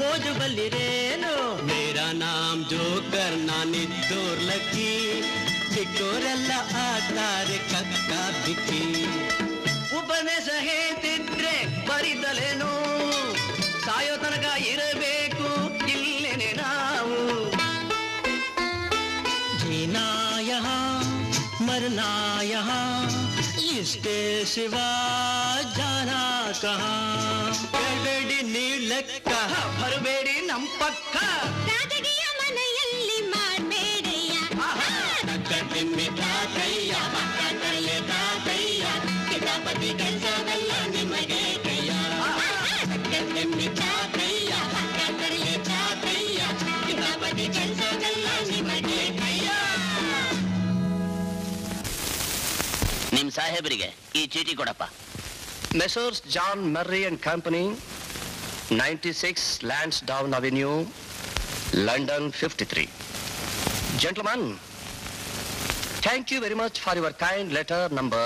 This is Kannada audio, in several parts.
ಮೋಜು ಬಲ್ಲಿರೇನು ಮೇರಾ ನಾಮ್ ಜೋಕರ್ ನಾನಿದ್ದೋರ್ ಲಕ್ಕಿ ಚಿಕ್ಕೋರೆಲ್ಲ ಆಡ್ತಾರೆ ಕಕ್ಕ ಬಿಕ್ಕಿ ಉಪದೇಶ ಹೇಳ್ತಿದ್ರೆ ಬರಿದಲೇನು ಸಾಯೋ ತನಕ ಇರಬೇಕು ಇಲ್ಲೇನೆ ನಾವು जीना यहाँ मरना यहाँ इसके सिवा जाना कहाँ ಬೇಡಿ ನೀವ್ ಲೆಕ್ಕ ಬರಬೇಡಿ ನಮ್ ಪಕ್ಕ ರಾಜಕೀಯ ಮನೆಯಲ್ಲಿ ಮಾಡ್ಬೇಡಯ್ಯ ಕಟ್ಟಿಮ್ಮಿ ತಾತಯ್ಯ ಮಕ್ಕ ತಲೆ ತಾತಯ್ಯ ಕಿತಾಪತಿ ಕೆಲಸವೆಲ್ಲ ನಿಮಗೆ ಕೈಯ ಕಟ್ಟಿಮ್ಮಿ ತಾತಯ್ಯ ಮಕ್ಕ ತಲೆ ತಾತಯ್ಯ ಕಿತಾಪತಿ ಕೆಲಸವೆಲ್ಲ ನಿಮಗೆ ಕೈಯ ನಿಮ್ ಸಾಹೇಬರಿಗೆ ಈ ಚೀಟಿ ಕೊಡಪ್ಪ Messrs. John Murray and Company, 96 Lansdowne Avenue, London 53. Gentlemen, thank you very much for your kind letter number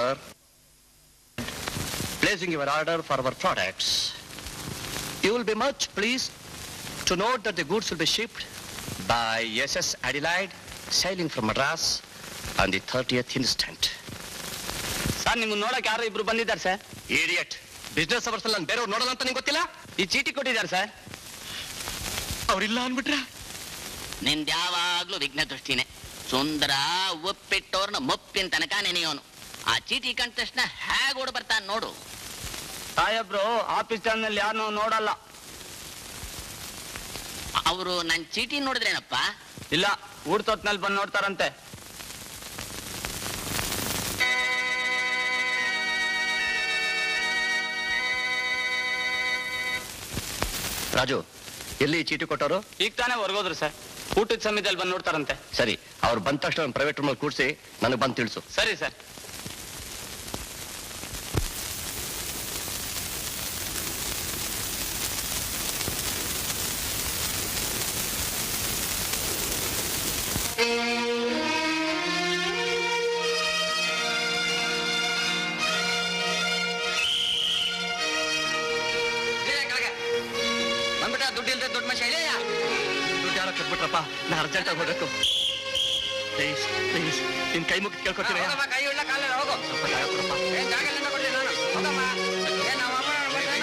placing your order for our products. You will be much pleased to note that the goods will be shipped by SS Adelaide, sailing from Madras on the 30th instant. Sir ನಿಮ್ಗೆ ನೋಡಕ್ ಯಾರೋ ಇಬ್ರು ಬಂದಿದ್ದಾರೆ ಸರ್ Idiot! ಬಿಸ್ನೆಸ್ ಅವರ್ಸ್ ನಾನು ಬೇರೆಯವ್ರು ನೋಡಲ್ಲ ಅಂತ ನಿಂಗೆ ಗೊತ್ತಿಲ್ಲ ಈ ಚೀಟಿ ಕೊಟ್ಟಿದ್ದಾರೆ ಸರ್ ಅವ್ರಿಲ್ಲ ಅನ್ಬಿಟ್ರೆ ನಿಂದ ಯಾವಾಗ್ಲೂ ವಿಘ್ನ ದೃಷ್ಟಿನೇ ಸುಂದರ ಒಪ್ಪಿಟ್ಟೋರ್ನ ಮುಪ್ಪಿನ ತನಕ ನೆನೆಯೋನು ಆ ಚೀಟಿ ಕಂಡ ತಕ್ಷಣ ಹೇಗ್ ಓಡ್ ಬರ್ತಾನೆ ನೋಡು ಸಾಹೇಬ್ರು ಆಫೀಸ್ ಟೈಮ್ನಲ್ಲಿ ಯಾರನ್ನೂ ನೋಡಲ್ಲ ಅವರು ನನ್ ಚೀಟಿ ನೋಡಿದ್ರೇನಪ್ಪ ಇಲ್ಲ ಊಡ್ತೊತ್ನಲ್ಲಿ ಬಂದು ನೋಡ್ತಾರಂತೆ ರಾಜು ಎಲ್ಲಿ ಚೀಟಿ ಕೊಟ್ಟವರು ಈಗ ತಾನೇ ಹೊರಗೋದ್ರು ಸರ್ ಊಟದ ಸಮಯದಲ್ಲಿ ಬಂದು ನೋಡ್ತಾರಂತೆ ಸರಿ ಅವ್ರು ಬಂದ ತಕ್ಷಣ ಪ್ರೈವೇಟ್ ರೂಮಲ್ಲಿ ಕೂರಿಸಿ ನನಗೆ ಬಂದು ತಿಳಿಸು ಸರಿ ಸರ್ ಬಂದ್ಬಿಟ್ಟ ದುಡ್ಡು ಇಲ್ದೆ ದೊಡ್ಡ ಮನುಷ್ಯ ಇಳೆಯ ದುಡ್ಡು ಯಾರೋ ಕೊಟ್ಬಿಟ್ರಪ್ಪ ನಾ ಅರ್ಜೆಂಟಾಗಿ ಹೋಗ್ಬೇಕು ಪ್ಲೀಸ್ ಪ್ಲೀಸ್ ನಿನ್ ಕೈ ಮುಗಿದು ಕೇಳ್ಕೊತೀನಿ ಕೈ ಉಳ್ಳ ಕಾಲ ಹೋಗು ಸ್ವಲ್ಪ ಜಾಗ ಕೊಡಪ್ಪ ಏನ್ ಜಾಗ ಎಲ್ಲಿಂದ ಕೊಡ್ಲಿ ನಾನು ಹೋಗಮ್ಮ ಏನ್ ನಮ್ಮ ಅಮ್ಮ ಬರ್ತಾನ?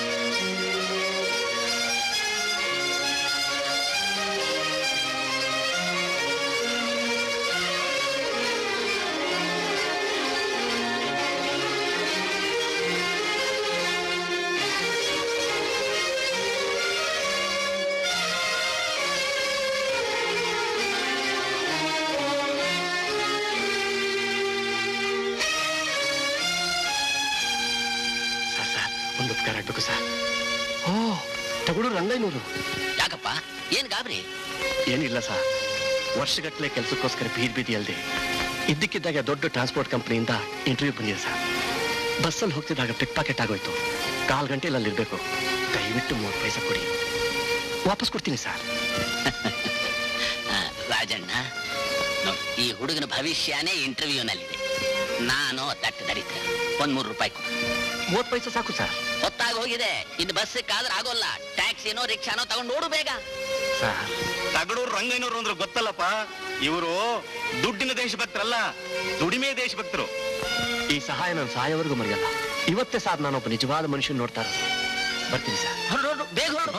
ಸರ್ ಸರ್ ಒಂದು ಉಪಕಾರ ಆಗ್ಬೇಕು ಸರ್ ಓ ತಗೊಡು ರಂಗೈನೂರು ಯಾಕಪ್ಪ ಏನ್ ಗಾಬರಿ ಏನಿಲ್ಲ ಸರ್ ವರ್ಷಗಟ್ಟಲೆ ಕೆಲಸಕ್ಕೋಸ್ಕರ ಬೀದ್ ಬೀದಿ ಅಲ್ಲದೆ ಇದ್ದಕ್ಕಿದ್ದಾಗ ದೊಡ್ಡ ಟ್ರಾನ್ಸ್ಪೋರ್ಟ್ ಕಂಪ್ನಿಯಿಂದ ಇಂಟರ್ವ್ಯೂ ಬಂದಿದೆ ಸರ್ ಬಸ್ಸಲ್ಲಿ ಹೋಗ್ತಿದ್ದಾಗ ಪಿಕ್ ಪಾಕೆಟ್ ಆಗೋಯ್ತು ಕಾಲ್ ಗಂಟೆಲಿ ಅಲ್ಲಿರ್ಬೇಕು ದಯವಿಟ್ಟು ಮೂವತ್ತು ಪೈಸೆ ಕೊಡಿ ವಾಪಸ್ ಕೊಡ್ತೀನಿ ಸರ್ ಆ, ರಾಜಣ್ಣ ನೋಡ್, ಈ ಹುಡುಗನ ಭವಿಷ್ಯನೇ ಇಂಟರ್ವ್ಯೂನಲ್ಲಿದೆ ನಾನು ತಟ್ಟ ದರಿದ್ರ ಒಂದ್ ಮೂರು ರೂಪಾಯಿ ಕೊಡು ಮೂವತ್ತು ಪೈಸೆ ಸಾಕು ಸರ್ ಹೊತ್ತಾಗಿ ಹೋಗಿದೆ ಇನ್ನು ಬಸ್ ಕಾದ್ರೆ ಆಗೋಲ್ಲ ಟ್ಯಾಕ್ಸಿನೋ ರಿಕ್ಷಾನೋ ತಗೊಂಡು ನೋಡು ಬೇಗ ಸರ್ ತಗಡೂರು ರಂಗಯ್ಯನವರು ಅಂದ್ರೆ ಗೊತ್ತಲ್ಲಪ್ಪ ಇವರು ದುಡ್ಡಿನ ದೇಶಭಕ್ತರಲ್ಲ ದುಡಿಮೆ ದೇಶಭಕ್ತರು ಈ ಸಹಾಯ ನಾನು ಸಾಯೋವರೆಗೂ ಮರೆಯಲ್ಲ ಇವತ್ತೇ ಸಾರ್ ನಾನೊಬ್ಬ ನಿಜವಾದ ಮನುಷ್ಯನ್ ನೋಡ್ತಾ ಇರೋದು ಬರ್ತೀನಿ ಸರ್ ಹೊರಡು ಹೊರಡು ಬೇಗ ಹೊರಡು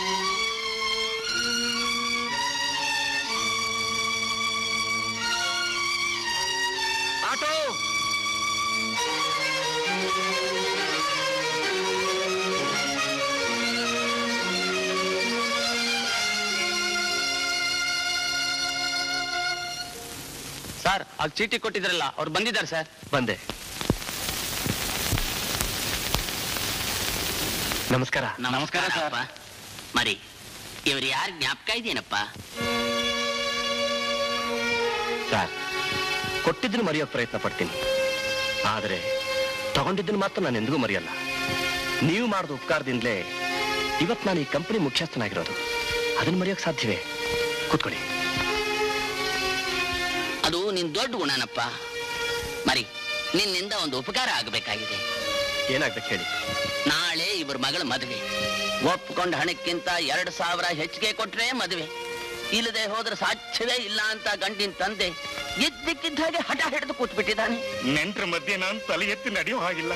ಆಟೋ ಸರ್ ಆಗ ಚೀಟಿ ಕೊಟ್ಟಿದ್ರಲ್ಲ ಅವ್ರು ಬಂದಿದ್ದಾರೆ ಸರ್ ಬಂದೆ ನಮಸ್ಕಾರ ನಮಸ್ಕಾರ ಅಪ್ಪ ಮರಿ ಇವ್ರು ಯಾರು ಜ್ಞಾಪಕ ಇದೆಯೇನಪ್ಪ ಸರ್ ಕೊಟ್ಟಿದ್ದನ್ನು ಮರೆಯೋಕೆ ಪ್ರಯತ್ನ ಪಡ್ತೀನಿ ಆದರೆ ತಗೊಂಡಿದ್ದನ್ನು ಮಾತ್ರ ನಾನು ಎಂದಿಗೂ ಮರೆಯಲ್ಲ ನೀವು ಮಾಡಿದ ಉಪಕಾರದಿಂದಲೇ ಇವತ್ತು ನಾನು ಈ ಕಂಪನಿ ಮುಖ್ಯಸ್ಥನಾಗಿರೋದು ಅದನ್ನು ಮರೆಯೋಕೆ ಸಾಧ್ಯವೇ ಕೂತ್ಕೊಳ್ಳಿ ಅದು ನಿನ್ ದೊಡ್ಡ ಗುಣನಪ್ಪ ಮರಿ ನಿನ್ನಿಂದ ಒಂದು ಉಪಕಾರ ಆಗಬೇಕಾಗಿದೆ ಏನಾಗ್ಬೇಕು ಹೇಳಿ ನಾಳೆ ಇವ್ರ ಮಗಳ ಮದುವೆ ಒಪ್ಕೊಂಡ ಹಣಕ್ಕಿಂತ ಎರಡು ಸಾವಿರ ಹೆಚ್ಚಿಗೆ ಕೊಟ್ರೆ ಮದುವೆ ಇಲ್ಲದೆ ಹೋದ್ರೆ ಸಾಧ್ಯವೇ ಇಲ್ಲ ಅಂತ ಗಂಡಿನ ತಂದೆ ಇದ್ದಕ್ಕಿದ್ದ ಹಾಗೆ ಹಠ ಹಿಡಿದು ಕೂತ್ಬಿಟ್ಟಿದ್ದಾನೆ ನೆಂಟ್ರ ಮಧ್ಯೆ ನಾನು ತಲೆ ಎತ್ತಿ ನಡೆಯೋ ಹಾಗಿಲ್ಲ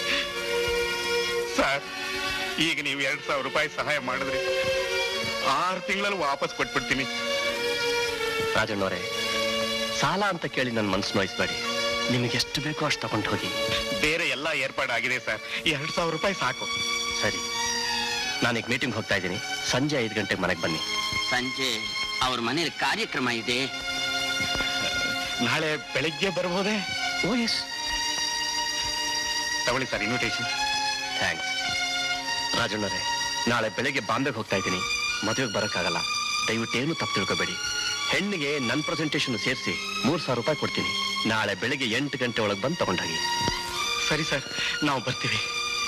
ಸರ್ ಈಗ ನೀವು ಎರಡ್ ಸಾವಿರ ರೂಪಾಯಿ ಸಹಾಯ ಮಾಡಿದ್ರಿ ಆರು ತಿಂಗಳಲ್ಲಿ ವಾಪಸ್ ಕೊಟ್ಬಿಡ್ತೀನಿ ರಾಜಣ್ಣವರೇ ಸಾಲ ಅಂತ ಕೇಳಿ ನನ್ನ ಮನಸ್ಸು ನೋಯಿಸ್ಬೇಡಿ ನಿಮಗೆ ಎಷ್ಟು ಬೇಕೋ ಅಷ್ಟು ತಗೊಂಡು ಹೋಗಿ ಬೇರೆ ಎಲ್ಲ ಏರ್ಪಾಡಾಗಿದೆ ಸರ್ ಎರಡ್ ಸಾವಿರ ರೂಪಾಯಿ ಸಾಕು ಸರಿ ನಾನೀಗ ಮೀಟಿಂಗ್ ಹೋಗ್ತಾ ಇದ್ದೀನಿ ಸಂಜೆ ಐದು ಗಂಟೆಗೆ ಮನೆಗೆ ಬನ್ನಿ ಸಂಜೆ ಅವ್ರ ಮನೇಲಿ ಕಾರ್ಯಕ್ರಮ ಇದೆ ನಾಳೆ ಬೆಳಿಗ್ಗೆ ಬರ್ಬೋದೇ ಓ ಎಸ್ ತಗೊಳ್ಳಿ ಸರ್ ಇನ್ವಿಟೇಷನ್ ಥ್ಯಾಂಕ್ಸ್ ರಾಜಣ್ಣರೇ ನಾಳೆ ಬೆಳಗ್ಗೆ ಬಾಂಬೆಗೆ ಹೋಗ್ತಾ ಇದ್ದೀನಿ ಮದುವೆಗೆ ಬರೋಕ್ಕಾಗಲ್ಲ ದಯವಿಟ್ಟು ಏನು ತಪ್ಪು ತಿಳ್ಕೊಬೇಡಿ ಹೆಣ್ಣಿಗೆ ನನ್ನ ಪ್ರೆಸೆಂಟೇಷನ್ ಸೇರಿಸಿ ಮೂರು ಸಾವಿರ ರೂಪಾಯಿ ಕೊಡ್ತೀನಿ ನಾಳೆ ಬೆಳಗ್ಗೆ ಎಂಟು ಗಂಟೆ ಒಳಗೆ ಬಂದು ತಗೊಂಡೋಗಿ ಸರಿ ಸರ್ ನಾವು ಬರ್ತೀವಿ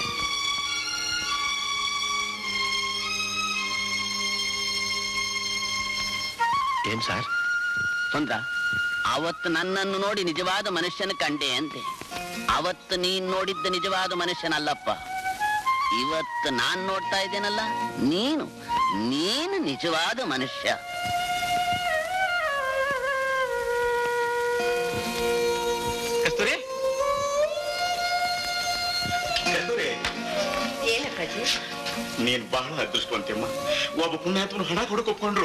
ಏನ್ ಸರ್ ಸುಂದ್ರ ಅವತ್ತು ನನ್ನನ್ನು ನೋಡಿ ನಿಜವಾದ ಮನುಷ್ಯನ ಕಂಡೆ ಅಂತೆ ಅವತ್ತು ನೀನ್ ನೋಡಿದ್ದ ನಿಜವಾದ ಮನುಷ್ಯನಲ್ಲಪ್ಪ ಇವತ್ತು ನಾನ್ ನೋಡ್ತಾ ಇದ್ದೇನಲ್ಲ ನೀನು ನೀನು ನಿಜವಾದ ಮನುಷ್ಯ ಕಸ್ತೂರಿ ಕಸ್ತೂರಿ ಏನಪ್ಪಾಜಿ ನೀನ್ ಬಹಳ ಅದೃಷ್ಟವಂತಮ್ಮ ಒಬ್ಬ ಪುಣ್ಯಾತ್ಮನು ಹಣ ಕೊಡಕ್ ಒಪ್ಕೊಂಡ್ರು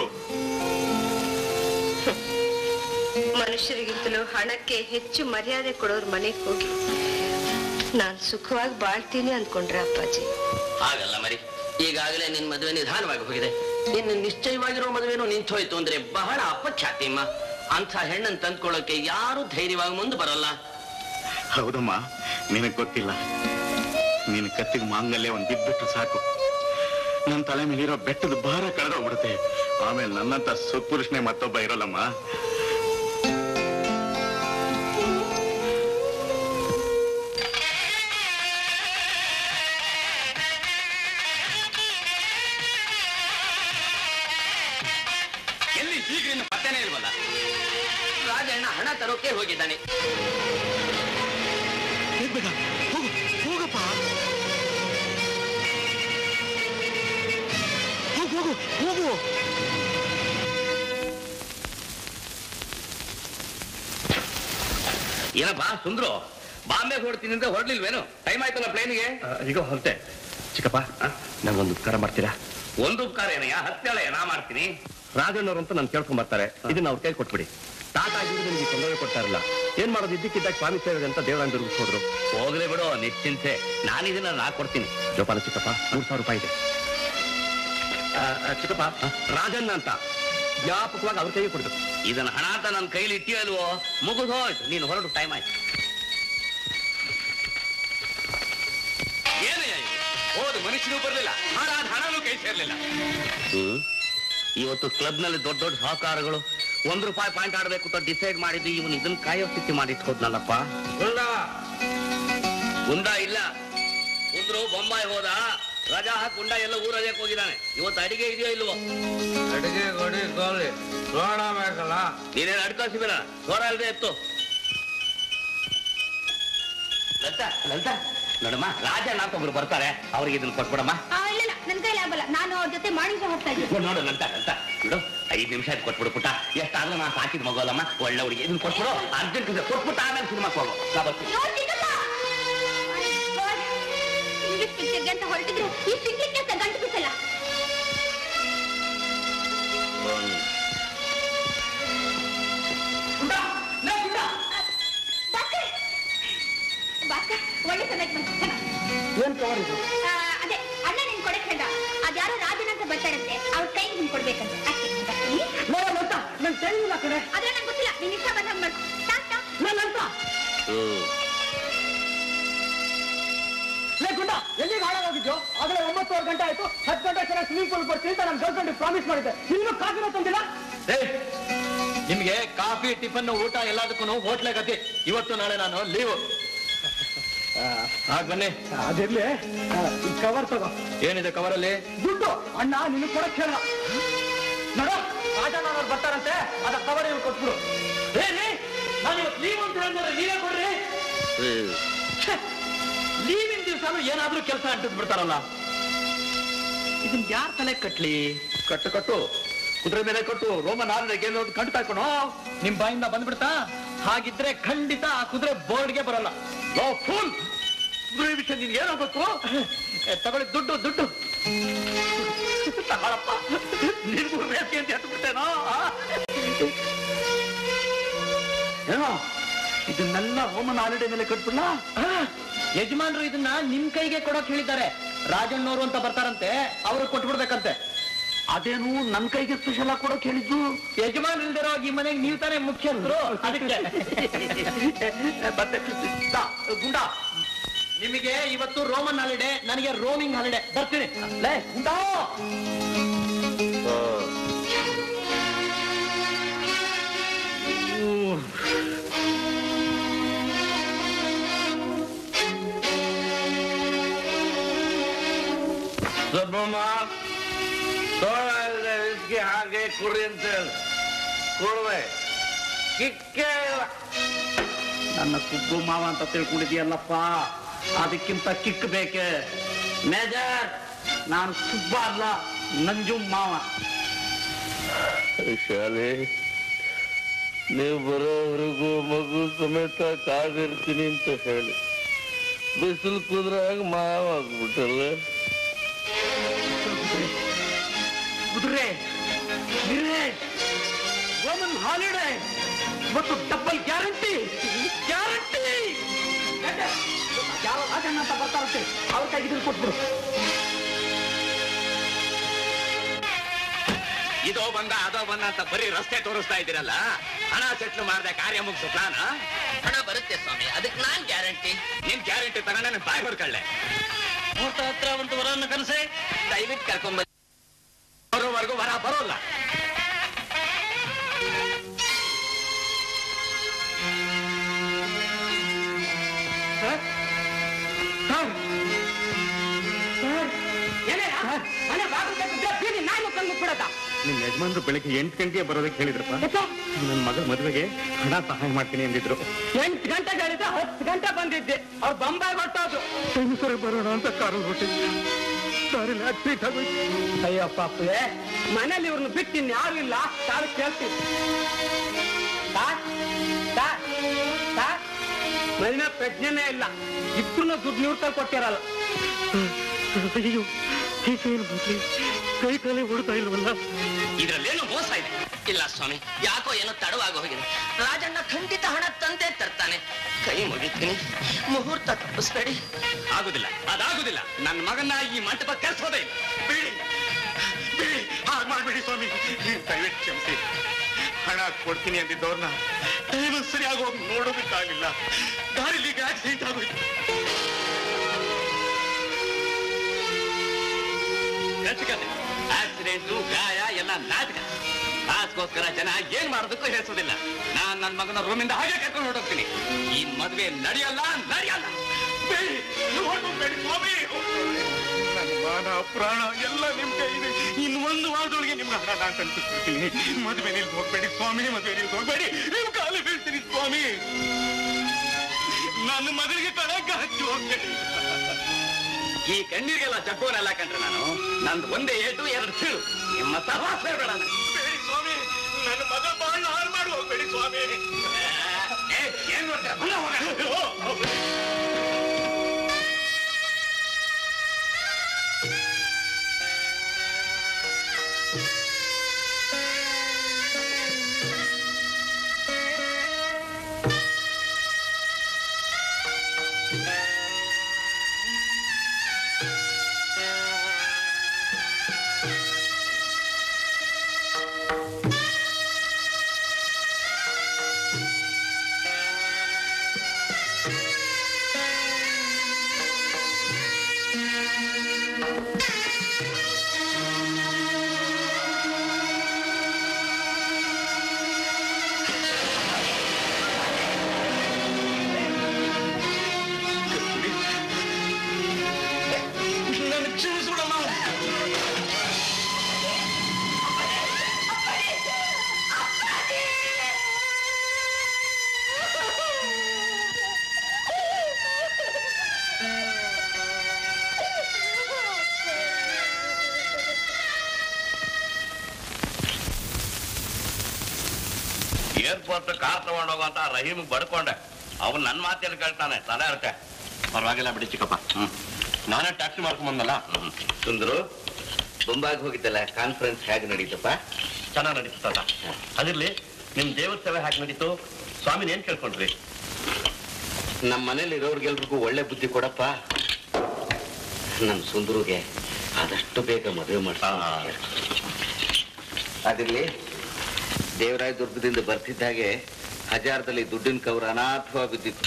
ಮನುಷ್ಯರಿಗಿಂತಲೂ ಹಣಕ್ಕೆ ಹೆಚ್ಚು ಮರ್ಯಾದೆ ಕೊಡೋರ್ ಮನೆಗೆ ಹೋಗಿ ನಾನ್ ಸುಖವಾಗಿ ಬಾಳ್ತೀನಿ ಅಂದ್ಕೊಂಡ್ರೆ ಅಪ್ಪಾಜಿ ಹಾಗಲ್ಲ ಮರಿ ಈಗಾಗಲೇ ನಿನ್ ಮದುವೆ ನಿಧಾನವಾಗಿ ಹೋಗಿದೆ ಇನ್ನು ನಿಶ್ಚಯವಾಗಿರೋ ಮದುವೆನೂ ನಿಂತು ಹೋಯ್ತು ಅಂದ್ರೆ ಬಹಳ ಅಪಖ್ಯಾತಿಮ್ಮ ಅಂಥ ಹೆಣ್ಣನ್ನು ತಂದ್ಕೊಳ್ಳೋಕೆ ಯಾರು ಧೈರ್ಯವಾಗಿ ಮುಂದೆ ಬರಲ್ಲ ಹೌದಮ್ಮ ನಿನಗ್ ಗೊತ್ತಿಲ್ಲ ನಿನ್ ಕತ್ತಿಗೆ ಮಾಂಗಲ್ಯ ಒಂದ್ ಬಿದ್ಬಿಟ್ರು ಸಾಕು ನನ್ ತಲೆ ಮೇಲಿರೋ ಬೆಟ್ಟದ ಭಾರ ಕಳೆದೋಗ್ಬಿಡುತ್ತೆ ಆಮೇಲೆ ನನ್ನಂತ ಸತ್ಪುರುಷನೇ ಮತ್ತೊಬ್ಬ ಇರೋಲ್ಲಮ್ಮ ಎಲ್ಲಿ ಶೀಘ್ರ ಪತ್ತೆನೇ ಇಲ್ವಲ್ಲ ರಾಜಣ್ಣ ಹಣ ತರೋಕೆ ಹೋಗಿದ್ದಾನೆ ಹೋಗು ಹೋಗಪ್ಪ ಹೋಗು ಹೋಗು ಹೋಗು ಏನಪ್ಪ ಸುಂದ್ರು ಬಾಂಬೆ ಹೊಡ್ತೀನಿ ಅಂತ ಹೊರಡ್ಲಿಲ್ವೇನು ಟೈಮ್ ಆಯ್ತಲ್ಲ ಪ್ಲೇನ್ಗೆ ಈಗ ಹೊರಟೆ ಚಿಕ್ಕಪ್ಪ ನಂಗೊಂದು ಉಪಕಾರ ಮಾಡ್ತೀರಾ ಒಂದು ಉಪಕಾರ ಏನಯ್ಯ ಹತ್ತೇಳ ನಾ ಮಾಡ್ತೀನಿ ರಾಜಣ್ಣವ್ರು ಅಂತ ನಾನು ಕೇಳ್ಕೊಂಡ್ ಬರ್ತಾರೆ ಇದನ್ನ ಅವ್ರ ಕೈ ಕೊಟ್ಬಿಡಿ ಟಾಟಾ ಇದ್ದು ನಿಮಗೆ ತೊಂದರೆ ಕೊಡ್ತಾ ಇರಲ್ಲ ಏನ್ ಮಾಡೋದು ಇದ್ದಕ್ಕಿದ್ದಾಗ ಸ್ವಾಮಿ ಸೇವೆ ಅಂತ ದೇವರಾಂಗ್ ದುರ್ಗಿಸೋದ್ರು ಹೋಗ್ಲಿ ಬಿಡು ನಿಶ್ಚಿಂತೆ ನಾನು ಇದನ್ನ ನಾ ಕೊಡ್ತೀನಿ ಜೋಪಾನ ಚಿಕ್ಕಪ್ಪ ಮೂರ್ ಸಾವಿರ ರೂಪಾಯಿ ಇದೆ ಆ, ಆ, ಚಿಕ್ಕಪ್ಪ ರಾಜಣ್ಣ ಅಂತ ಜ್ಞಾಪಕವಾಗಿ ಅವ್ರ ಕೈಗೆ ಕೊಡ್ಬೇಕು ಇದನ್ನ ಹಣ ಅಂತ ನನ್ನ ಕೈಲಿ ಇಟ್ಟಿಯಲ್ವೋ ಮುಗಿದು ಹೋಯ್ತು ನೀನು ಹೊರಡು ಟೈಮ್ ಆಯ್ತು ಏನಯ್ಯ ಇದು? ಹೋದ ಮನುಷ್ಯನೂ ಬರ್ಲಿಲ್ಲ ಹಾಳಾದ ಹಣನೂ ಕೈ ಸೇರ್ಲಿಲ್ಲ ಇವತ್ತು ಕ್ಲಬ್ ನಲ್ಲಿ ದೊಡ್ಡ ದೊಡ್ಡ ಸಹಕಾರಗಳು ಒಂದ್ ರೂಪಾಯಿ ಪಾಯಿಂಟ್ ಆಡ್ಬೇಕು ಅಂತ ಡಿಸೈಡ್ ಮಾಡಿದ್ದು ಇವನು ಇದನ್ನ ಕಾಯೋ ಸ್ಥಿತಿ ಮಾಡಿಟ್ಕೋದ್ನಲ್ಲಪ್ಪ ಗುಂಡ ಇಲ್ಲ ಕುಂದ್ರು ಬೊಂಬಾಯಿ ಹೋದ ರಜಾ ಹಾಕಿ ಗುಂಡ ಎಲ್ಲ ಊರಜಕ್ಕೆ ಹೋಗಿದ್ದಾನೆ ಇವತ್ತು ಅಡಿಗೆ ಇದೆಯೋ ಇಲ್ವೋ ಅಡಿಗೆ ಕೊಡಿ ಕೋಲಿ ಸೋಣ ಬೇಕಲ್ಲ ನೀನೇನು ಅಡ್ಕಾಸಿಬಿರ ಸೋರ ಅಲ್ದೆ ಎತ್ತು ಲಲಿತಾ ಲಲಿತಾ ನೋಡಮ್ಮ ರಾಜ ಅಂತ ಒಬ್ರು ಬರ್ತಾರೆ ಅವ್ರಿಗೆ ಇದನ್ನ ಕೊಟ್ಬಿಡಮ್ಮ ಇಲ್ಲ ನನ್ ಕೈಲಿ ಆಗಲ್ಲ ನಾನು ಅವ್ರ ಜೊತೆ ಮಾಡಿಸ ಹೋಗ್ತಾ ಇದ್ದೀನಿ ನೋಡು, ನೋಡು ಲಲಿತಾ ಲಲಿತಾ ನೋಡು ಐದು ನಿಮಿಷ ಆಯ್ತು ಕೊಟ್ಬಿಡು ಪುಟ್ಟ ಎಷ್ಟಾದ್ರೂ ನಾ ಸಾಕಿದ ಮಗೋಲಮ್ಮ ಒಳ್ಳೆ ಹುಡುಗಿ ಇದನ್ನ ಕೊಟ್ಬಿಡು ಅರ್ಜೆಂಟ್ ಕೊಟ್ಬಿಟ್ಟು ಆಮೇಲೆ ಸಿನಿಮಾಕ್ಕೆ ಹೋಗು ನಾ ಬರ್ತೀನಿ ಇಂಗ್ಲಿಷ್ ಪಿಕ್ಚರ್ಗೆ ಅಂತ ಹೊರಟಿದ್ರು ಈ ಸಿಗ್ಲಿಕ್ಕೆ ಅಂತ ಗಂಟು ಬಿಸಲ್ಲ ಭಾಸ್ಕರ್ ಒಳ್ಳೆ ಸಮಯಕ್ಕೆ ಬಂತು ಏನ್ ಕವರ್ ಇದು ಆ, ಅದೇ ಅಣ್ಣ ನಿನ್ ಕೊಡಕ್ ಹೇಳ್ದ ಅದ್ಯಾರೋ ರಾಜನ್ ಅಂತ ಬರ್ತಾರಂತೆ ಅವ್ರ ಕೈಗೆ ನಿನ್ ಕೊಡ್ಬೇಕಂತೆ ಅಷ್ಟೇ ಬರ್ತೀನಿ. ನನ್ ತಿಳಿಲ್ಲ ಕಡೆ ಆದ್ರೆ ನಂಗೆ ಗೊತ್ತಿಲ್ಲ ನಿನ್ ಇಷ್ಟ ಬಂದಂಗ್ ಮಾಡ್ಕೊ ಟಾಟಾ. ನನ್ನಂತ ಲೇ ಗುಂಡ ಎಲ್ಲಿಗೆ ಹಾಳಾಗೋಗಿದ್ಯೋ ಆಗಲೇ ಒಂಬತ್ತುವರೆ ಗಂಟೆ ಆಯ್ತು ಹತ್ತು ಗಂಟೆ ಚೆನ್ನಾಗಿ ಸ್ವಿಮ್ಮಿಂಗ್ ಪೂಲ್ ಬರ್ತೀನಿ ಅಂತ ನನ್ನ ಗರ್ಲ್ ಪ್ರಾಮಿಸ್ ಮಾಡಿದ್ದೆ ಇನ್ನೂ ಕಾಫಿನ ತಂದಿಲ್ಲ ನಿಮ್ಗೆ ಕಾಫಿ ಟಿಫನ್ ಊಟ ಎಲ್ಲದಕ್ಕೂ ಹೋಟ್ಲೆ ಗತಿ ಇವತ್ತು ನಾಳೆ ನಾನು ಲೀವ್ ಹಾಗೆ ಬನ್ನಿ ಅದಿರ್ಲಿ ಈ ಕವರ್ ತಗೋ ಏನಿದೆ ಕವರಲ್ಲಿ ದುಡ್ಡು ಅಣ್ಣ ನಿನ್ನ ಕೊಡಕ್ ಹೇಳ ನೋಡು ರಾಜಣ್ಣವ್ರು ಬರ್ತಾರಂತೆ ಅದ ಕವರ್ ಇವ್ರು ಕೊಟ್ಬಿಡು ಏನಿ ನಾನು ಇವತ್ತು ಲೀವ್ ಅಂತ ಹೇಳಿದ್ರೆ ನೀವೇ ಕೊಡ್ರಿ ಲೀವ್ ಇನ್ ದಿ ದಿವಸನೂ ಏನಾದ್ರೂ ಕೆಲಸ ಅಂಟಿಸ್ಬಿಡ್ತಾರಲ್ಲ ಇದನ್ ಯಾರ್ ತಲೆ ಕಟ್ಲಿ ಕಟ್ಟು ಕಟ್ಟು ಕುದುರೆ ಮೇಲೆ ಕಟ್ಟು ರೋಮನ್ ಆರ್ಡರ್ ಗೆಲ್ಲೋದು ಕಂಡು ಕಣೋ ನಿಮ್ ಬಾಯಿಂದ ಬಂದ್ಬಿಡ್ತಾ ಹಾಗಿದ್ರೆ ಖಂಡಿತ ಆ ಕುದುರೆ ಬೋರ್ಡ್ಗೆ ಬರಲ್ಲ ಲೋ ಫುಲ್ ಕುದುರೆ ವಿಷಯ ನಿನ್ಗೆ ಏನೋ ಗೊತ್ತು ಏ, ತಗೊಳ್ಳಿ ದುಡ್ಡು ದುಡ್ಡು ತಗೊಳಪ್ಪ ನಿನ್ಗೂ ರೇಸಿ ಅಂತ ಎತ್ಬಿಟ್ಟೇನೋ ಆ? ಏನೋ ಇದನ್ನೆಲ್ಲ ರೋಮನ್ ಹಾಲಿಡೇ ಮೇಲೆ ಕಟ್ಬಿಡ್ಲ ಯಜಮಾನ್ರು ಇದನ್ನ ನಿಮ್ ಕೈಗೆ ಕೊಡೋಕ್ ಹೇಳಿದ್ದಾರೆ ರಾಜಣ್ಣವರು ಅಂತ ಬರ್ತಾರಂತೆ ಅವ್ರು ಕೊಟ್ಬಿಡ್ಬೇಕಂತೆ ಅದೇನು ನನ್ ಕೈಗೆ ಸ್ಪೆಷಲ್ ಆಗಿ ಕೊಡೋಕ್ ಹೇಳಿದ್ದು ಯಜಮಾನ್ ಇಲ್ದಿರೋ ಈ ಮನೆಗೆ ನೀವು ತಾನೇ ಮುಖ್ಯಸ್ಥರು ಅದಕ್ಕೆ ಮತ್ತೆ ತಾ, ಗುಂಡ ನಿಮಗೆ ಇವತ್ತು ರೋಮನ್ ಹಾಲಿಡೆ ನನಗೆ ರೋಮಿಂಗ್ ಹಾಲಿಡೆ ಬರ್ತೀನಿ ಲೇ ಗುಂಡ ಸಬ್ಬಮ್ಮ ತೋಳ ಇಲ್ಲದೆ ವಿಸ್ಕಿ ಹಾಗೆ ಕುಡಿ ಅಂತ ಹೇಳಿ ಕುಡ್ದೆ ಕಿಕ್ಕೇ ಇಲ್ಲ ನನ್ನ ಸುಬ್ಬು ಮಾವ ಅಂತ ತಿಳ್ಕೊಂಡಿದ್ಯಲ್ಲಪ್ಪ ಅದಕ್ಕಿಂತ ಕಿಕ್ ಬೇಕೆ ಮೇಜರ್ ನಾನು ಸುಬ್ಬ ಅಲ್ಲ ನಂಜು ಮಾವ ಶಾಲೆ ನೀವು ಬರೋವರೆಗೂ ಮಗು ಸಮೇತ ಕಾದಿರ್ತೀನಿ ಅಂತ ಹೇಳಿ ಬಿಸಿಲು ಕುದ್ರಾಗ ಮಾವಾಗ್ಬಿಟ್ಟಲ್ಲ ಕುದುರೆ ಬಿರೆ ರೋಮನ್ ಹಾಲಿಡೆ ಮತ್ತು ಡಬ್ಬಲ್ ಗ್ಯಾರಂಟಿ ಗ್ಯಾರಂಟಿ ಯಾವ ರಾಜಣ್ಣ ಅಂತ ಬರ್ತಾರಂತೆ ಅವ್ರ ಕೈಗೆ ಕೊಟ್ಬಿಡು ಇದೋ ಬಂದ ಅದೋ ಬಂದ ಅಂತ ಬರೀ ರಸ್ತೆ ತೋರಿಸ್ತಾ ಇದ್ದೀರಲ್ಲ ಹಣ ಸೆಟ್ಲ್ ಮಾಡದೆ ಕಾರ್ಯ ಮುಗಿಸೋ ಪ್ಲಾನ್ ಹಣ ಬರುತ್ತೆ ಸ್ವಾಮಿ ಅದಕ್ಕೆ ನಾನ್ ಗ್ಯಾರಂಟಿ ನಿನ್ ಗ್ಯಾರಂಟಿ ತಗೊಂಡ ನನ್ ಬಾಯ್ ಹೊಡ್ಕೊಳ್ಳೆ ಮುಹೂರ್ತ ಹತ್ರ ಒಂದು ವರನ್ನ ಕನಸೆ ದಯವಿಟ್ಟು ಕರ್ಕೊಂಡ್ ಬನ್ನಿ ಬರೋವರೆಗೂ ವರ ಬರೋಲ್ಲ ನಿಮ್ ಯಜಮಾನ್ರು ಬೆಳಿಗ್ಗೆ ಎಂಟು ಗಂಟೆಗೆ ಬರೋದಕ್ಕೆ ಹೇಳಿದ್ರಪ್ಪ ನನ್ನ ಮಗಳ ಮದುವೆಗೆ ಹಣ ಸಹಾಯ ಮಾಡ್ತೀನಿ ಅಂದಿದ್ರು ಎಂಟು ಗಂಟೆಗೆ ಹೇಳಿದ್ರೆ ಹತ್ತು ಗಂಟೆ ಬಂದಿದ್ದೆ ಅವ್ರು ಬೊಂಬಾಯಿ ಹೊಟ್ಟೋದು ಸರಿ ಬರೋಣ ಅಂತ ಕಾರು ಹೊಟ್ಟಿದ್ದೆ ದಾರಿಲಿ ಆಕ್ಸಿಡೆಂಟ್ ಆಗೋಯ್ತು ಅಯ್ಯೋ ಪಾಪೆ ಮನೇಲಿ ಇವ್ರನ್ನ ಬಿಟ್ಟು ಇನ್ಯಾರು ಇಲ್ಲ ತಾಳು ಕೇಳ್ತೀನಿ ಸಾಕ್ ಸಾಕ್ ಸಾಕ್ ಮದುವೆ ಪ್ರಜ್ಞೆನೇ ಇಲ್ಲ ಇಬ್ರು ದುಡ್ಡು ನೀವು ಕೊಟ್ಟಿರಲ್ಲ ಅಯ್ಯೋ ಏನು ಕೈ ಕಾಲೇ ಓಡ್ತಾ ಇಲ್ವಲ್ಲ ಇದ್ರಲ್ಲೇನು ಮೋಸ ಇದೆ ಇಲ್ಲ ಸ್ವಾಮಿ ಯಾಕೋ ಏನೋ ತಡವಾಗಿ ಹೋಗಿದೆ ರಾಜಣ್ಣ ಖಂಡಿತ ಹಣ ತಂದೆ ತರ್ತಾನೆ ಕೈ ಮುಗಿತೀನಿ ಮುಹೂರ್ತ ತಪ್ಪಿಸ್ಬೇಡಿ ಆಗುದಿಲ್ಲ ಅದಾಗುದಿಲ್ಲ ನನ್ನ ಮಗನ್ನ ಈ ಮಂಟಪ ಕರ್ಸೋದೇ ಇಲ್ಲ ಬಿಡಿ ಬಿಡಿ ಹಾಗೆ ಮಾಡ್ಬೇಡಿ ಸ್ವಾಮಿ ದಯವಿಟ್ಟು ಕ್ಷಮಿಸಿ ಹಣ ಕೊಡ್ತೀನಿ ಅಂದಿದ್ದವ್ರನ್ನ ಟೈಮ್ ಸರಿಯಾಗಿ ಹೋಗಿ ನೋಡೋದಕ್ಕಾಗಿಲ್ಲ ದಾರಿಲಿ ಆಕ್ಸಿಡೆಂಟ್ ಆಗೋಯ್ತು ಆಕ್ಸಿಡೆಂಟು ಗಾಯ ಎಲ್ಲ ನಾಟಕ ಕಾಸ್ಗೋಸ್ಕರ ಜನ ಏನ್ ಮಾಡೋದಕ್ಕೂ ಹೆಸೋದಿಲ್ಲ ನಾನ್ ನನ್ನ ಮಗನ ರೂಮಿಂದ ಹಾಗೆ ಕರ್ಕೊಂಡು ಹೊರಟೋಗ್ತೀನಿ ಈ ಮದ್ವೆ ನಡೆಯಲ್ಲ ನಡೆಯಲ್ಲ ಬೇಡಿ, ನೀವು ಹೊರ್ಟೋಗ್ಬೇಡಿ, ಸ್ವಾಮಿ ನನ್ನ ಮಾನ ಪ್ರಾಣ ಎಲ್ಲ ನಿಮ್ ಕೈ ಇದೆ ಇನ್ನು ಒಂದು ವಾರದೊಳಗೆ ನಿಮ್ಗೆ ಹಣ ನಾನು ತಲುಪಿಸ್ಬಿಡ್ತೀನಿ ಮದುವೆ ನಿಲ್ಸಿ ಹೋಗ್ಬೇಡಿ ಸ್ವಾಮಿ ಮದುವೆ ನಿಲ್ಸಿ ಹೋಗ್ಬೇಡಿ ನಿಮ್ ಕಾಲು ಬೀಳ್ತೀನಿ ಸ್ವಾಮಿ ನನ್ನ ಮಗನಿಗೆ ಕಳಂಕ ಹಚ್ಚಿ ಹೋಗ್ಬೇಡಿ ಈ ಕಣ್ಣೀರಿಗೆಲ್ಲ ಜಗ್ಗೋನಲ್ಲ ಕಂಡ್ರೆ ನಾನು ನಂದು ಒಂದೇ ಏಟು ಎರಡು ಸೀಳು ನಿಮ್ಮ ಸಹವಾಸ ಬೇಡ ನನಗೆ. ಬೇಡಿ ಸ್ವಾಮಿ ನನ್ನ ಮಗ ಬಾಳ ಹಾಳು ಮಾಡಿ ಹೋಗ್ಬೇಡಿ ಸ್ವಾಮಿ ಏ, ಏನ್ ಮಾಡ್ತೀರ? ಬಲ್ಲ ಹೋಗೋಣ. ಏರ್ಪೋರ್ಟ್ ಕಾರ್ ತಗೊಂಡೋಗೋ ಅಂತ ರಹೀಮ್ ಬಡ್ಕೊಂಡೆ ಅವ್ನು ನನ್ನ ಮಾತೇನು ಕೇಳ್ತಾನೆ ತಲೆ ಇರುತ್ತೆ ಪರವಾಗಿಲ್ಲ ಬಿಡಿ ಚಿಕ್ಕಪ್ಪ ಹ್ಮ್ ನಾನೇ ಟ್ಯಾಕ್ಸಿ ಮಾಡ್ಕೊಂಡ್ ಬಂದಲ್ಲ ಸುಂದರು ಬೊಂಬಾಗಿ ಹೋಗಿದ್ದಲ್ಲ ಕಾನ್ಫರೆನ್ಸ್ ಹೇಗೆ ನಡೀತಪ್ಪ ಚೆನ್ನಾಗಿ ನಡೀತು ತಾತ ಅದಿರ್ಲಿ ನಿಮ್ ದೇವ್ರ ಸೇವೆ ಹಾಕಿ ನಡೀತು ಸ್ವಾಮಿನ ಏನ್ ಕೇಳ್ಕೊಂಡ್ರಿ ನಮ್ಮ ಮನೇಲಿ ಇರೋರ್ಗೆಲ್ರಿಗೂ ಒಳ್ಳೆ ಬುದ್ಧಿ ಕೊಡಪ್ಪ ನಮ್ಮ ಸುಂದರುಗೆ ಆದಷ್ಟು ಬೇಗ ಮದುವೆ ಮಾಡ್ತಾರೆ ಅದಿರ್ಲಿ ದೇವರಾಯ ದುರ್ಗದಿಂದ ಬರ್ತಿದ್ದಾಗೆ ಹಜಾರದಲ್ಲಿ ದುಡ್ಡಿನ ಕವರ ಅನಾಥವ ಬಿದ್ದಿತ್ತು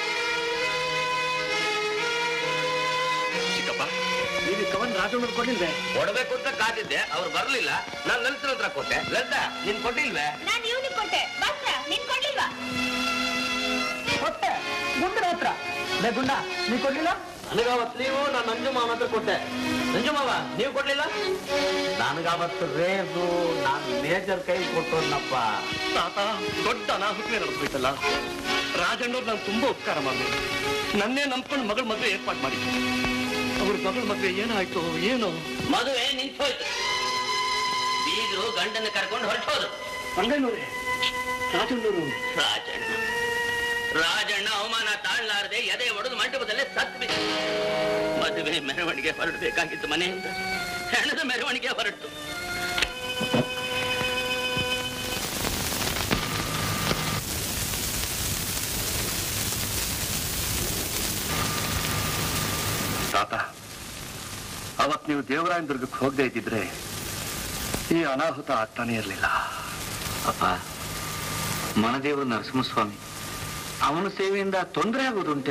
ಚಿಕ್ಕಪ್ಪ ನೀವು ಕವನ್ ರಾಜಣ್ಣವ್ರು ಕೊಡ್ಲಿಲ್ವೇ ಕೊಡ್ಬೇಕು ಅಂತ ಕಾದಿದ್ದೆ ಅವ್ರು ಬರ್ಲಿಲ್ಲ ನಾನು ಲಲಿತರ ಹತ್ರ ಕೊಟ್ಟೆ ಲಲಿತ ನೀನ್ ಕೊಟ್ಟಿಲ್ವೇ ನಾನು ಇವನಿಗೆ ಕೊಟ್ಟೆ ಬಸ್ ನಿನ್ ಕೊಡ್ಲಿಲ್ವಾ ಕೊಟ್ಟೆ ಗುಂಡನ ಹತ್ರ ಲೇ ಗುಂಡ ನೀ ಕೊಡ್ಲಿಲ್ಲ ನನಗಾವತ್ತು ನೀವು ನಾನು ನಂಜು ಮಾವ ಹತ್ರ ಕೊಟ್ಟೆ ನಂಜು ಮಾವ ನೀವು ಕೊಡ್ಲಿಲ್ಲ ನನಗಾವತ್ತು ರೇಸು ನಾನು ಮೇಜರ್ ಕೈ ಕೊಟ್ಟೋನಪ್ಪ ತಾತ ದೊಡ್ಡ ಅನಾಹುತವೇ ನಡೆದ್ಬಿಟ್ಟಲ್ಲ ರಾಜಣ್ಣವ್ರು ನಂಗೆ ತುಂಬಾ ಉಪಕಾರ ಮಾಡಿದ್ರು ನನ್ನೇ ನಂಬ್ಕೊಂಡು ಮಗಳ ಮದುವೆ ಏರ್ಪಾಡು ಮಾಡಿದ್ರು ಅವ್ರ ಮಗಳ ಮದುವೆ ಏನಾಯ್ತು ಏನು ಮದುವೆ ನಿಂತೋಯ್ತು ಬೀಗರು ಗಂಡನ ಕರ್ಕೊಂಡು ಹೊರಟೋದು ರಂಗಣ್ಣವ್ರೆ ರಾಜಣ್ಣವರು ರಾಜಣ್ಣ ರಾಜಣ್ಣ ಅವಮಾನ ತಾಳ್ಲಾರದೆ ಎದೆ ಒಡೆದು ಮಂಟಪದಲ್ಲೇ ಸತ್ ಬಿದ್ದ ಮದುವೆ ಮೆರವಣಿಗೆ ಹೊರಡಬೇಕಾಗಿತ್ತು ಮನೆಯಿಂದ ಹೆಣದ ಮೆರವಣಿಗೆ ಹೊರಟು ತಾತ ಅವತ್ ನೀವು ದೇವರಾಯನ ದುರ್ಗಕ್ಕೆ ಹೋಗದೆ ಇದ್ದಿದ್ರೆ ಈ ಅನಾಹುತ ಆಗ್ತಾನೆ ಇರಲಿಲ್ಲ ಅಪ್ಪ ಮನದೇವ ನರಸಿಂಹಸ್ವಾಮಿ ಅವನ ಸೇವೆಯಿಂದ ತೊಂದರೆ ಆಗೋದುಂಟೆ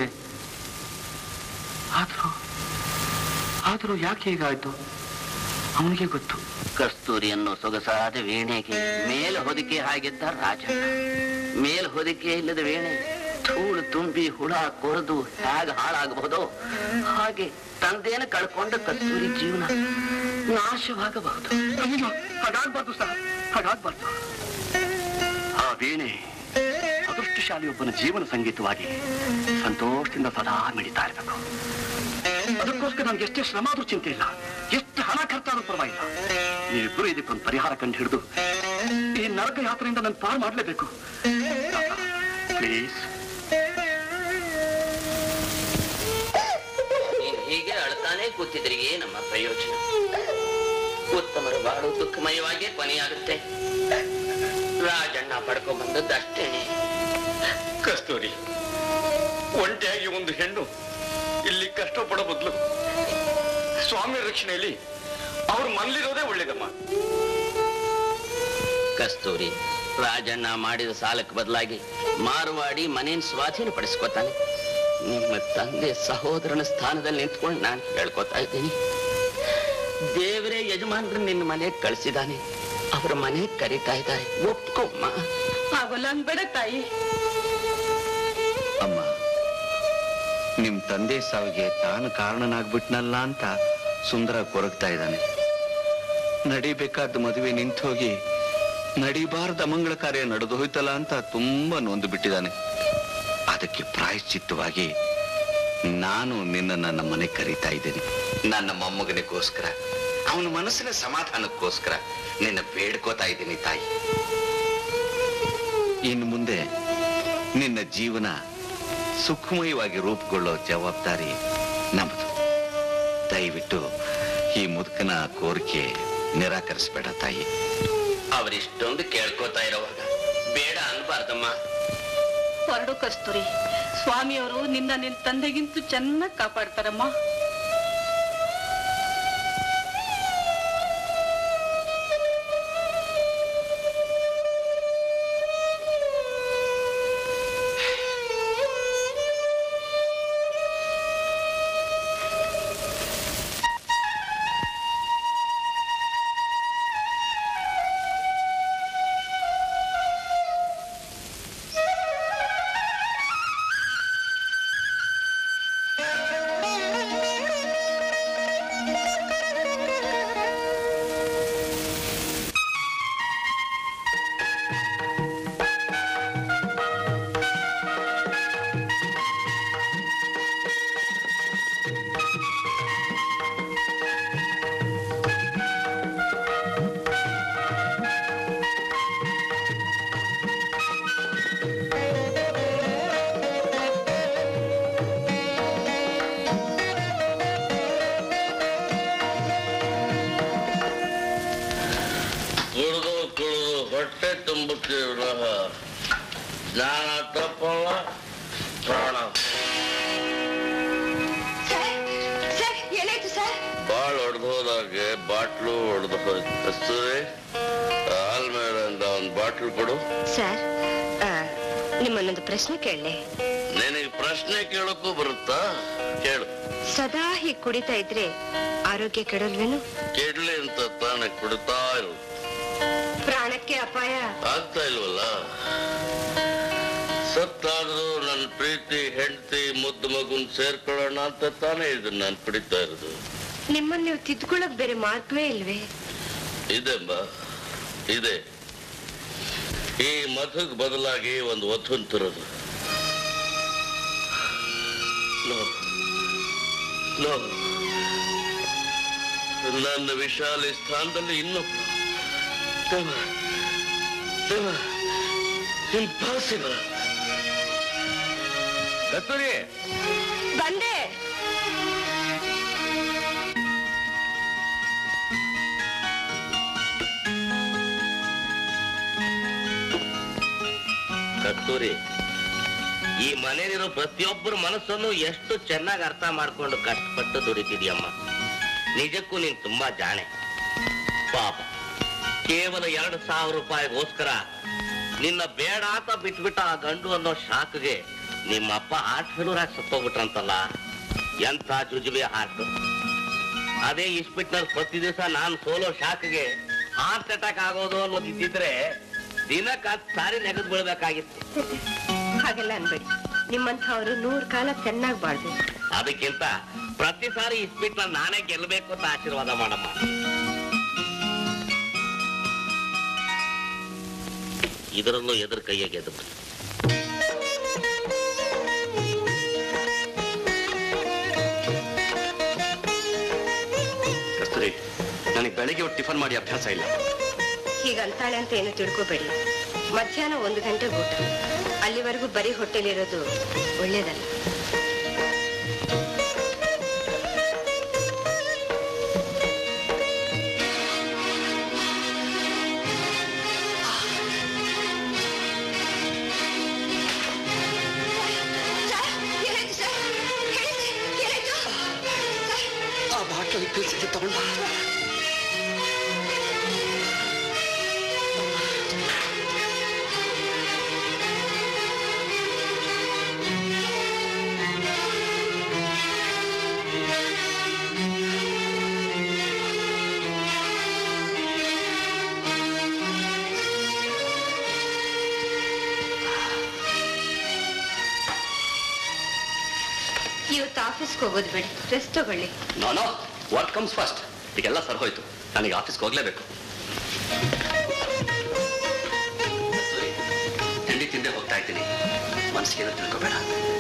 ಆದ್ರೂ ಆದ್ರೂ ಯಾಕೆ ಹೀಗಾಯ್ತು ಅವನಿಗೆ ಗೊತ್ತು ಕಸ್ತೂರಿ ಅನ್ನೋ ಸೊಗಸಾದ ವೀಣೆಗೆ ಮೇಲ್ ಹೊದಿಕೆ ಹಾಗಿದ್ದ ರಾಜಣ್ಣ ಮೇಲ್ ಹೊದಿಕೆ ಇಲ್ಲದ ವೀಣೆ ಧೂಳು ತುಂಬಿ ಹುಳ ಕೊರೆದು ಹೇಗೆ ಹಾಳಾಗಬಹುದೋ ಹಾಗೆ ತಂದೆನ ಕಳ್ಕೊಂಡ ಕಸ್ತೂರಿ ಜೀವನ ನಾಶವಾಗಬಹುದು ಅಯ್ಯೋ ಹಾಗಾಗ್ಬಾರ್ದು ಸರ್ ಹಾಗಾಗ್ಬಾರ್ದು ಆ ವೀಣೆ ಅದೃಷ್ಟಶಾಲಿಯೊಬ್ಬನ ಜೀವನ ಸಂಗೀತವಾಗಿ ಸಂತೋಷದಿಂದ ಸದಾ ಮಿಡಿತಾ ಇರಬೇಕು ಅದಕ್ಕೋಸ್ಕರ ನನ್ಗೆ ಎಷ್ಟೇ ಶ್ರಮ ಆದ್ರೂ ಚಿಂತೆ ಇಲ್ಲ ಎಷ್ಟು ಹಣ ಖರ್ಚಾದ್ರೂ ಪರವಾಗಿಲ್ಲ ನೀವಿಬ್ಬರು ಇದಕ್ಕೊಂದು ಪರಿಹಾರ ಕಂಡು ಹಿಡಿದು ಈ ನರಕ ಯಾತ್ರೆಯಿಂದ ನನ್ನ ಪಾರು ಮಾಡಲೇಬೇಕು ಪ್ಲೀಸ್ ನೀನ್ ಹೀಗೆ ಅಳ್ತಾನೆ ಕೂತಿದ್ರೆ ನಮ್ಮ ಪ್ರಯೋಜನ ಉತ್ತಮರ ಬಾಳು ದುಃಖಮಯವಾಗಿ ಕೊನೆಯಾಗುತ್ತೆ ರಾಜಣ್ಣ ಪಡ್ಕೊಂಡ್ ಬಂದದ್ದಷ್ಟೇನೆ ಕಸ್ತೂರಿ ಒಂಟಿಯಾಗಿ ಒಂದು ಹೆಣ್ಣು ಇಲ್ಲಿ ಕಷ್ಟಪಡೋ ಬದಲು ಸ್ವಾಮಿ ರಕ್ಷಣೆಯಲ್ಲಿ ಅವ್ರು ಮನಲಿರೋದೇ ಒಳ್ಳೇದಮ್ಮ ಕಸ್ತೂರಿ ರಾಜಣ್ಣ ಮಾಡಿದ ಸಾಲಕ್ಕೆ ಬದಲಾಗಿ ಮಾರುವಾಡಿ ಮನೇನ್ ಸ್ವಾಧೀನ ಪಡಿಸ್ಕೊತಾನೆ ನಿಮ್ಮ ತಂದೆ ಸಹೋದರನ ಸ್ಥಾನದಲ್ಲಿ ನಿಂತ್ಕೊಂಡು ನಾನು ಹೇಳ್ಕೊತಾ ಇದ್ದೀನಿ ದೇವರೇ ಯಜಮಾನ್ರು ನಿನ್ನ ಮನೆಗೆ ಕಳಿಸಿದಾನೆ ಅವರ ಮನೆಗೆ ಕರೀತಾ ಇದ್ದಾರೆ ಒಪ್ಕೊಮ್ಮ ಆಗೋಲ್ಲ ಅನ್ಬೇಡ ತಾಯಿ ಅಮ್ಮ ನಿಮ್ ತಂದೆ ಸಾವಿಗೆ ತಾನು ಕಾರಣನಾಗ್ಬಿಟ್ನಲ್ಲ ಅಂತ ಸುಂದರ ಕೊರಗ್ತಾ ಇದ್ದಾನೆ ನಡಿಬೇಕಾದ ಮದುವೆ ನಿಂತು ಹೋಗಿ ನಡಿಬಾರದ ಅಮಂಗಳ ಕಾರ್ಯ ನಡೆದು ಹೋಯ್ತಲ್ಲ ಅಂತ ತುಂಬಾ ನೊಂದು ಬಿಟ್ಟಿದ್ದಾನೆ ಅದಕ್ಕೆ ಪ್ರಾಯಶ್ಚಿತ್ತವಾಗಿ ನಾನು ನಿನ್ನನ್ನ ನಮ್ಮ ಮನೆ ಕರೀತಾ ಇದ್ದೀನಿ ನನ್ನ ಮೊಮ್ಮಗನಿಗೋಸ್ಕರ ಅವನ ಮನಸ್ಸಿನ ಸಮಾಧಾನಕ್ಕೋಸ್ಕರ ನಿನ್ನ ಬೇಡ್ಕೋತಾ ಇದ್ದೀನಿ ತಾಯಿ ಇನ್ನು ಮುಂದೆ ನಿನ್ನ ಜೀವನ ಸುಖಮಯವಾಗಿ ರೂಪುಗೊಳ್ಳೋ ಜವಾಬ್ದಾರಿ ನಮ್ಮದು ದಯವಿಟ್ಟು ಈ ಮುದುಕನ ಕೋರಿಕೆ ನಿರಾಕರಿಸಬೇಡ ತಾಯಿ ಅವರಿಷ್ಟೊಂದು ಕೇಳ್ಕೊತಾ ಇರೋವಾಗ ಬೇಡ ಅನ್ಬಾರ್ದಮ್ಮ ಹೊರಡು ಕಸ್ತೂರಿ ಸ್ವಾಮಿಯವರು ನಿನ್ನ ನಿನ್ ತಂದೆಗಿಂತೂ ಚೆನ್ನಾಗಿ ಕಾಪಾಡ್ತಾರಮ್ಮ Thank you. ನಂಬಿಕೆ ವಿರಹ ಜ್ಞಾನ ತಪ್ಪಲ್ಲ ಪ್ರಾಣ ಸರ್ ಸರ್ ಏನಾಯ್ತು ಸರ್ ಬಾಳ್ ಹೊಡೆದೋದಾಗೆ ಬಾಟ್ಲು ಹೊಡೆದು ಹೋಯ್ತು ಕಸ್ತೂರಿ ಆಲ್ಮೇಲಿಂದ ಒಂದು ಬಾಟ್ಲು ಕೊಡು ಸರ್ ಆ, ನಿಮ್ಮನ್ನೊಂದು ಪ್ರಶ್ನೆ ಕೇಳಲೆ ನಿನಗೆ ಪ್ರಶ್ನೆ ಕೇಳಕ್ಕೂ ಬರುತ್ತಾ ಕೇಳು ಸದಾ ಹೀಗೆ ಕುಡಿತಾ ಇದ್ರೆ ಆರೋಗ್ಯ ಕೆಡಲ್ವೇನು ಕೆಡ್ಲಿ ಅಂತ ತಾನೇ ಕುಡಿತಾ ಇರು ಪ್ರಾಣಕ್ಕೆ ಅಪಾಯ ಆಗ್ತಾ ಇಲ್ವಲ್ಲ ಸತ್ತಾದ್ರೂ ನನ್ನ ಪ್ರೀತಿ ಹೆಂಡತಿ ಮುದ್ದು ಮಗುನ್ ಸೇರ್ಕೊಳ್ಳೋಣ ಅಂತ ತಾನೇ ಇದನ್ನ ನಾನು ಕುಡಿತಾ ಇರೋದು ನಿಮ್ಮನ್ನ ನೀವು ತಿದ್ಕೊಳ್ಳೋಕ್ ಬೇರೆ ಮಾರ್ಗವೇ ಇಲ್ವೇ ಇದೆಂಬ ಇದೆ ಈ ಮಧುಗ್ ಬದಲಾಗಿ ಒಂದು ವಧುನ್ ತರೋದು ನೋ ನೋ ನನ್ನ ವಿಶಾಲಿ ಸ್ಥಾನದಲ್ಲಿ ಇನ್ನೊಬ್ಬ ಇಂಪಾಸಿಬಲ್ ಕಸ್ತೂರಿ ಬಂದೆ ಕಸ್ತೂರಿ ಈ ಮನೆಯಲ್ಲಿರೋ ಪ್ರತಿಯೊಬ್ಬರ ಮನಸ್ಸನ್ನು ಎಷ್ಟು ಚೆನ್ನಾಗಿ ಅರ್ಥ ಮಾಡ್ಕೊಂಡು ಕಷ್ಟಪಟ್ಟು ದುಡಿತಿದ್ಯಮ್ಮ ನಿಜಕ್ಕೂ ನೀನ್ ತುಂಬಾ ಜಾಣೆ ಪಾಪ ಕೇವಲ ಎರಡು ಸಾವಿರ ರೂಪಾಯಿಗೋಸ್ಕರ ನಿನ್ನ ಬೇಡ ಅಂತ ಬಿಟ್ಬಿಟ್ಟ ಆ ಗಂಡು ಅನ್ನೋ ಶಾಕ್ಗೆ ನಿಮ್ಮಪ್ಪ ಹಾರ್ಟ್ ಫೇಲ್ಯೂರ್ ಆಗಿ ಸತ್ತೋಗ್ಬಿಟ್ರಂತಲ್ಲ ಎಂಥ ಜುಜುಬೆ ಹಾರ್ಟ್ ಅದೇ ಇಸ್ಪಿಟ್ನಲ್ಲಿ ಪ್ರತಿ ದಿವಸ ನಾನು ಸೋಲೋ ಶಾಕ್ಗೆ ಹಾರ್ಟ್ ಅಟ್ಯಾಕ್ ಆಗೋದು ಅನ್ನೋದು ಇದ್ದಿದ್ರೆ ದಿನಕ್ಕೆ ಹತ್ತು ಸಾರಿ ನೆಗೆದು ಬೀಳ್ಬೇಕಾಗಿತ್ತು ಹಾಗೆಲ್ಲ ಅನ್ಬೇಡಿ ನಿಮ್ಮಂಥವ್ರು ನೂರ್ ಕಾಲ ಚೆನ್ನಾಗಿ ಬಾಳ್ಬೇಕು ಅದಕ್ಕಿಂತ ಪ್ರತಿ ಸಾರಿ ಇಸ್ಪಿಟ್ನಲ್ಲಿ ನಾನೇ ಗೆಲ್ಲಬೇಕು ಅಂತ ಆಶೀರ್ವಾದ ಮಾಡಮ್ಮ ಇದರಲ್ಲೂ ಎದುರು ಕೈಯಾಗ ಗೆದ್ದು ಕಸ್ತೂರಿ ನನಗೆ ಬೆಳಗ್ಗೆ ಹೊತ್ತು ಟಿಫನ್ ಮಾಡಿ ಅಭ್ಯಾಸ ಇಲ್ಲ ಹೀಗಂತಾಳೆ ಅಂತ ಏನು ತಿಳ್ಕೊಬೇಡಿ ಮಧ್ಯಾಹ್ನ ಒಂದು ಗಂಟೆಗೆ ಊಟ ಅಲ್ಲಿವರೆಗೂ ಬರೀ ಹೊಟ್ಟೆಲಿರೋದು ಒಳ್ಳೇದಲ್ಲ ಆ ಬಾಟ್ಲು ಇಟ್ಟು ತಗೊಂಡು ಇವತ್ತು ಆಫೀಸ್ಗೆ ಹೋಗೋದು ಬೇಡಿ ರೆಸ್ಟ್ ತಗೊಳ್ಳಿ ನಾನು ವರ್ಕ್ ಕಮ್ಸ್ ಫಸ್ಟ್ ಈಗೆಲ್ಲ ಸರ್ ಹೋಯ್ತು ನನಗೆ ಆಫೀಸ್ಗೆ ಹೋಗ್ಲೇಬೇಕು ಕಸ್ತೂರಿ, ತಿಂಡಿ ತಿಂದೆ ಹೋಗ್ತಾ ಇದ್ದೀನಿ ಮನಸ್ಸಿಗೆ ತಿಳ್ಕೊಬೇಡ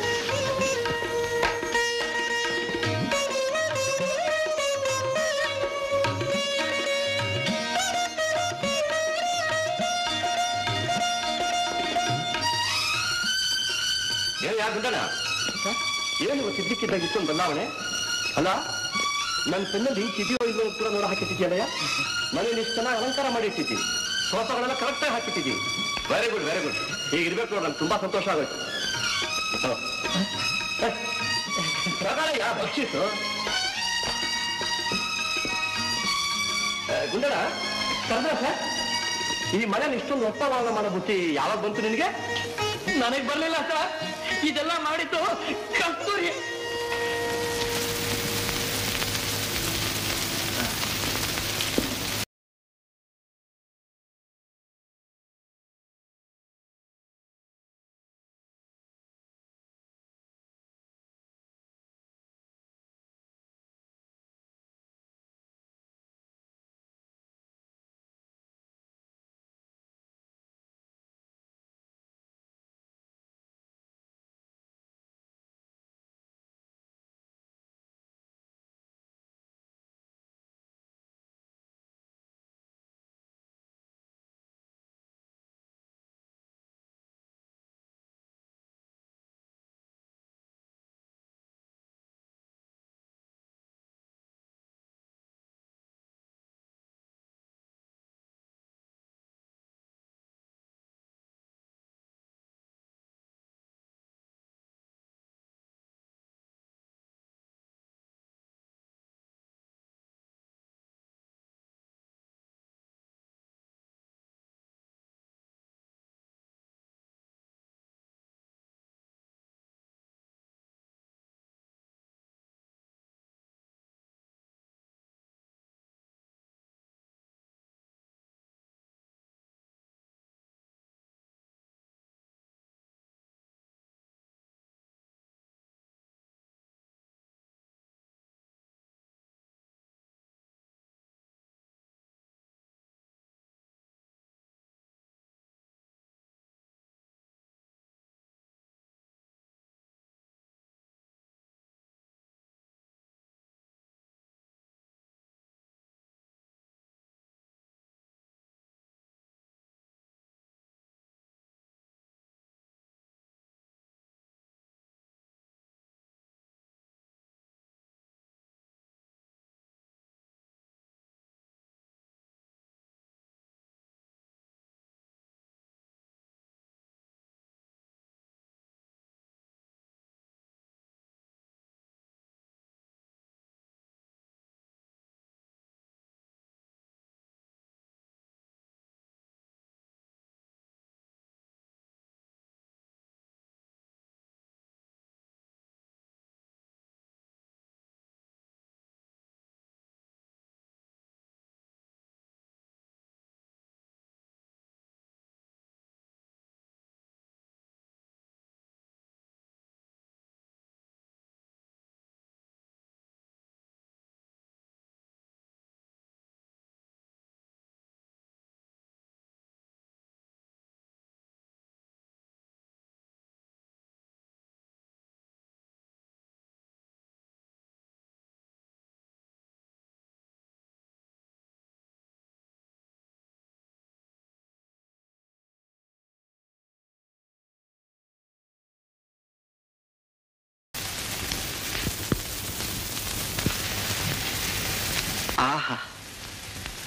ಏನು ಯಾಕೆ ಗುಂಡಣ್ಣ ಏನು ಇವತ್ತಿದ್ದಕ್ಕಿದ್ದಾಗ ಇಷ್ಟೊಂದು ಬದಲಾವಣೆ ಅಲ್ಲ ನನ್ನ ಪೆನ್ನಲ್ಲಿ ಇದೆಯೋ ಇಲ್ಲೋ ಕೂಡ ನೋಡ ಹಾಕಿಟ್ಟಿದ್ಯಲ್ಲಯ್ಯ ಮನೇಲಿ ಇಷ್ಟು ಚೆನ್ನಾಗಿ ಅಲಂಕಾರ ಮಾಡಿ ಇಟ್ಟಿದ್ದಿ ಸೋಫಾಗಳೆಲ್ಲ ಕರೆಕ್ಟಾಗಿ ಹಾಕಿಟ್ಟಿದ್ದಿ ವೆರಿ ಗುಡ್ ವೆರಿ ಗುಡ್ ಈಗ ಇರ್ಬೇಕು ನೋಡಿ ನಂಗೆ ತುಂಬಾ ಸಂತೋಷ ಆಗೋಯ್ತು ಹ. ಏ, ತಗೊಳಯ್ಯ ಬಕ್ಷೀಸು ಏ, ಗುಂಡಣ್ಣ ಕರ್ದ್ರ ಸರ್ ಈ ಮನೇಲಿ ಇಷ್ಟೊಂದು ಒತ್ತಡವನ್ನು ಮಾಡೋ ಬುದ್ಧಿ ಯಾವಾಗ ಬಂತು ನಿನಗೆ ನನಗ್ ಬರ್ಲಿಲ್ಲ ಸರ್ ಇದೆಲ್ಲ ಮಾಡಿದ್ದು ಕಸ್ತೂರಿ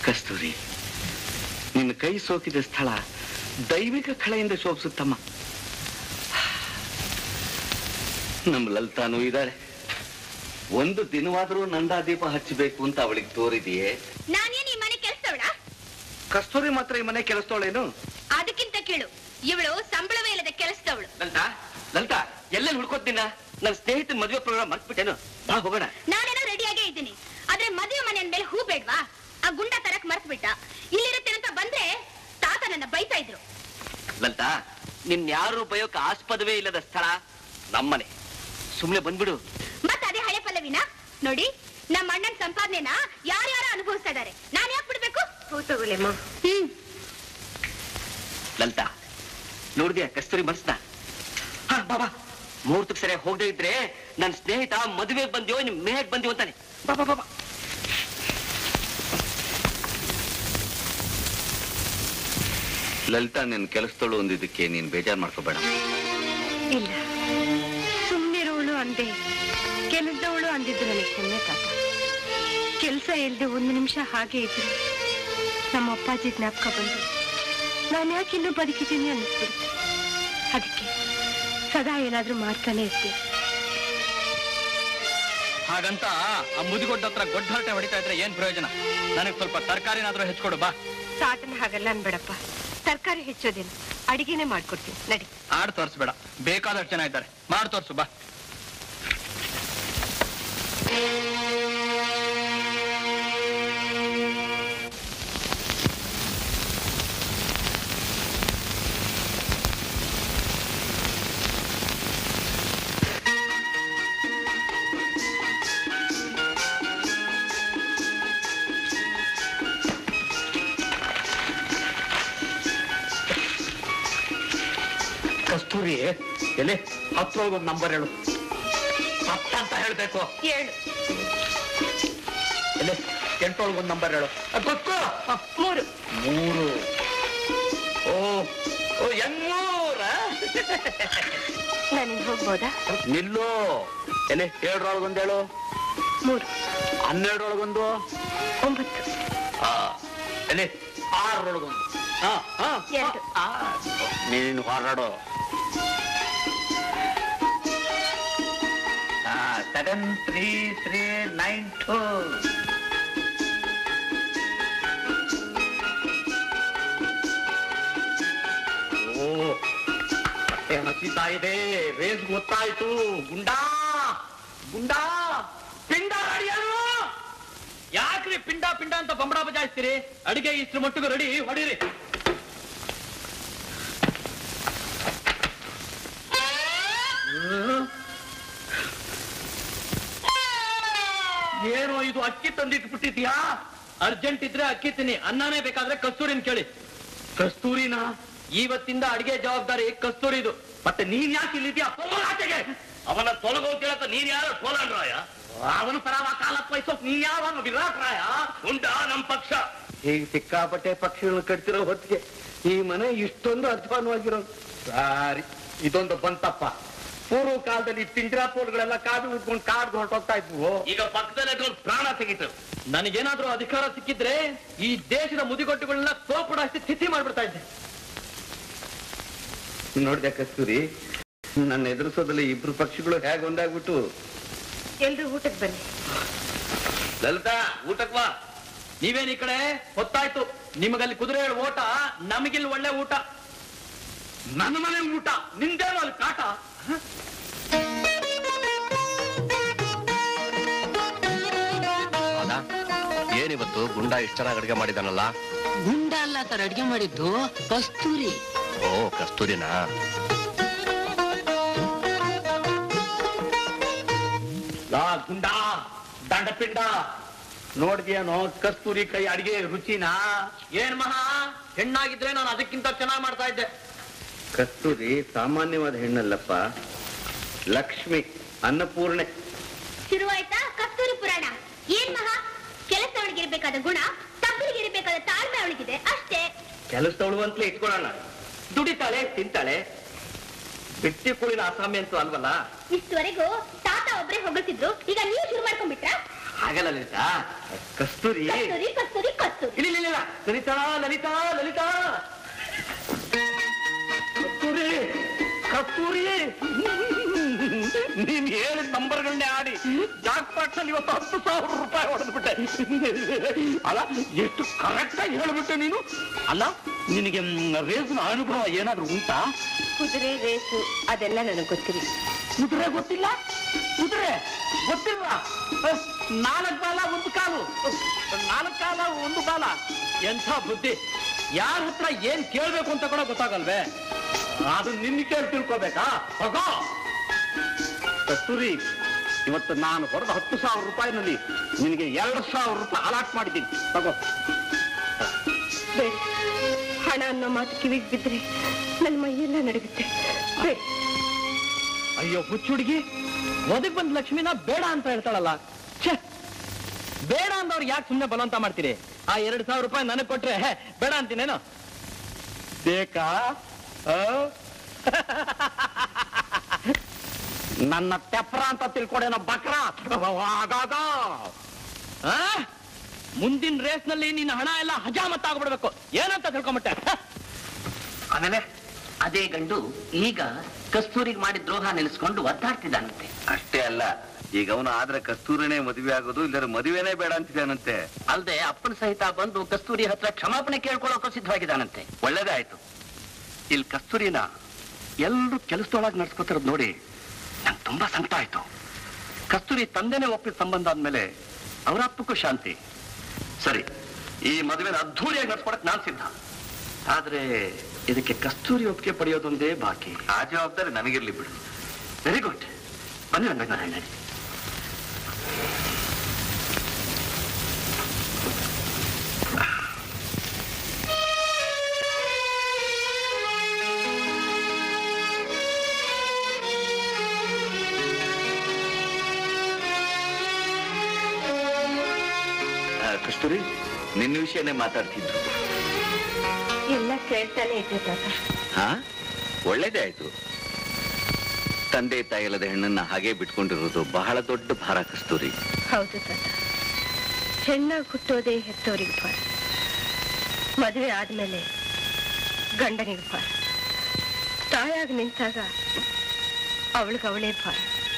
ಕಸ್ತೂರಿ ನಿನ್ನ ಕೈ ಸೋಕಿದ ಸ್ಥಳ ದೈವಿಕ ಕಳೆಯಿಂದ ಶೋಭಿಸುತ್ತಮ್ಮ ನಮ್ಮ ಲಲಿತಾನು ಇದ್ದಾರೆ ಒಂದು ದಿನವಾದರೂ ನಂದಾದೀಪ ಹಚ್ಚಬೇಕು ಅಂತ ಅವಳಿಗೆ ತೋರಿದೆಯೇ ನಾನೇನ್ ಈ ಮನೆ ಕೆಲ್ಸವಳ ಕಸ್ತೂರಿ ಮಾತ್ರ ಈ ಮನೆ ಕೆಲಸದವಳೇನು ಅದಕ್ಕಿಂತ ಕೇಳು ಇವಳು ಸಂಬಳವೇ ಇಲ್ಲದ ಕೆಲಸದವಳು ಲಲಿತಾ ಲಲಿತಾ ಎಲ್ಲೆಲ್ಲಿ ಹುಡ್ಕೋತಿನ ನನ್ನ ಸ್ನೇಹಿತನ ಮದುವೆ ಪ್ರೋಗ್ರಾಮ್ ಮರ್ತ್ಬಿಟ್ಟೇನು ಬಾ ಹೋಗೋಣ ನಾನೇನೋ ರೆಡಿಯಾಗೇ ಇದ್ದೀನಿ ಆದ್ರೆ ಮದುವೆ ಮನೆ ಅಂದ್ಮೇಲೆ ಹೂ ಬೇಡ್ವಾ ಆ ಗುಂಡ ತರಕ್ ಮರ್ತ್ ಬಿಟ್ಟ ಇಲ್ಲಿರುತ್ತೆ ಅಂತ ಬಂದ್ರೆ ತಾತ ನನ್ನ ಬೈತಾ ಇದ್ರು ಲಲಿತಾ ನಿನ್ ಯಾರು ಬಯೋಕ್ ಆಸ್ಪದವೇ ಇಲ್ಲದ ಸ್ಥಳ ನಮ್ಮನೆ ಸುಮ್ನೆ ಬಂದ್ಬಿಡು ಮತ್ ಅದೇ ಹಳೆ ಪಲ್ಲವಿನ ನೋಡಿ ನಮ್ಮ ಅಣ್ಣನ್ ಸಂಪಾದನೆನ ಯಾರ್ಯಾರ ಅನುಭವಿಸ್ತಾ ಇದಾರೆ ನಾನ್ ಯಾಕೆ ಬಿಡ್ಬೇಕು ಹೂ ತಗೊಳ್ಳಿಮ್ಮ ಹ್ಮ್ ಲಲಿತಾ ನೋಡಿದ್ಯಾ ಕಸ್ತೂರಿ ಮನಸ್ನ ಹಾ ಬಾಬಾ ಮುಹೂರ್ತಕ್ಕೆ ಸರಿಯಾಗಿ ಹೋಗದೆ ಇದ್ರೆ ನನ್ನ ಸ್ನೇಹಿತ ಮದುವೆಗೆ ಬಂದ್ಯೋ ನಿಮ್ ಮೇಹಕ್ ಬಂದ್ಯೋ ಅಂತಾನೆ ಬಾಬಾ ಬಾಬಾ ಲಲಿತಾ ನಿನ್ ಕೆಲಸದಳು ಒಂದಿದ್ದಕ್ಕೆ ನೀನ್ ಬೇಜಾರ್ ಮಾಡ್ಕೋಬೇಡ ಇಲ್ಲ ಸುಮ್ಮನಿರೋಳು ಅಂದೆ ಕೆಲಸದವಳು ಅಂದಿದ್ದು ನನಗೆ ಪುಣ್ಯ ತಾತ ಕೆಲಸ ಇಲ್ಲದೆ ಒಂದು ನಿಮಿಷ ಹಾಗೆ ಇದ್ರು ನಮ್ಮ ಅಪ್ಪಾಜಿ ಜ್ಞಾಪಕ ಬಂದು ನಾನು ಯಾಕೆ ಇನ್ನೂ ಬದುಕಿದ್ದೀನಿ ಅನ್ನಿಸ್ಬಿಡುತ್ತೆ ಅದಕ್ಕೆ ಸದಾ ಏನಾದ್ರೂ ಮಾಡ್ತಾನೆ ಇರ್ತೀನಿ ಹಾಗಂತ ಆ ಮುದಿಗೊಡ್ಡ ಹತ್ರ ಗೊಡ್ಡ ಹರಟೆ ಹೊಡಿತಾ ಇದ್ರೆ ಏನ್ ಪ್ರಯೋಜನ ನನಗೆ ಸ್ವಲ್ಪ ತರಕಾರಿನಾದ್ರೂ ಹೆಚ್ಚಿಕೊಡು ಬಾ ತಾತನ ಹಾಗಲ್ಲ ಅನ್ಬೇಡಪ್ಪ ತರಕಾರಿ ಹೆಚ್ಚೋದೇನು ಅಡಿಗೆನೆ ಮಾಡ್ಕೊಡ್ತೀನಿ ನಡಿ ಆಡ್ ತೋರಿಸ್ಬೇಡ ಬೇಕಾದಷ್ಟು ಜನ ಇದ್ದಾರೆ ಮಾಡಿ ತೋರ್ಸು ಬಾ ಕಸ್ತೂರಿ ಎಲೆ ಹತ್ತೊಳಗೆ ಒಂದು ನಂಬರ್ ಹೇಳು ಹತ್ತ ಅಂತ ಹೇಳ್ಬೇಕು ಏಳು ಎಲೆ ಎಂಟೊಳಗೆ ಒಂದು ನಂಬರ್ ಹೇಳು ಅದ್ ಗೊತ್ತು ಹ, ಮೂರು ಮೂರು ಓ ಓ ಎನ್ನೂರ ನಾನಿನ್ ಹೋಗ್ಬೋದಾ ನಿಲ್ಲು ಎಲೆ ಏಳರೊಳಗೊಂದು ಹೇಳು ಮೂರು ಹನ್ನೆರಡರೊಳಗೊಂದು ಒಂಬತ್ತು ಆ, ಎಲೆ ಆರರೊಳಗೊಂದು ಹಾ ಹಾ ಎರಡು ನೀನು ಹೊರಡು seven three three nine two oh ಹೊಟ್ಟೆ ಹಸಿತಾ ಇದೆ ರೇಸ್ ಗೊತ್ತಾಯ್ತು ಗುಂಡಾ ಗುಂಡಾ ಪಿಂಡ ಅಡಿಯಲು ಯಾಕ್ರಿ ಪಿಂಡ ಪಿಂಡ ಅಂತ ಬಂಬಡ ಬಜಾಯಿಸ್ತೀರಿ ಅಡಿಗೆ ಇಷ್ಟ್ರ ಮಟ್ಟಿಗೆ ರೆಡಿ ಹೊಡೀರಿ ಏನೋ ಇದು ಅಕ್ಕಿ ತಂದಿಟ್ಬಿಟ್ಟಿದ್ಯಾ ಅರ್ಜೆಂಟ್ ಇದ್ರೆ ಅಕ್ಕಿ ತಿನ್ನಿ ಅನ್ನನೇ ಬೇಕಾದ್ರೆ ಕಸ್ತೂರಿನ ಕೇಳಿ ಕಸ್ತೂರಿನ ಇವತ್ತಿಂದ ಅಡಿಗೆ ಜವಾಬ್ದಾರಿ ಕಸ್ತೂರಿದು ಮತ್ತೆ ನೀನ್ ಯಾಕೆ ಇಲ್ಲಿದ್ಯಾ ಆಚೆಗೆ ಅವನ ತೊಲಗೋಗ್ತಿರತ್ತ ನೀನ್ ಯಾರು ಸೋಲನ್ರಾಯ ಅವನ ಪರವ ಕಾಲಪ್ಪ ವಹಿಸೋಕ್ ನೀ ಯಾವನು ವಿರಾಟ್ ರಾಯ ಉಂಟಾ ನಮ್ ಪಕ್ಷ ಈಗ ಸಿಕ್ಕಾಪಟ್ಟೆ ಪಕ್ಷಿಗಳನ್ನ ಕಟ್ತಿರೋ ಹೊತ್ತಿಗೆ ಈ ಮನೆ ಇಷ್ಟೊಂದು ಅಧ್ವಾನವಾಗಿರೋ ಸಾರಿ ಇದೊಂದು ಬಂತಪ್ಪ ಪೂರ್ವ ಕಾಲದಲ್ಲಿ ಪಿಂಜರಾಪೋಲ್ಗಳೆಲ್ಲ ಕಾದು ಉಟ್ಕೊಂಡು ಕಾಡ್ದು ಹೊರಟೋಗ್ತಾ ಇದ್ವು ಈಗ ಪಕ್ಕದಲ್ಲೇ ಇಟ್ಕೊಂಡು ಪ್ರಾಣ ತೆಗಿತು ನನಗೇನಾದ್ರೂ ಅಧಿಕಾರ ಸಿಕ್ಕಿದ್ರೆ ಈ ದೇಶದ ಮುದಿಗೊಟ್ಟುಗಳನ್ನ ಸೋಪುಡಾಸ್ತಿ ಸ್ಥಿತಿ ಮಾಡ್ಬಿಡ್ತಾ ಇದ್ದೆ ನೋಡ್ದೆ ಕಸ್ತೂರಿ ನನ್ನ ಎದುರಿಸೋದಲ್ಲಿ ಇಬ್ರು ಪಕ್ಷಿಗಳು ಹೇಗೆ ಒಂದಾಗ್ಬಿಟ್ಟು ಎಲ್ರು ಊಟಕ್ಕೆ ಬನ್ನಿ ಲಲಿತಾ ಊಟಕ್ ಬಾ ನೀವೇನ್ ಈ ಕಡೆ ಹೊತ್ತಾಯ್ತು ನಿಮಗಲ್ಲಿ ಕುದುರೆ ಓಟ ನಮಗಿಲ್ಲಿ ಒಳ್ಳೆ ಊಟ ನನ್ನ ಮನೆ ಊಟ ನಿಂದೇನೋ ಅಲ್ಲಿ ಕಾಟ ಹೌದಾ ಏನಿವತ್ತು ಗುಂಡ ಇಷ್ಟ ಚೆನ್ನಾಗಿ ಅಡುಗೆ ಮಾಡಿದಾನಲ್ಲ ಗುಂಡ ಅಲ್ಲ ಸರ್ ಅಡ್ಗೆ ಮಾಡಿದ್ದು ಕಸ್ತೂರಿ ಓ ಕಸ್ತೂರಿನಾ ಲಾ ಗುಂಡ ದಂಡಪಿಂಡ ನೋಡ್ದೇನೋ ಕಸ್ತೂರಿ ಕೈ ಅಡಿಗೆ ರುಚಿನಾ ಏನ್ ಮಹಾ ಹೆಣ್ಣಾಗಿದ್ರೆ ನಾನು ಅದಕ್ಕಿಂತ ಚೆನ್ನಾಗಿ ಮಾಡ್ತಾ ಇದ್ದೆ ಕಸ್ತೂರಿ ಸಾಮಾನ್ಯವಾದ ಹೆಣ್ಣಲ್ಲಪ್ಪ ಲಕ್ಷ್ಮಿ ಅನ್ನಪೂರ್ಣೆ ಶುರುವಾಯ್ತಾ ಕಸ್ತೂರಿ ಪುರಾಣ ಏನ್ ಮಹಾ ಕೆಲಸದವಳಿಗಿರ್ಬೇಕಾದ ಗುಣ ತಪ್ಪಲಿಗಿರ್ಬೇಕಾದ ತಾಳ್ಮೆ ಅವಳಿಗಿದೆ ಅಷ್ಟೇ ಕೆಲಸದವಳು ಅಂತಲೇ ಇಟ್ಕೊಳ್ಳೋಣ ದುಡಿತಾಳೆ ತಿಂತಾಳೆ ಬಿಟ್ಟಿ ಕುಳಿನ ಅಸಾಮಿ ಅಂತೂ ಅಲ್ವಲ್ಲ ಇಷ್ಟವರೆಗೂ ತಾತ ಒಬ್ರೇ ಹೊಗಳ್ತಿದ್ರು ಈಗ ನೀವು ಶುರು ಮಾಡ್ಕೊಂಡ್ಬಿಟ್ರಾ ಹಾಗಲ್ಲ ಲಲಿತಾ ಕಸ್ತೂರಿ ಕಸ್ತೂರಿ ಕಸ್ತೂರಿ ಕಸ್ತೂರಿ ಇಲ್ಲ ಇಲ್ಲ ಇಲ್ಲ ಲಲಿತಾ ಲಲಿತಾ ಲಲಿತಾ ಕಸ್ತೂರಿ ಕಸ್ತೂರಿ ನೀನ್ ಹೇಳಿದ ನಂಬರ್ಗಳನ್ನೇ ಆಡಿ ಜಾಕ್ ಪಾಟ್ಸ್ ಅಲ್ಲಿ ಇವತ್ತು ಹತ್ತು ಸಾವಿರ ರೂಪಾಯಿ ಹೊಡೆದ್ಬಿಟ್ಟೆ ಅಲ್ಲ ಎಷ್ಟು ಕರೆಕ್ಟ್ ಆಗಿ ಹೇಳ್ಬಿಟ್ಟೆ ನೀನು ಅಲ್ಲ ನಿನಗೆ ರೇಸ್ನ ಅನುಭವ ಏನಾದ್ರೂ ಉಂಟಾ ಕುದುರೆ ರೇಸು ಅದೆಲ್ಲ ನನಗೆ ಗೊತ್ತಿಲ್ಲ ಕುದುರೆ ಗೊತ್ತಿಲ್ಲ ಕುದುರೆ ಗೊತ್ತಿಲ್ಲ ಅಹ್, ನಾಲ್ಕು ಬಾಲ ಒಂದು ಕಾಲು ಅಹ್, ನಾಲ್ಕು ಕಾಲ ಒಂದು ಬಾಲ ಎಂಥ ಬುದ್ಧಿ ಯಾರ ಹತ್ರ ಏನ್ ಕೇಳ್ಬೇಕು ಅಂತ ಕೂಡ ಗೊತ್ತಾಗಲ್ವೇ ಅದು ನಿನ್ನ ಕೇಳಿ ತಿಳ್ಕೊಬೇಕಾ ಹೋಗೋ ಕಸ್ತೂರಿ ಇವತ್ತು ನಾನು ಹೊಡೆದ ಹತ್ತು ಸಾವಿರ ರೂಪಾಯಿನಲ್ಲಿ ನಿನಗೆ ಎರಡು ಸಾವಿರ ರೂಪಾಯಿ ಅಲಾಟ್ ಮಾಡಿದ್ದೀನಿ ತಗೋ ಬೇಡ ಹಣ ಅನ್ನೋ ಮಾತು ಕಿವಿಗೆ ಬಿದ್ರೆ ನನ್ನ ಮೈಯೆಲ್ಲ ನಡುಗುತ್ತೆ ಬೇಡ ಅಯ್ಯೋ ಹುಚ್ಚು ಹುಡುಗಿ ಒದಗ್ ಬಂದ ಲಕ್ಷ್ಮಿನ ಬೇಡ ಅಂತ ಹೇಳ್ತಾಳಲ್ಲ ಛೆ ಬೇಡ ಅಂದವ್ರು ಯಾಕೆ ಸುಮ್ಮನೆ ಬಲವಂತ ಮಾಡ್ತೀರಿ ಆ ಎರಡ್ ಸಾವಿರ ರೂಪಾಯಿ ನನಗೆ ಕೊಟ್ರೆ ಹೇ, ಬೇಡ ಅಂತೀನೇನು ಬೇಕಾ ಆ? ನನ್ನ ತೆಪ್ರ ಅಂತ ತಿಳ್ಕೊಡೇನೋ ಬಕ್ರ ಆಗಾಗ ಆ? ಮುಂದಿನ ರೇಸ್ನಲ್ಲಿ ನಿನ್ನ ಹಣ ಎಲ್ಲ ಹಜಾಮತ್ ಆಗ್ಬಿಡ್ಬೇಕು ಏನಂತ ತಿಳ್ಕೊಂಬಿಟ್ಟೆ ಹ? ಆಮೇಲೆ ಅದೇ ಗಂಡು ಈಗ ಕಸ್ತೂರಿಗೆ ಮಾಡಿದ ದ್ರೋಹ ನೆನೆಸ್ಕೊಂಡು ಒದ್ದಾಡ್ತಿದ್ದಾನಂತೆ ಅಷ್ಟೇ ಅಲ್ಲ ಈಗ ಅವನು ಆದ್ರೆ ಕಸ್ತೂರಿನೇ ಮದುವೆ ಆಗೋದು ಇಲ್ಲದ್ರೆ ಮದುವೆನೇ ಬೇಡ ಅಂತಿದ್ದಾನಂತೆ ಅಲ್ದೆ ಅಪ್ಪನ ಸಹಿತ ಬಂದು ಕಸ್ತೂರಿ ಹತ್ರ ಕ್ಷಮಾಪಣೆ ಕೇಳ್ಕೊಳ್ಳೋಕೆ ಸಿದ್ಧವಾಗಿದ್ದಾನಂತೆ ಒಳ್ಳೇದೇ ಆಯ್ತು ಇಲ್ಲಿ ಕಸ್ತೂರಿನ ಎಲ್ರು ಕೆಲಸದೊಳಗೆ ನಡ್ಸ್ಕೊತಿರೋದು ನೋಡಿ ನಂಗೆ ತುಂಬಾ ಸಂಕಟ ಆಯ್ತು ಕಸ್ತೂರಿ ತಂದೆನೇ ಒಪ್ಪಿದ ಸಂಬಂಧ ಆದ್ಮೇಲೆ ಅವರ ಅಪ್ಪಕ್ಕೂ ಶಾಂತಿ ಸರಿ ಈ ಮದುವೆನ ಅದ್ಧೂರಿಯಾಗಿ ನಡ್ಸ್ಕೊಡಕ್ ನಾನ್ ಸಿದ್ಧ ಆದ್ರೆ ಇದಕ್ಕೆ ಕಸ್ತೂರಿ ಒಪ್ಪಿಗೆ ಪಡೆಯೋದೊಂದೇ ಬಾಕಿ ಆ ಜವಾಬ್ದಾರಿ ನನಗಿರ್ಲಿ ಬಿಡು ವೆರಿ ಗುಡ್ ಬನ್ನಿ ರಂಗನಾರಾಯಣ ಕಸ್ತೂರಿ ನಿನ್ನ ವಿಷಯನೇ ಮಾತಾಡ್ತಿದ್ರು ಎಲ್ಲ ಕೇಳ್ತಾನೆ ಇದ್ದೆ ತಾತ ಹಾ ಒಳ್ಳೇದೇ ಆಯ್ತು ತಂದೆ ತಾಯಿ ಇಲ್ಲದ ಹೆಣ್ಣನ್ನ ಹಾಗೆ ಬಿಟ್ಕೊಂಡಿರೋದು ಬಹಳ ದೊಡ್ಡ ಭಾರ ಕಸ್ತೂರಿ ಹೌದು ತಾತ ಹೆಣ್ಣಾಗಿ ಹುಟ್ಟೋದೇ ಹೆತ್ತವರಿಗೆ ಭಾರ ಮದುವೆ ಆದ್ಮೇಲೆ ಗಂಡನಿಗೆ ಭಾರ ತಾಯಾಗಿ ನಿಂತಾಗ ಅವಳಿಗವಳೇ ಭಾರ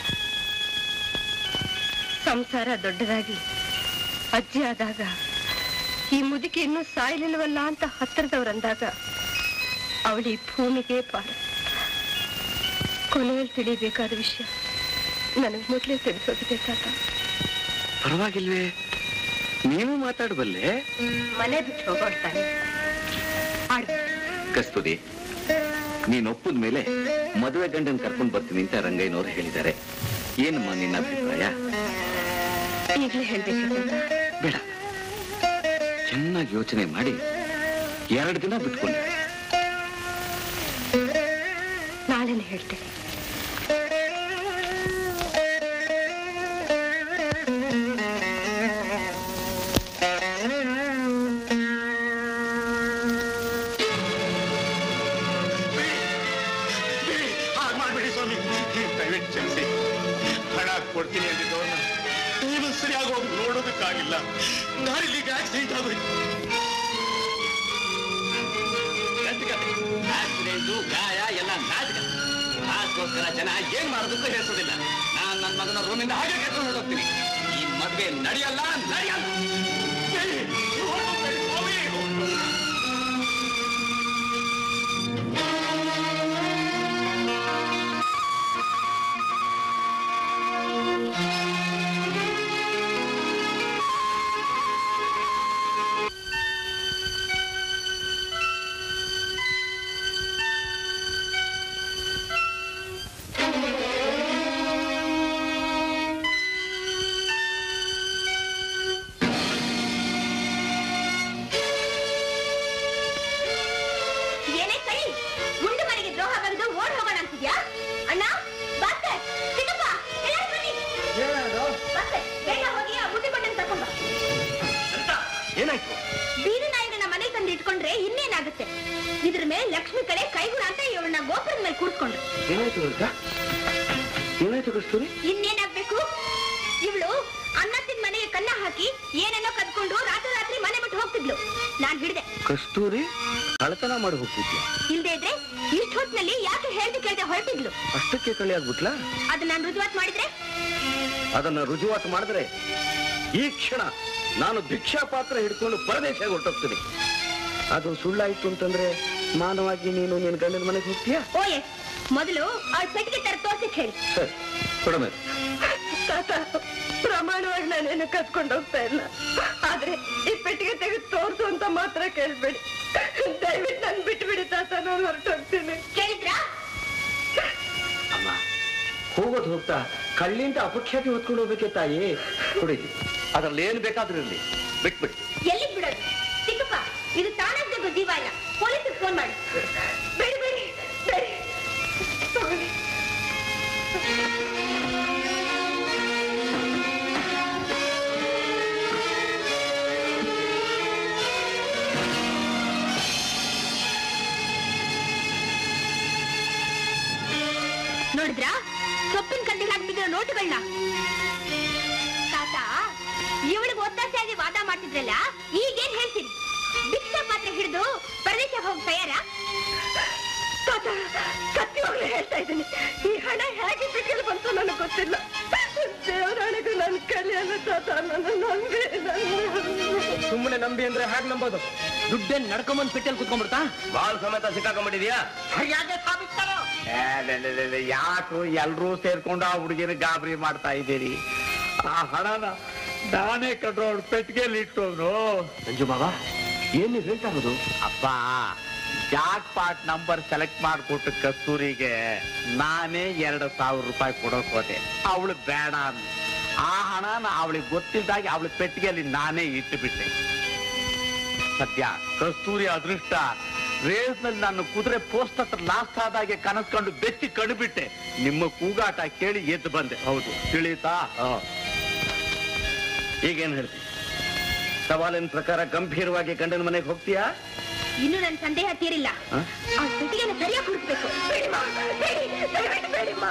ಸಂಸಾರ ದೊಡ್ಡದಾಗಿ ಅಜ್ಜಿ ಆದಾಗ ಈ ಮುದುಕಿ ಇನ್ನೂ ಸಾಯ್ಲಿಲ್ವಲ್ಲ ಅಂತ ಹತ್ತಿರದವ್ರಂದಾಗ ಅವಳಿ ಭೂಮಿಗೆ ಭಾರ ಕೊನೆಯಲ್ಲಿ ತಿಳಿಬೇಕಾದ ವಿಷಯ ನನಗೆ ಮೊದಲೇ ತಿಳಿಸೋಗಿದೆ ತಾತ ಪರವಾಗಿಲ್ವೇ ನೀವು ಮಾತಾಡಬಲ್ಲೆ ಮನೆ ಬಿಟ್ಟು ಹೋಗೋಳ್ತಾನೆ ಕಸ್ತೂರಿ ನೀನ್ ಒಪ್ಪದ ಮೇಲೆ ಮದುವೆ ಗಂಡನ್ ಕರ್ಕೊಂಡ್ ಬರ್ತೀನಿ ಅಂತ ರಂಗಯ್ಯನವ್ರು ಹೇಳಿದ್ದಾರೆ ಏನಮ್ಮ ನಿನ್ನ ಅಭಿಪ್ರಾಯ ಈಗಲೇ ಹೇಳ್ಬೇಕಿತ್ತು ಬೇಡ ಚೆನ್ನಾಗಿ ಯೋಚನೆ ಮಾಡಿ ಎರಡು ದಿನ ಬಿಟ್ಕೊಂಡು ನಾಳೆನೆ ಹೇಳ್ತೇನೆ ಹಾಗೆ ಮಾಡ್ಬೇಡಿ ಸ್ವಾಮಿ ದಯವಿಟ್ಟು ಕ್ಷಮಿಸಿ ಹಣ ಕೊಡ್ತೀನಿ ಅಂದಿದ್ದವನ್ನ ನೀನು ಸರಿಯಾಗಿ ಹೋಗಿ ನೋಡೋದಕ್ಕಾಗಿಲ್ಲ ದಾರಿಲಿ ಈಗ ಆಕ್ಸಿಡೆಂಟ್ ಆಗೋಯ್ತು ಆಕ್ಸಿಡೆಂಟು ಗಾಯ ಎಲ್ಲ ನಾಟಕ ಅದಕ್ಕೋಸ್ಕರ ಜನ ಏನ್ ಮಾಡೋದಕ್ಕೂ ಹೇಳ್ಸೋದಿಲ್ಲ ನಾನ್ ನನ್ನ ಮಗನ ರೂಮಿಂದ ಹಾಗೆ ಕರ್ಕೊಂಡು ಹೋಗ್ತೀನಿ ಈ ಮದ್ವೆ ನಡೆಯಲ್ಲ ನಡೆಯಲ್ಲ ಏನೇ ಕೈ ಗುಂಡು ಮನೆಗೆ ದ್ರೋಹ ಬಂದು ಓಡ್ ಹೋಗೋಣ ಅಂತಿದ್ಯಾ ಅಣ್ಣ ಬಾಸ್ಕರ್ ಚಿಕ್ಕಪ್ಪ ಎಲ್ಲರೂ ಬನ್ನಿ ಬಾಸ್ಕರ್ ಬೇಗ ಹೋಗಿ ಆ ಬುದ್ಧಿ ಕೊಟ್ಟನ್ನು ತಕೊಂಡ್ ಬಾ ಏನಾಯ್ತು ಬೀದಿ ನಾಯಿಗಳನ್ನ ಮನೆ ತಂದು ಇಟ್ಕೊಂಡ್ರೆ ಇನ್ನೇನಾಗುತ್ತೆ ಇದ್ರ ಮೇಲೆ ಲಕ್ಷ್ಮಿ ಕಡೆ ಕೈಗುಣ ಅಂತ ಇವಳನ್ನ ಗೋಪುರದ ಮೇಲೆ ಕೂರ್ಸ್ಕೊಂಡ್ರು ಏನಾಯ್ತು ಅಂತ ಏನಾಯ್ತು ಕಸ್ತೂರಿ ಇನ್ನೇನಾಗ್ಬೇಕು ಇವಳು ಅನ್ನ ತಿಂದ ಮನೆಗೆ ಕಲ್ಲು ಹಾಕಿ ಏನನ್ನೋ ಕದ್ಕೊಂಡು ರಾತ್ರಿ ರಾತ್ರಿ ಮನೆ ಬಿಟ್ಟು ಹೋಗ್ತಿದ್ಲು ನಾನ್ ಹಿಡ್ದೆ ಕಸ್ತೂರಿ ಕಳತನ ಮಾಡಿ ಹೋಗ್ತಿದ್ಯ ಇಲ್ದೇ ಇದ್ರೆ ಇಷ್ಟ ಹೊತ್ನಲ್ಲಿ ಯಾಕೆ ಹೇಳ್ದೆ ಕೇಳ್ದೆ ಹೊರಟಿದ್ಲು ಅಷ್ಟಕ್ಕೆ ಕಳಿ ಆಗ್ಬಿಟ್ಲಾ ಅದು ನಾನು ರುಜುವಾತ್ ಮಾಡಿದ್ರೆ ಅದನ್ನ ರುಜುವಾತು ಮಾಡಿದ್ರೆ ಈ ಕ್ಷಣ ನಾನು ಭಿಕ್ಷಾ ಪಾತ್ರ ಹಿಡ್ಕೊಂಡು ಪರದೇಶ ಹೊರಟೋಗ್ತೀನಿ ಅದು ಸುಳ್ಳಾಯ್ತು ಅಂತಂದ್ರೆ ಮಾನವಾಗಿ ನೀನು ನಿನ್ನ ಗಂಡನ ಮನೆಗೆ ಹೋಗ್ತೀಯಾ ಓ ಎಸ್ ಮೊದಲು ಅವಳ ಪೆಟ್ಟಿಗೆ ತರ ತೋರ್ಸಿಕ್ ಹೇಳಿ ಸರಿ ಕೊಡಮೆ ತಾತ ಪ್ರಮಾಣವಾಗಿ ನಾನೇನು ಕತ್ಕೊಂಡು ಹೋಗ್ತಾ ಇಲ್ಲ ಆದ್ರೆ ಈ ಪೆಟ್ಟಿಗೆ ತೆಗೆದು ತೋರ್ಸು ಅಂತ ಮಾತ್ರ ಕೇಳ್ಬೇಡಿ ದಯವಿಟ್ಟು ನನ್ ಬಿಟ್ಬಿಡಿ ತಾತ ನಾನು ಹೊರಟೋಗ್ತೀನಿ ಕೇಳಿದ್ರಾ ಅಮ್ಮ ಹೋಗೋದು ಹೋಗ್ತಾ ಕಳ್ಳಿಂದ ಅಪಖ್ಯಾತಿ ಹೊತ್ಕೊಂಡು ಹೋಗ್ಬೇಕೆ ತಾಯಿ ಕುಡಿ ಅದ್ರಲ್ಲಿ ಏನ್ ಬೇಕಾದ್ರೂ ಇರ್ಲಿ ಬಿಟ್ಬಿಡಿ ಎಲ್ಲಿಗ್ ಬಿಡೋದು ಚಿಕ್ಕಪ್ಪ ಇದು ತಾನಾಗ್ಬೇಕು ಜೀವ ಇಲ್ಲ ಪೊಲೀಸಿಗೆ ಫೋನ್ ಮಾಡಿ ಬೇಡಿ ಬೇಡಿ ಬೇಡಿ ತಗೊಳ್ಳಿ. ನೋಡಿದ್ರಾ ಸೊಪ್ಪಿನ ಕಂಡಿಗೆ ಹಾಕ್ತಿದ್ರು ನೋಟುಗಳನ್ನ ತಾತ ಇವಳಿಗೆ ಒತ್ತಾಸೆಯಾಗಿ ವಾದ ಮಾಡ್ತಿದ್ರಲ್ಲ ಈಗೇನ್ ಹೇಳ್ತೀನಿ ಭಿಕ್ಷಾ ಪಾತ್ರ ಹಿಡಿದು ಪ್ರದೇಶ ಹೋಗಿ ತಯಾರ ತಾತ ಸತ್ಯವಾಗ್ಲೂ ಹೇಳ್ತಾ ಇದ್ದೀನಿ ಈ ಹಣ ಹೇಗೆ ಬಿಟ್ಟಲ್ಲಿ ಬಂತು ನನಗೆ ಗೊತ್ತಿಲ್ಲ ದೇವರಾಣಿಗೂ ನನ್ ಕಲಿಯಲ್ಲ ತಾತ ನನ್ನ ನಂಬಿ ನನ್ನ ಸುಮ್ಮನೆ ನಂಬಿ ಅಂದ್ರೆ ಹೇಗ್ ನಂಬೋದು ದುಡ್ಡೇನ್ ನಡ್ಕೊಂಬಂದ್ ಪೆಟ್ಟೆಲ್ ಕುತ್ಕೊಂಡ್ಬಿಡ್ತಾ ಬಾಲ್ ಸಮೇತ ಸಿಕ್ಕಾಕೊಂಡ್ಬಿಟ್ಟಿದ್ಯಾ ಯಾಕು ಎಲ್ರೂ ಸೇರ್ಕೊಂಡು ಆ ಹುಡುಗಿನ ಗಾಬರಿ ಮಾಡ್ತಾ ಇದ್ದೀರಿ ಆ ಹಣನ ನಾನೇ ಕಟ್ರೋಡ್ ಪೆಟ್ಟಿಗೆಯಲ್ಲಿ ಇಟ್ಟೋನು ಸಂಜು ಬಾಬಾ ಏನ್ ನೀವ್ ಹೇಳ್ತಾ ಇರೋದು ಅಪ್ಪ ಜಾಕ್ ಪಾಟ್ ನಂಬರ್ ಸೆಲೆಕ್ಟ್ ಮಾಡಿಕೊಟ್ಟು ಕಸ್ತೂರಿಗೆ ನಾನೇ ಎರಡು ಸಾವಿರ ರೂಪಾಯಿ ಕೊಡೋಕ್ ಹೋದೆ ಅವಳು ಬೇಡ ಅಂದ್ಲು. ಆ ಹಣನ ಅವಳಿಗೆ ಗೊತ್ತಿಲ್ದಾಗೆ ಅವಳ ಪೆಟ್ಟಿಗೆಯಲ್ಲಿ ನಾನೇ ಇಟ್ಟು ಬಿಟ್ಟೆ ಸದ್ಯ ಕಸ್ತೂರಿ ಅದೃಷ್ಟ ರೇಸ್ ನಲ್ಲಿ ನಾನು ಕುದುರೆ ಪೋಸ್ಟ್ ಹತ್ರ ಲಾಸ್ಟ್ ಆದಾಗೆ ಕನಸ್ಕೊಂಡು ಬೆಚ್ಚಿ ಕಡಿಬಿಟ್ಟೆ ನಿಮ್ಮ ಕೂಗಾಟ ಕೇಳಿ ಎದ್ದು ಬಂದೆ ಹೌದು ತಿಳಿತಾ ಈಗೇನ್ ಹೇಳ್ತಿ ಸವಾಲಿನ ಪ್ರಕಾರ ಗಂಭೀರವಾಗಿ ಗಂಡನ ಮನೆಗೆ ಹೋಗ್ತೀಯಾ ಇನ್ನು ನನ್ನ ಸಂದೇಹ ತೀರಿಲ್ಲ ಹ? ಆ ಪೆಟ್ಟಿಗೆನ ಸರಿಯಾಗಿ ಹುಡುಕ್ಬೇಕು ಬೇಡಿಮ್ಮ, ಬೇಡಿ, ದಯವಿಟ್ಟು ಬೇಡಿಮ್ಮ.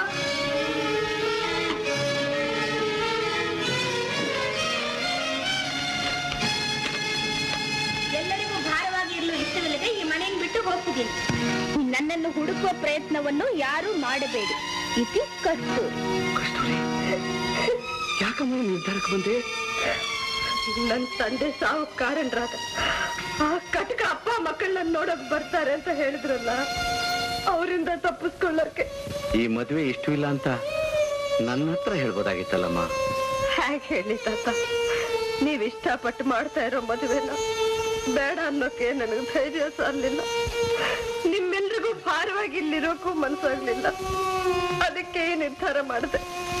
ಎಲ್ಲರಿಗೂ ಭಾರವಾಗಿ ಇರಲು ಇಷ್ಟವಿಲ್ಲದೆ ಈ ಮನೆಯನ್ನು ಬಿಟ್ಟು ಹೋಗ್ತಿದ್ದೀನಿ ನನ್ನನ್ನು ಹುಡುಕುವ ಪ್ರಯತ್ನವನ್ನು ಯಾರೂ ಮಾಡಬೇಡಿ ಇತಿ ಕಸ್ತೂರಿ ಕಸ್ತೂರಿ ಯಾಕಮ್ಮ ಈ ನಿರ್ಧಾರಕ್ಕೆ ಬಂದೆ ನನ್ ತಂದೆ ಸಾವು ಕಾರಣರಾದ ಆ ಕಟಕ ಅಪ್ಪ ಮಕ್ಕಳನ್ನ ನೋಡಕ್ ಬರ್ತಾರೆ ಅಂತ ಹೇಳಿದ್ರಲ್ಲ ಅವರಿಂದ ತಪ್ಪಿಸ್ಕೊಳ್ಳೋಕೆ ಈ ಮದುವೆ ಇಷ್ಟು ಇಲ್ಲ ಅಂತ ನನ್ನ ಹತ್ರ ಹೇಳ್ಬೋದಾಗಿತ್ತಲ್ಲಮ್ಮ ಹೇಗೆ ಹೇಳಿ ತಾತ ನೀವ್ ಇಷ್ಟಪಟ್ಟು ಮಾಡ್ತಾ ಇರೋ ಮದುವೆನ ಬೇಡ ಅನ್ನೋಕೆ ನನಗೆ ಧೈರ್ಯ ಸಾಲಿಲ್ಲ ನಿಮ್ಮೆಲ್ರಿಗೂ ಭಾರವಾಗಿ ಇಲ್ಲಿರೋಕ್ಕೂ ಮನ್ಸಾಗ್ಲಿಲ್ಲ ಅದಕ್ಕೆ ಈ ನಿರ್ಧಾರ ಮಾಡಿದೆ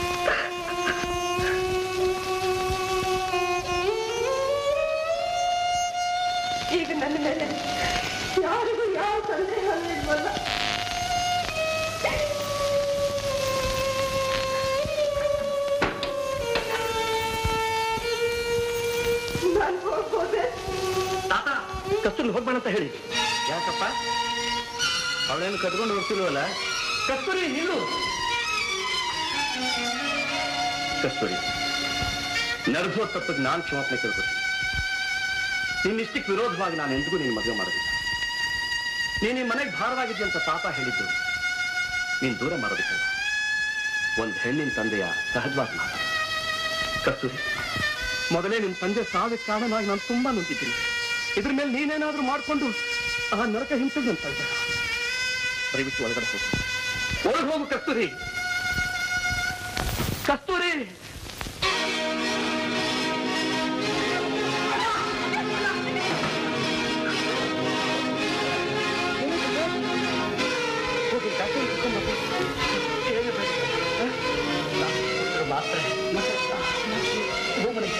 ಈಗ ನನ್ನ ಮೇಲೆ ಯಾರಿಗೂ ಯಾವ ಸಂದೇಹ ಇಲ್ವಲ್ಲ ನಾನು ಹೋಗ್ಬೋದೆ ತಾತ ಕಸ್ತೂರಿ ಹೋಗ್ಬೇಡ ಅಂತ ಹೇಳಿ ಯಾಕಪ್ಪ ಅವಳೇನು ಕಟ್ಕೊಂಡು ಹೋಗ್ತಿಲ್ವಲ್ಲ ಕಸ್ತೂರಿ ನಿಲ್ಲು ಕಸ್ತೂರಿ ನಡೆಸೋ ತಪ್ಪಿಗೆ ನಾನು ಕ್ಷಮಾಪಣೆ ಕೇಳ್ಕೊತೀನಿ ನಿನ್ನಿಷ್ಟಕ್ಕೆ ವಿರೋಧವಾಗಿ ನಾನು ಎಂದಿಗೂ ನಿನ್ನ ಮದುವೆ ಮಾಡೋದಿಲ್ಲ ನೀನು ಈ ಮನೆಗೆ ಭಾರವಾಗಿದ್ದೆ ಅಂತ ತಾತ ಹೇಳಿದ್ದು ನೀನು ದೂರ ಮಾಡೋದಕ್ಕಲ್ಲ ಒಂದು ಹೆಣ್ಣಿನ ತಂದೆಯ ಸಹಜವಾದ ಮಾತು ಕಸ್ತೂರಿ ಮೊದಲೇ ನಿಮ್ ತಂದೆ ಸಾವಿಗೆ ಕಾರಣನಾಗಿ ನಾನು ತುಂಬಾ ನೊಂದಿದ್ದೀನಿ ಇದ್ರ ಮೇಲೆ ನೀನೇನಾದ್ರೂ ಮಾಡ್ಕೊಂಡು ಆ ನರಕ ಹಿಂಸೆಗೆ ನನ್ನ ತಂದೆ ದಯವಿಟ್ಟು ಒಳಗಡೆ ಹೋಗು ಒಳಗೆ ಹೋಗು ಕಸ್ತೂರಿ ಕಸ್ತೂರಿ ಹೋಗಿ ಡಾಕ್ಟರ್ ಕರ್ಕೊಂಡು ಬಾ. ಏನು ಬೇಡ. ಹ? ಡಾಕ್ಟರ್ ಮಾತ್ರೆ ಮತ್ತೆ ಹೋಗು ಮನೆಗೆ.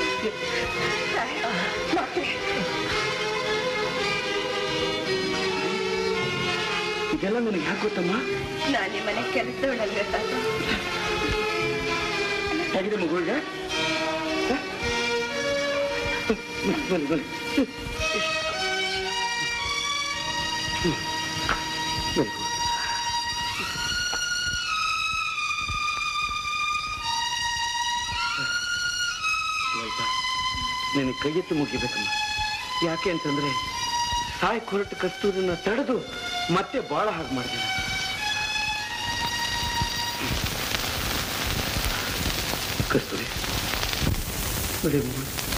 ಇದೆಲ್ಲ ನಿನಗೆ ಯಾಕೆ ಗೊತ್ತಮ್ಮ ನಾನು ಈ ಮನೆ ಕೆಲಸದವಳಲ್ವೇ ತಾತ ಹೇಗಿದೆ ಮಗುವಿಗೆ ಹ? ಬನ್ನಿ ಬನ್ನಿ ಹ್ಮ್. ಬನ್ನಿ ಲಲಿತಾ ನಿನಗೆ ಕೈ ಎತ್ತಿ ಮುಗಿಬೇಕಮ್ಮ ಯಾಕೆ ಅಂತಂದ್ರೆ ಸಾಯ್ ಹೊರಟು ಕಸ್ತೂರಿನ ತಡೆದು ಮತ್ತೆ ಬಾಳ ಹಾಗೆ ಮಾಡ್ತೀನಿ ಕಸ್ತೂರಿ ನೋಡಿ ಅಮ್ಮ.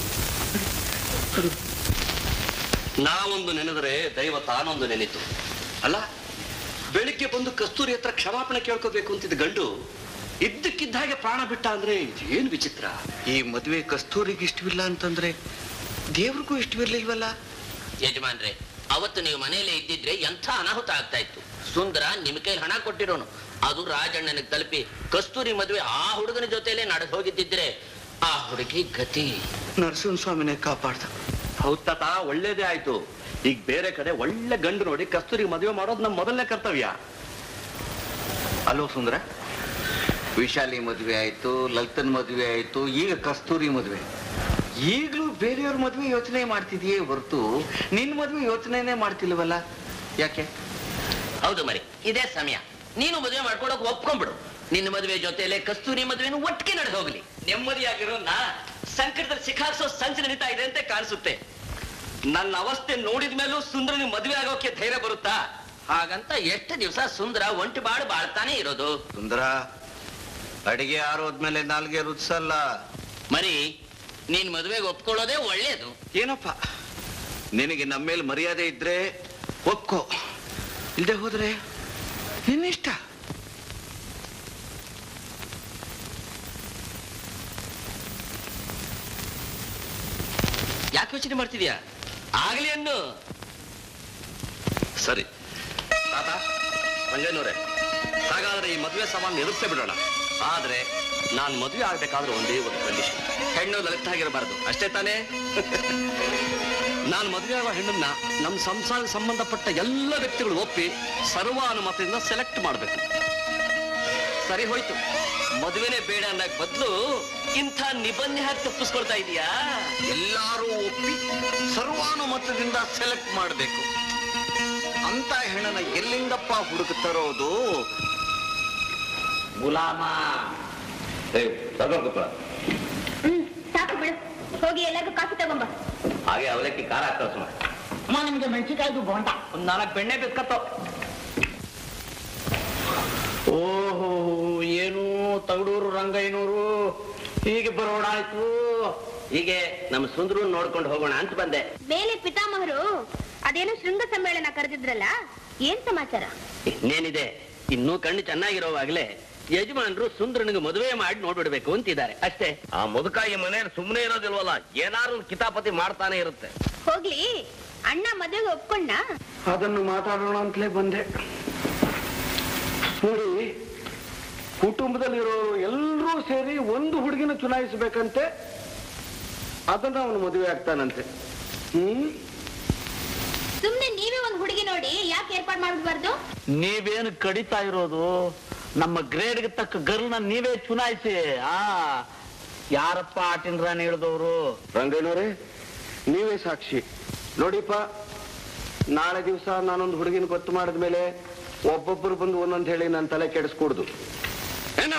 ನಾವೊಂದು ನೆನೆದರೆ ದೈವ ತಾನೊಂದು ನೆನೆತು ಅಲ್ಲ ಬೆಳಿಗ್ಗೆ ಬಂದು ಕಸ್ತೂರಿ ಹತ್ರ ಕ್ಷಮಾಪಣೆ ಕೇಳ್ಕೋಬೇಕು ಅಂತಿದ್ದ ಗಂಡು ಇದ್ದಕ್ಕಿದ್ದ ಹಾಗೆ ಪ್ರಾಣ ಬಿಟ್ಟ ಅಂದ್ರೆ ಏನು ವಿಚಿತ್ರ ಈ ಮದುವೆ ಕಸ್ತೂರಿಗೆ ಇಷ್ಟವಿಲ್ಲ ಅಂತಂದ್ರೆ ದೇವ್ರಿಗೂ ಇಷ್ಟವಿರ್ಲಿಲ್ವಲ್ಲ ಯಜಮಾನ್ರೆ ಅವತ್ತು ನೀವು ಮನೆಯಲ್ಲೇ ಇದ್ದಿದ್ರೆ ಎಂಥ ಅನಾಹುತ ಆಗ್ತಾ ಇತ್ತು ಸುಂದರ ನಿಮ್ ಕೈಲಿ ಹಣ ಕೊಟ್ಟಿರೋನು ಅದು ರಾಜಣ್ಣನಿಗೆ ತಲುಪಿ ಕಸ್ತೂರಿ ಮದುವೆ ಆ ಹುಡುಗನ ಜೊತೆಲೇ ನಡೆದು ಹೋಗಿದ್ದಿದ್ರೆ ಆ ಹುಡುಗಿ ಗತಿ ನರಸಿಂಹ ಸ್ವಾಮಿನೇ ಕಾಪಾಡ್ದ ಹೌದ್ ತಾತ ಒಳ್ಳೇದೇ ಆಯ್ತು ಈಗ ಬೇರೆ ಕಡೆ ಒಳ್ಳೆ ಗಂಡು ನೋಡಿ ಕಸ್ತೂರಿಗೆ ಮದುವೆ ಮಾಡೋದು ನಮ್ಮ ಮೊದಲನೇ ಕರ್ತವ್ಯ ಅಲೋ ಸುಂದರ ವಿಶಾಲಿ ಮದುವೆ ಆಯ್ತು ಲಲಿತನ್ ಮದುವೆ ಆಯ್ತು ಈಗ ಕಸ್ತೂರಿ ಮದುವೆ ಈಗಲೂ ಬೇರೆಯವ್ರ ಮದುವೆ ಯೋಚನೆ ಮಾಡ್ತಿದೀಯೇ ಹೊರತು ನಿನ್ ಮದುವೆ ಯೋಚನೆನೇ ಮಾಡ್ತಿಲ್ವಲ್ಲ ಯಾಕೆ ಹೌದು ಮರಿ ಇದೇ ಸಮಯ ನೀನು ಮದುವೆ ಮಾಡ್ಕೊಳಕ್ ಒಪ್ಕೊಂಡ್ಬಿಡು ನಿನ್ನ ಮದುವೆ ಜೊತೆಲೆ ಕಸ್ತೂರಿ ಮದುವೆನು ಒಟ್ಟಿಗೆ ನಡೆದು ಹೋಗ್ಲಿ ನೆಮ್ಮದಿಯಾಗಿರೋ ನಾ ಸಂಕಟದಲ್ಲಿ ಸಿಕ್ಕಾಕ್ಸೋ ಸಂಚು ನಡೀತಾ ಇದೆ ಅಂತ ಕಾಣಿಸುತ್ತೆ ನನ್ನ ಅವಸ್ಥೆ ನೋಡಿದ ಮೇಲೂ ಸುಂದರನಿಗೆ ಮದುವೆ ಆಗೋಕೆ ಧೈರ್ಯ ಬರುತ್ತಾ ಹಾಗಂತ ಎಷ್ಟು ದಿವಸ ಸುಂದರ ಒಂಟಿ ಬಾಳು ಬಾಳ್ತಾನೆ ಇರೋದು ಸುಂದರ ಅಡಿಗೆ ಆರೋದ್ಮೇಲೆ ನಾಲ್ಗೆ ರುಚಿಸಲ್ಲ ಮರಿ ನೀನ್ ಮದುವೆಗೆ ಒಪ್ಕೊಳ್ಳೋದೇ ಒಳ್ಳೇದು ಏನಪ್ಪ ನಿನಗೆ ನಮ್ಮ ಮೇಲೆ ಮರ್ಯಾದೆ ಇದ್ರೆ ಒಪ್ಕೋ ಇಲ್ದೆ ಹೋದ್ರೆ ನಿನ್ನಿಷ್ಟ ಯಾಕೆ ಯೋಚನೆ ಮಾಡ್ತಿದ್ಯಾ ಆಗ್ಲಿ ಅನ್ನು ಸರಿ ತಾತ ಮಂಜನೂರೇ ಹಾಗಾದ್ರೆ ಈ ಮದುವೆ ಸವಾಲ್ ಎದುರಿಸೇ ಬಿಡೋಣ ಆದ್ರೆ ನಾನು ಮದುವೆ ಆಗ್ಬೇಕಾದ್ರೆ ಒಂದೇ ಒಂದು ಕಂಡೀಷನ್ ಹೆಣ್ಣು ಲಲಿತ ಆಗಿರಬಾರ್ದು ಅಷ್ಟೇ ತಾನೇ ನಾನು ಮದುವೆ ಆಗೋ ಹೆಣ್ಣನ್ನ ನಮ್ಮ ಸಂಸಾರಕ್ಕೆ ಸಂಬಂಧಪಟ್ಟ ಎಲ್ಲ ವ್ಯಕ್ತಿಗಳು ಒಪ್ಪಿ ಸರ್ವಾನುಮತದಿಂದ ಸೆಲೆಕ್ಟ್ ಮಾಡಬೇಕು ಸರಿ ಹೋಯ್ತು ಮದುವೆನೇ ಬೇಡ ಅನ್ನಕ್ ಬದಲು ಇಂಥ ನಿಬಂಧನೆ ಹಾಕಿ ತಪ್ಪಿಸ್ಕೊಳ್ತಾ ಇದೀಯಾ ಎಲ್ಲಾರು ಒಪ್ಪಿ ಸರ್ವಾನುಮತದಿಂದ ಸೆಲೆಕ್ಟ್ ಮಾಡಬೇಕು ಅಂತ ಹೆಣ್ಣನ ಎಲ್ಲಿಂದಪ್ಪ ಹುಡುಕ ತರೋದು ಗುಲಾಮ ಹ್ಮ್ ಸಾಕು ಬಿಡು ಹೋಗಿ ಎಲ್ಲರಿಗೂ ಕಾಫಿ ತಗೊಂಬ ಹಾಗೆ ಅವಲಕ್ಕಿ ಖಾರ ಹಾಕೋ ಅಮ್ಮ ನಿಮ್ಗೆ ಮೆಣಸಿಕಾಯ್ದು ಬೋಂಡ ಒಂದ್ ನಾಲ್ಕು ಬೆಣ್ಣೆ ಬಿಸ್ಕತ್ತೋ ಓಹೋ ಏನು ತಗಡೂರು ರಂಗಯ್ಯನೂರು ಹೀಗೆ ಬರೋಣ ಆಯ್ತು ಹೀಗೆ ನಮ್ಮ ಸುಂದರ ನೋಡ್ಕೊಂಡು ಹೋಗೋಣ ಅಂತ ಬಂದೆ ಮೇಲೆ ಪಿತಾಮಹರು ಅದೇನೋ ಶೃಂಗ ಸಮ್ಮೇಳನ ಕರೆದಿದ್ರಲ್ಲ ಏನ್ ಸಮಾಚಾರ ಇನ್ನೇನಿದೆ ಇನ್ನೂ ಕಣ್ಣು ಚೆನ್ನಾಗಿರೋವಾಗ್ಲೇ ಯಜಮಾನ್ರು ಸುಂದರನಿಗೆ ಮದುವೆ ಮಾಡಿ ನೋಡ್ಬಿಡ್ಬೇಕು ಅಂತಿದ್ದಾರೆ ಅಷ್ಟೇ ಆ ಮುದುಕ ಈ ಮನೆಯಲ್ಲಿ ಸುಮ್ಮನೆ ಇರೋದಿಲ್ವಲ್ಲ ಏನಾರು ಒಂದ್ ಕಿತಾಪತಿ ಮಾಡ್ತಾನೆ ಇರುತ್ತೆ ಹೋಗ್ಲಿ ಅಣ್ಣ ಮದುವೆಗೆ ಒಪ್ಕೊಂಡ ಅದನ್ನು ಮಾತಾಡೋಣ ಅಂತಲೇ ಬಂದೆ ನೋಡಿ ಕುಟುಂಬದಲ್ಲಿರೋರು ಎಲ್ಲರೂ ಸೇರಿ ಒಂದು ಹುಡುಗಿನ ಚುನಾಯಿಸಬೇಕಂತೆ ಅದನ್ನ ಅವನು ಮದುವೆ ಆಗ್ತಾನಂತೆ ಹ್ಮ್ ಸುಮ್ನೆ ನೀವೇ ಒಂದ್ ಹುಡುಗಿ ನೋಡಿ ಯಾಕೆ ಏರ್ಪಾಡ್ ಮಾಡ್ಬಾರ್ದು ನೀವೇನು ಕಡಿತಾ ಇರೋದು ನಮ್ಮ ಗ್ರೇಡ್ಗೆ ತಕ್ಕ ಗರ್ಲ್ನ ನೀವೇ ಚುನಾಯಿಸಿ ಆ ಯಾರಪ್ಪ ಆಟಿನ ರಾಣಿ ಹೇಳಿದವರು ರಂಗಣ್ಣವ್ರೆ ನೀವೇ ಸಾಕ್ಷಿ ನೋಡಿಪ್ಪ ನಾಳೆ ದಿವಸ ನಾನೊಂದು ಹುಡುಗಿನ ಗೊತ್ತು ಮಾಡಿದ್ಮೇಲೆ ಒಬ್ಬೊಬ್ಬರು ಬಂದು ಒಂದೊಂದು ಹೇಳಿ ನನ್ನ ತಲೆ ಕೆಡಿಸ್ಕೊಡ್ದು ಏನು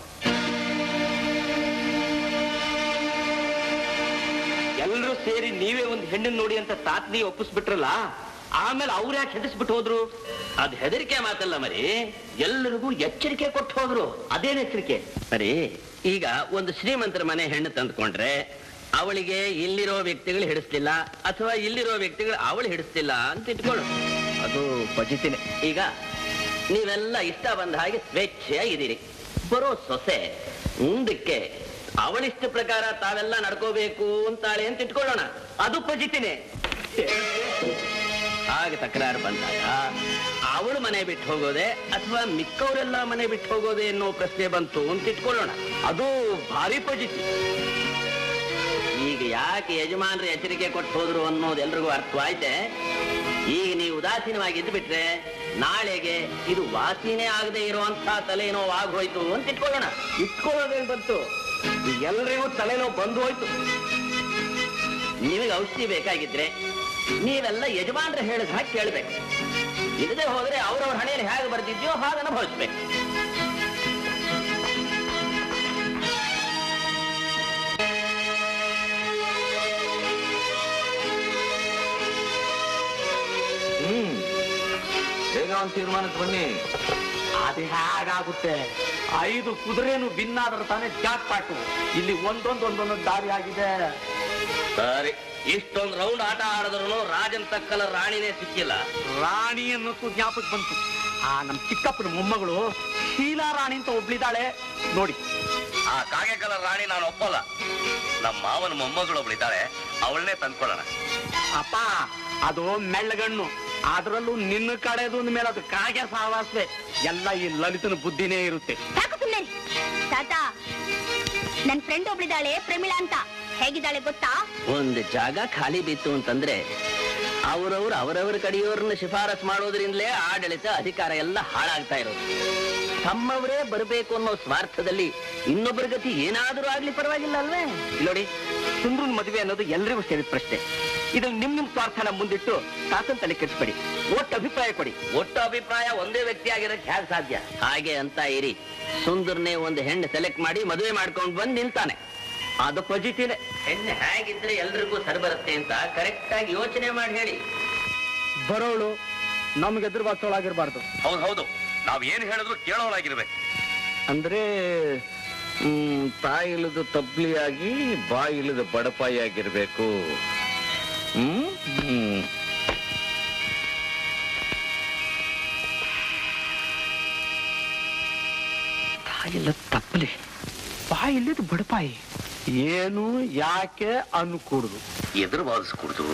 ಎಲ್ಲರೂ ಸೇರಿ ನೀವೇ ಒಂದು ಹೆಣ್ಣನ್ನು ನೋಡಿ ಅಂತ ತಾತ್ನಿ ಒಪ್ಪಿಸ್ಬಿಟ್ರಲ್ಲ ಆಮೇಲೆ ಅವ್ರು ಯಾಕೆ ಹೆದರ್ಸ್ಬಿಟ್ಟು ಹೋದ್ರು ಅದ್ ಹೆದರಿಕೆ ಮಾತಲ್ಲ ಮರಿ ಎಲ್ಲರಿಗೂ ಎಚ್ಚರಿಕೆ ಕೊಟ್ಟು ಹೋದ್ರು ಅದೇನ್ ಎಚ್ಚರಿಕೆ ಮರಿ ಈಗ ಒಂದು ಶ್ರೀಮಂತರ ಮನೆ ಹೆಣ್ಣು ತಂದ್ಕೊಂಡ್ರೆ ಅವಳಿಗೆ ಇಲ್ಲಿರೋ ವ್ಯಕ್ತಿಗಳು ಹಿಡಿಸ್ತಿಲ್ಲ ಅಥವಾ ಇಲ್ಲಿರೋ ವ್ಯಕ್ತಿಗಳು ಅವಳು ಹಿಡಿಸ್ತಿಲ್ಲ ಅಂತ ಇಟ್ಕೊಳ್ಳು ಅದು ಪಜಿತಿನೇ ಈಗ ನೀವೆಲ್ಲ ಇಷ್ಟ ಬಂದ ಹಾಗೆ ಸ್ವೇಚ್ಛೆಯಾಗಿದ್ದೀರಿ ಬರೋ ಸೊಸೆ ಮುಂದಕ್ಕೆ ಅವಳಿಷ್ಟ ಪ್ರಕಾರ ತಾವೆಲ್ಲ ನಡ್ಕೋಬೇಕು ಅಂತಾಳೆ ಅಂತ ಇಟ್ಕೊಳ್ಳೋಣ ಅದು ಪಜಿತಿನೇ ಹಾಗೆ ತಕರಾರು ಬಂದಾಗ ಅವಳು ಮನೆ ಬಿಟ್ಟು ಹೋಗೋದೆ ಅಥವಾ ಮಿಕ್ಕವರೆಲ್ಲ ಮನೆ ಬಿಟ್ಟು ಹೋಗೋದೆ ಅನ್ನೋ ಪ್ರಶ್ನೆ ಬಂತು ಅಂತ ಇಟ್ಕೊಳ್ಳೋಣ ಅದು ಭಾರಿ ಪಜಿತಿ ಈಗ ಯಾಕೆ ಯಜಮಾನರು ಎಚ್ಚರಿಕೆ ಕೊಟ್ಟು ಹೋದ್ರು ಅನ್ನೋದು ಎಲ್ರಿಗೂ ಅರ್ಥವಾಯ್ತೆ ಈಗ ನೀವು ಉದಾಸೀನವಾಗಿ ಇದ್ದು ಬಿಟ್ರೆ ನಾಳೆಗೆ ಇದು ವಾಸಿನೇ ಆಗದೆ ಇರುವಂತ ತಲೆನೋವು ಆಗೋಯ್ತು ಅಂತ ಇಟ್ಕೊಳ್ಳೋಣ ಇಟ್ಕೊಳ್ಳೋದೇನ್ ಬಂತು ಎಲ್ರಿಗೂ ತಲೆನೋವು ಬಂದು ಹೋಯ್ತು ನಿಮಗೆ ಔಷಧಿ ಬೇಕಾಗಿದ್ರೆ ನೀವೆಲ್ಲ ಯಜಮಾನ್ರು ಹೇಳಿದ ಹಾಗೆ ಕೇಳ್ಬೇಕು ಇಲ್ಲದೆ ಹೋದ್ರೆ ಅವ್ರವ್ರ ಹಣೆಯಲ್ಲಿ ಹೇಗೆ ಬರ್ದಿದ್ಯೋ ಹಾಗೆ ಅನುಭವಿಸ್ಬೇಕು ಬೇಗ ಒಂದು ತೀರ್ಮಾನಕ್ಕೆ ಬನ್ನಿ ಅದು ಹೇಗಾಗುತ್ತೆ ಐದು ಕುದುರೆನು ಭಿನ್ನಾದ್ರೆ ತಾನೇ ಜಾಕ್ ಪಾಟು ಇಲ್ಲಿ ಒಂದೊಂದು ಒಂದೊಂದು ದಾರಿ ಆಗಿದೆ ಸರಿ ಇಷ್ಟೊಂದು ರೌಂಡ್ ಆಟ ಆಡಿದ್ರು ರಾಜನ್ ತಕ್ಕಲ ರಾಣಿನೇ ಸಿಕ್ಕಿಲ್ಲ ರಾಣಿ ಅನ್ನೋದು ಜ್ಞಾಪಕ ಬಂತು ಆ ನಮ್ ಚಿಕ್ಕಪ್ಪನ ಮೊಮ್ಮಗಳು ಶೀಲಾ ರಾಣಿ ಅಂತ ಒಬ್ಳಿದಾಳೆ ನೋಡಿ ಆ ಕಾಗೆ ಕಲರ್ ರಾಣಿ ನಾನು ಒಪ್ಪಲ್ಲ ನಮ್ಮ ಮಾವನ ಮೊಮ್ಮಗಳು ಒಬ್ಳಿದ್ದಾಳೆ ಅವಳನ್ನೇ ತಂದ್ಕೊಳ್ಳೋಣ ಅಪ್ಪ ಅದು ಮೆಳ್ಳಗಣ್ಣು ಅದ್ರಲ್ಲೂ ನಿನ್ನ ಕಡೆದು ಮೇಲೆ ಅದು ಕಾಗೆ ಸಹವಾಸವೇ ಎಲ್ಲ ಈ ಲಲಿತನ ಬುದ್ಧಿನೇ ಇರುತ್ತೆ ಸಾಕು ಸುಮ್ಮನೆ ತಾತ ನನ್ ಫ್ರೆಂಡ್ ಒಬ್ಳಿದಾಳೆ ಪ್ರಮಿಳಾ ಅಂತ ಹೇಗಿದ್ದಾಳೆ ಗೊತ್ತಾ ಒಂದು ಜಾಗ ಖಾಲಿ ಬಿತ್ತು ಅಂತಂದ್ರೆ ಅವರವ್ರು ಅವರವರ ಕಡೆಯವ್ರನ್ನ ಶಿಫಾರಸ್ ಮಾಡೋದ್ರಿಂದಲೇ ಆಡಳಿತ ಅಧಿಕಾರ ಎಲ್ಲ ಹಾಳಾಗ್ತಾ ಇರೋದು ತಮ್ಮವರೇ ಬರಬೇಕು ಅನ್ನೋ ಸ್ವಾರ್ಥದಲ್ಲಿ ಇನ್ನೊಬ್ಬರ ಗತಿ ಏನಾದರೂ ಆಗ್ಲಿ ಪರವಾಗಿಲ್ಲ ಅಲ್ವೇ ಇಲ್ಲಿ ನೋಡಿ ಸುಂದ್ರನ್ ಮದುವೆ ಅನ್ನೋದು ಎಲ್ರಿಗೂ ಸೇರಿದ ಪ್ರಶ್ನೆ ಇದ್ರಲ್ಲಿ ನಿಮ್ ನಿಮ್ ಸ್ವಾರ್ಥನ ಮುಂದಿಟ್ಟು ತಾತನ್ ತಲೆ ಕೆಡಿಸ್ಬೇಡಿ ಒಟ್ಟು ಅಭಿಪ್ರಾಯ ಕೊಡಿ ಒಟ್ಟು ಅಭಿಪ್ರಾಯ ಒಂದೇ ವ್ಯಕ್ತಿ ಆಗಿರಕ್ಕೆ ಹೇಗೆ ಸಾಧ್ಯ ಹಾಗೆ ಅಂತ ಇರಿ ಸುಂದರ್ನೇ ಒಂದು ಹೆಣ್ಣು ಸೆಲೆಕ್ಟ್ ಮಾಡಿ ಮದುವೆ ಮಾಡ್ಕೊಂಡು ಬಂದು ನಿಲ್ತಾನೆ ಅದು ಪಜಿಟಿವ್ನೇ ಹೆಣ್ಣು ಹೇಗಿದ್ರೆ ಎಲ್ರಿಗೂ ಸರಿ ಬರುತ್ತೆ ಅಂತ ಕರೆಕ್ಟ್ ಆಗಿ ಯೋಚನೆ ಮಾಡಿ ಹೇಳಿ ಬರೋಳು ನಮ್ಗೆ ಎದುರು ಬಾಚೋಳಾಗಿರ್ಬಾರ್ದು ಹೌದು ಹೌದು ನಾವ್ ಏನ್ ಹೇಳಿದ್ರು ಕೇಳೋಳಾಗಿರ್ಬೇಕು ಅಂದ್ರೆ ಹ್ಮ್, ತಾಯಿ ಇಳಿದು ತಬ್ಲಿಯಾಗಿ ಬಾಯಿ ಇಳಿದು ಬಡಪಾಯಿ ಆಗಿರ್ಬೇಕು ಹ್ಮ್ ಹ್ಮ್ ತಾಯಿಲ್ಲ ತಪ್ಪಲಿ ಬಾಯಿ ಇಲ್ಲಿದ್ದು ಬಡಪಾಯಿ ಏನು ಯಾಕೆ ಅನ್ಕೂಡುದು ಎದುರು ವಾದಿಸ್ಕೊಡ್ದು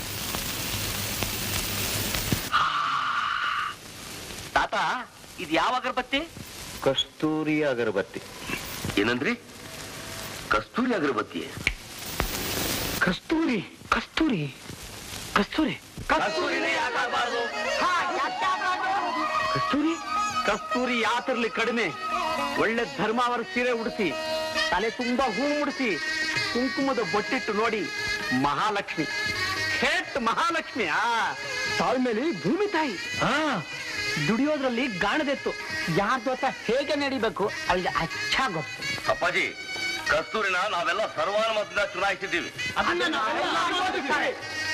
ತಾತ ಇದು ಯಾವ ಅಗರಬತ್ತಿ ಕಸ್ತೂರಿ ಅಗರಬತ್ತಿ ಏನಂದ್ರಿ ಕಸ್ತೂರಿ ಅಗರಬತ್ತಿ ಕಸ್ತೂರಿ ಕಸ್ತೂರಿ ಕಸ್ತೂರಿ ಕಸ್ತೂರಿ ಕಸ್ತೂರಿ ಕಸ್ತೂರಿ ಯಾತರ್ಲಿ ಕಡಿಮೆ ಒಳ್ಳೆ ಧರ್ಮಾವರ ಸೀರೆ ಉಡಿಸಿ ತಲೆ ತುಂಬಾ ಹೂ ಮುಡಿಸಿ ಕುಂಕುಮದ ಬೊಟ್ಟಿಟ್ಟು ನೋಡಿ ಮಹಾಲಕ್ಷ್ಮಿ ಹೆಟ್ ಮಹಾಲಕ್ಷ್ಮಿ ಆ ತಾಳ್ಮೇಲಿ ಭೂಮಿ ತಾಯಿ ಆ ದುಡಿಯೋದ್ರಲ್ಲಿ ಗಾಣದೆತ್ತು ಯಾರ ಜೊತೆ ಹೇಗೆ ನಡಿಬೇಕು ಅಲ್ಲಿ ಅಚ್ಚ ಗೊತ್ತು ಅಪ್ಪಾಜಿ ಕಸ್ತೂರಿನ ನಾವೆಲ್ಲ ಸರ್ವಾನುಮತದಿಂದ ಚುನಾಯಿಸಿದ್ದೀವಿ ಅದನ್ನ ನಾವೆಲ್ಲ ಅನುಮೋದಿಸ್ತಾರೆ.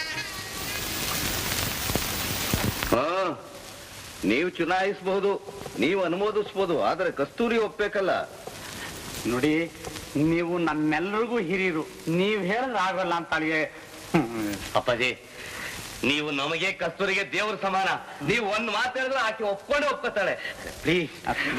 ಹಾ ನೀವು ಚುನಾಯಿಸಬಹುದು ನೀವು ಅನುಮೋದಿಸಬಹುದು ಆದ್ರೆ ಕಸ್ತೂರಿ ಒಪ್ಬೇಕಲ್ಲ ನೋಡಿ ನೀವು ನಮ್ಮೆಲ್ಲರಿಗೂ ಹಿರಿಯರು ನೀವ್ ಹೇಳಿದ್ರೆ ಆಗೋಲ್ಲ ಅಂತ ಅಲ್ಲಿಗೆ ಅಪ್ಪಾಜಿ ನೀವು ನಮಗೆ ಕಸ್ತೂರಿಗೆ ದೇವ್ರ ಸಮಾನ ನೀವು ಒಂದ್ ಮಾತು ಹೇಳಿದ್ರೆ ಆಕೆ ಒಪ್ಕೊಂಡೆ ಒಪ್ಕೋತಾಳೆ ಪ್ಲೀಸ್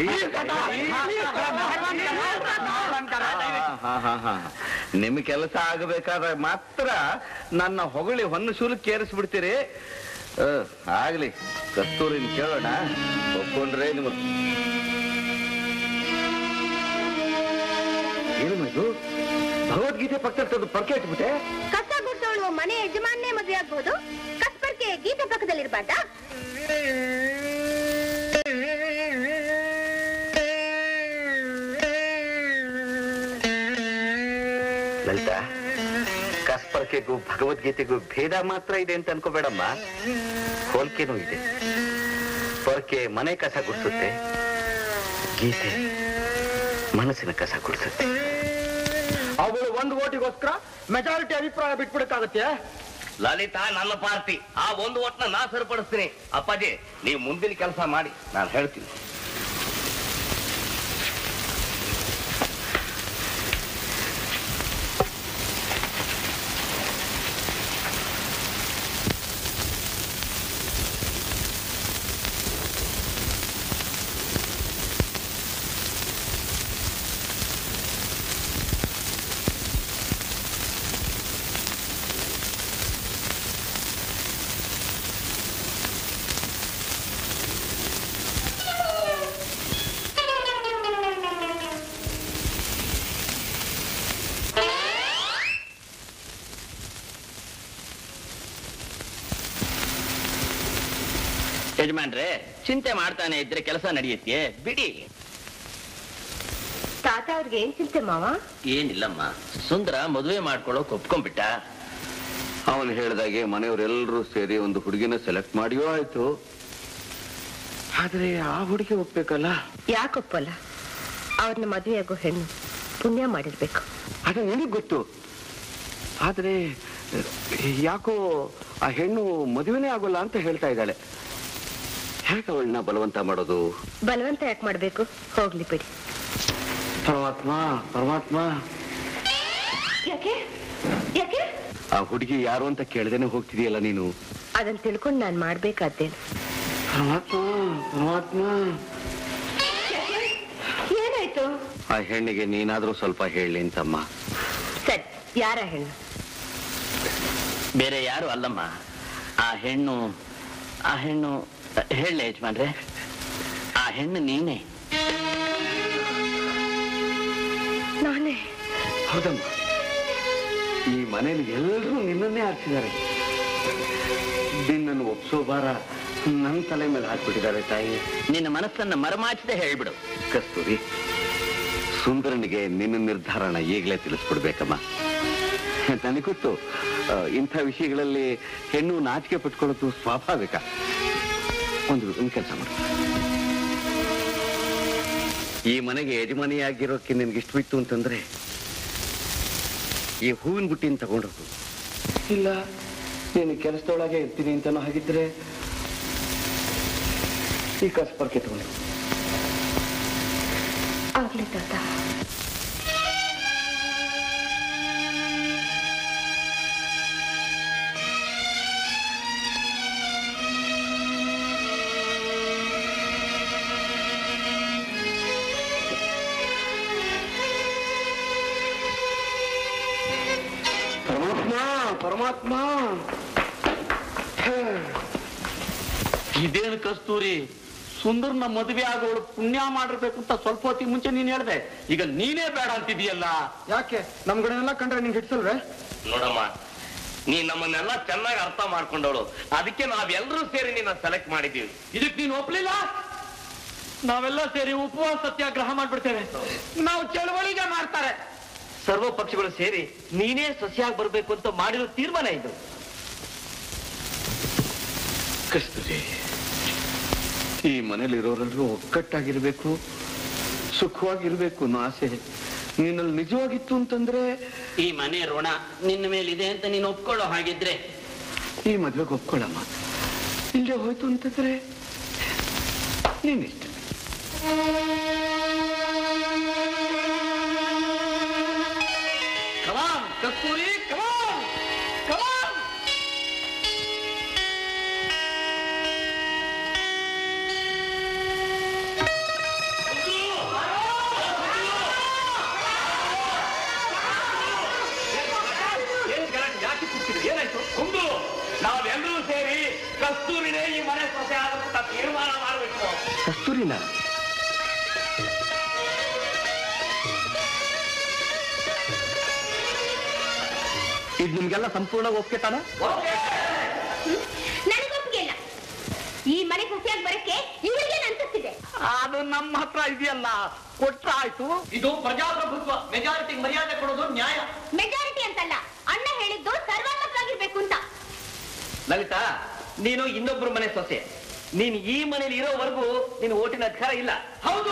ನಿಮ್ ಕೆಲಸ ಆಗಬೇಕಾದ್ರೆ ಮಾತ್ರ ನನ್ನ ಹೊಗಳಿ ಹೊನ್ನು ಶೂಲಕ್ಕೆ ಏರಿಸ್ಬಿಡ್ತೀರಿ ಆ, ಆಗ್ಲಿ ಕಸ್ತೂರಿನ ಕೇಳೋಣ ಒಪ್ಕೊಂಡ್ರೆ ನಿಮ್ ಏನು ಇದು ಭಗವದ್ಗೀತೆ ಪಕ್ಕದ ಪರ್ಕೆ ಇಟ್ಬಿಟ್ಟೆ ಕಸ ಗುಡ್ಸೋಳು ಮನೆ ಯಜಮಾನ್ನೇ ಮದುವೆ ಆಗ್ಬಹುದು ಕಸ್ಬರ್ಕೆ ಗೀತೆ ಪಕ್ಕದಲ್ಲಿರ್ಬಾರ್ದಾ ಲಲಿತಾ ಕಸ್ಪರ್ಕೆಗೂ ಭಗವದ್ಗೀತೆಗೂ ಭೇದ ಮಾತ್ರ ಇದೆ ಅಂತ ಅನ್ಕೋಬೇಡಮ್ಮ ಹೋಲಿಕೆನೂ ಇದೆ ಪೊರ್ಕೆ ಮನೆ ಕಸ ಗುಡಿಸುತ್ತೆ ಗೀತೆ ಮನಸ್ಸಿನ ಕಸ ಗುಡಿಸುತ್ತೆ ಅವಳು ಒಂದು ಓಟಿಗೋಸ್ಕರ ಮೆಜಾರಿಟಿ ಅಭಿಪ್ರಾಯ ಬಿಟ್ಬಿಡಕ್ಕಾಗತ್ತೆ ಲಲಿತಾ ನನ್ನ ಪಾರ್ಟಿ ಆ ಒಂದು ಒಟ್ನ ನಾ ಸರಿಪಡಿಸ್ತೀನಿ ಅಪ್ಪಾಜಿ ನೀವು ಮುಂದಿನ ಕೆಲಸ ಮಾಡಿ ನಾನು ಹೇಳ್ತೀನಿ ಯಜಮಾನ್ರೆ ಚಿಂತೆ ಮಾಡ್ತಾನೆ ಇದ್ರೆ ಕೆಲಸ ನಡೆಯುತ್ತೆ ಬಿಡಿ ತಾತ ಅವ್ರಿಗೆ ಏನ್ ಚಿಂತೆ ಮಾವ ಏನಿಲ್ಲಮ್ಮ ಸುಂದರ ಮದುವೆ ಮಾಡ್ಕೊಳ್ಳೋಕ್ ಒಪ್ಕೊಂಡ್ಬಿಟ್ಟ ಅವನು ಹೇಳಿದಾಗೆ ಮನೆಯವರೆಲ್ಲರೂ ಸೇರಿ ಒಂದು ಹುಡುಗಿನ ಸೆಲೆಕ್ಟ್ ಮಾಡಿಯೋ ಆಯ್ತು ಆದ್ರೆ ಆ ಹುಡುಗಿ ಒಪ್ಬೇಕಲ್ಲ ಯಾಕೊಪ್ಪಲ್ಲ ಅವ್ರನ್ನ ಮದುವೆ ಆಗೋ ಹೆಣ್ಣು ಪುಣ್ಯ ಮಾಡಿರ್ಬೇಕು ಅದು ನಿನಗ್ ಗೊತ್ತು ಆದ್ರೆ ಯಾಕೋ ಆ ಹೆಣ್ಣು ಮದುವೆನೇ ಆಗೋಲ್ಲ ಅಂತ ಹೇಳ್ತಾ ಇದ್ದಾಳೆ ಹೇಗೆ ಅವಳನ್ನ ಬಲವಂತ ಮಾಡೋದು ಬಲವಂತ ಯಾಕೆ ಮಾಡ್ಬೇಕು ಹೋಗ್ಲಿ ಬಿಡಿ ಪರಮಾತ್ಮ ಪರಮಾತ್ಮ ಯಾಕೆ ಯಾಕೆ ಆ ಹುಡುಗಿ ಯಾರು ಅಂತ ಕೇಳ್ದೇನೆ ಹೋಗ್ತಿದೀಯಲ್ಲ ನೀನು ಅದನ್ನ ತಿಳ್ಕೊಂಡು ನಾನು ಮಾಡ್ಬೇಕಾದ್ದೇನು ಪರಮಾತ್ಮ ಪರಮಾತ್ಮ ಏನಾಯ್ತು ಆ ಹೆಣ್ಣಿಗೆ ನೀನಾದ್ರೂ ಸ್ವಲ್ಪ ಹೇಳಿ ಅಂತಮ್ಮ ಸರಿ ಯಾರ ಹೆಣ್ಣು ಬೇರೆ ಯಾರು ಅಲ್ಲಮ್ಮ ಆ ಹೆಣ್ಣು ಆ ಹೆಣ್ಣು ಹೇಳಲೆ ಯಜಮಾನ್ರೆ ಆ ಹೆಣ್ಣು ನೀನೇ ನಾನೇ ಹೌದಮ್ಮ ಈ ಮನೇಲಿ ಎಲ್ಲರೂ ನಿನ್ನನ್ನೇ ಆಡ್ತಿದ್ದಾರೆ ನಿನ್ನನ್ನು ಒಪ್ಸೋ ಭಾರ ನನ್ನ ತಲೆ ಮೇಲೆ ಹಾಕ್ಬಿಟ್ಟಿದ್ದಾರೆ ತಾಯಿ ನಿನ್ನ ಮನಸ್ಸನ್ನ ಮರಮಾಚದೆ ಹೇಳ್ಬಿಡು ಕಸ್ತೂರಿ ಸುಂದರನಿಗೆ ನಿನ್ನ ನಿರ್ಧಾರನ ಈಗಲೇ ತಿಳಿಸ್ಬಿಡ್ಬೇಕಮ್ಮ ನನಗೆ ಗೊತ್ತು ಆ, ಇಂಥ ವಿಷಯಗಳಲ್ಲಿ ಹೆಣ್ಣು ನಾಚಿಕೆ ಪಟ್ಕೊಳ್ಳೋದು ಸ್ವಾಭಾವಿಕ ಒಂದು ಒಂದು ಕೆಲಸ ಮಾಡು ಈ ಮನೆಗೆ ಯಜಮಾನಿಯಾಗಿರೋಕೆ ನಿನ್ಗೆ ಇಷ್ಟ ಬಿತ್ತು ಅಂತಂದ್ರೆ ಈ ಹೂವಿನ ಬುಟ್ಟಿನ ತಗೊಂಡೋಗು ಇಲ್ಲ ನೀನು ಕೆಲಸದೊಳಗೆ ಇರ್ತೀನಿ ಅಂತನೋ ಹಾಗಿದ್ರೆ ಈ ಕಸ್ಪರ್ಕೆ ತಗೊಂಡು ಆಗ್ಲಿ ತಾತ ಪರಮಾತ್ಮ ಪರಮಾತ್ಮ ಇದೇನು ಕಸ್ತೂರಿ ಸುಂದರ್ನ ಮದುವೆ ಆಗೋಳು ಪುಣ್ಯ ಮಾಡಿರ್ಬೇಕು ಅಂತ ಸ್ವಲ್ಪ ಹೊತ್ತಿಗೆ ಮುಂಚೆ ನೀನ್ ಹೇಳ್ದೆ ಈಗ ನೀನೇ ಬೇಡ ಅಂತಿದೀಯಲ್ಲ ಯಾಕೆ ನಮ್ಗಡೆಲ್ಲ ಕಂಡ್ರೆ ನಿಂಗೆ ಹಿಡ್ಸಲ್ವೇ ನೋಡಮ್ಮ ನೀ ನಮ್ಮನ್ನೆಲ್ಲ ಚೆನ್ನಾಗಿ ಅರ್ಥ ಮಾಡ್ಕೊಂಡವಳು ಅದಕ್ಕೆ ನಾವೆಲ್ಲರೂ ಸೇರಿ ನಿನ್ನ ಸೆಲೆಕ್ಟ್ ಮಾಡಿದೀವಿ ಇದಕ್ಕೆ ನೀನು ಒಪ್ಲಿಲ್ಲ ನಾವೆಲ್ಲ ಸೇರಿ ಉಪವಾಸ ಸತ್ಯಾಗ್ರಹ ಮಾಡ್ಬಿಡ್ತೇವೆ ನಾವು ಚಳವಳಿಗೆ ಮಾಡ್ತಾರೆ ಸರ್ವ ಪಕ್ಷಗಳು ಸೇರಿ ನೀನೇ ಸಸ್ಯಾಗಿ ಬರ್ಬೇಕು ಅಂತ ಮಾಡಿರೋ ತೀರ್ಮಾನ ಇದು ಕಸ್ತೂರಿ ಈ ಮನೇಲಿರೋರೆಲ್ಲರೂ ಒಕ್ಕಟ್ಟಾಗಿರ್ಬೇಕು ಸುಖವಾಗಿರ್ಬೇಕು ಅನ್ನೋ ಆಸೆ ನಿನ್ನಲ್ಲಿ ನಿಜವಾಗಿತ್ತು ಅಂತಂದ್ರೆ ಈ ಮನೆ ಋಣ ನಿನ್ನ ಮೇಲಿದೆ ಅಂತ ನೀನು ಒಪ್ಕೊಳ್ಳೋ ಹಾಗಿದ್ರೆ ಈ ಮದ್ವೆಗೆ ಒಪ್ಕೊಳ್ಳಮ್ಮ ಇಲ್ಲದೆ ಹೋಯ್ತು ಅಂತಂದ್ರೆ ನೀನಿಷ್ಟ ಕಮಾನ್ ಕಸ್ತೂರಿ ಕಮಾನ್ ಕಮಾನ್ ಯಾಕೆ ಕೂಗ್ತಿದ್ದೀರಿ? ಏನಾಯ್ತು ಕುಂದು ನಾವೆಲ್ಲರೂ ಸೇರಿ ಕಸ್ತೂರಿನೇ ಈ ಮನೆ ಸೊಸೆ ಆದಂತ ತೀರ್ಮಾನ ಮಾಡಬೇಕು ಕಸ್ತೂರಿನ ಇದು ನಿಮ್ಗೆಲ್ಲ ಸಂಪೂರ್ಣ ಒಪ್ಪಿಗೆ ತಾನೆ ನನಗೊಪ್ಪಿಗೆ ಇಲ್ಲ ಈ ಮನೆ ಸೊಸೆಯಾಗಿ ಬರಕ್ಕೆ ಇವಳಿಗೆ ಅನ್ಸುತ್ತಿದೆ ಅದು ನಮ್ಮ ಹತ್ರ ಇದೆಯಲ್ಲ ಕೊಟ್ರ ಆಯ್ತು ಇದು ಪ್ರಜಾಪ್ರಭುತ್ವ ಮೆಜಾರಿಟಿ ಮರ್ಯಾದೆ ಕೊಡೋದು ನ್ಯಾಯ ಮೆಜಾರಿಟಿ ಅಂತಲ್ಲ ಅಣ್ಣ ಹೇಳಿದ್ದು ಸರ್ವಾತ್ಮಕವಾಗಿರ್ಬೇಕು ಅಂತ ಲಲಿತಾ ನೀನು ಇನ್ನೊಬ್ರು ಮನೆ ಸೊಸೆ ನೀನ್ ಈ ಮನೇಲಿ ಇರೋವರೆಗೂ ನೀನು ಓಟಿನ ಅಧಿಕಾರ ಇಲ್ಲ ಹೌದು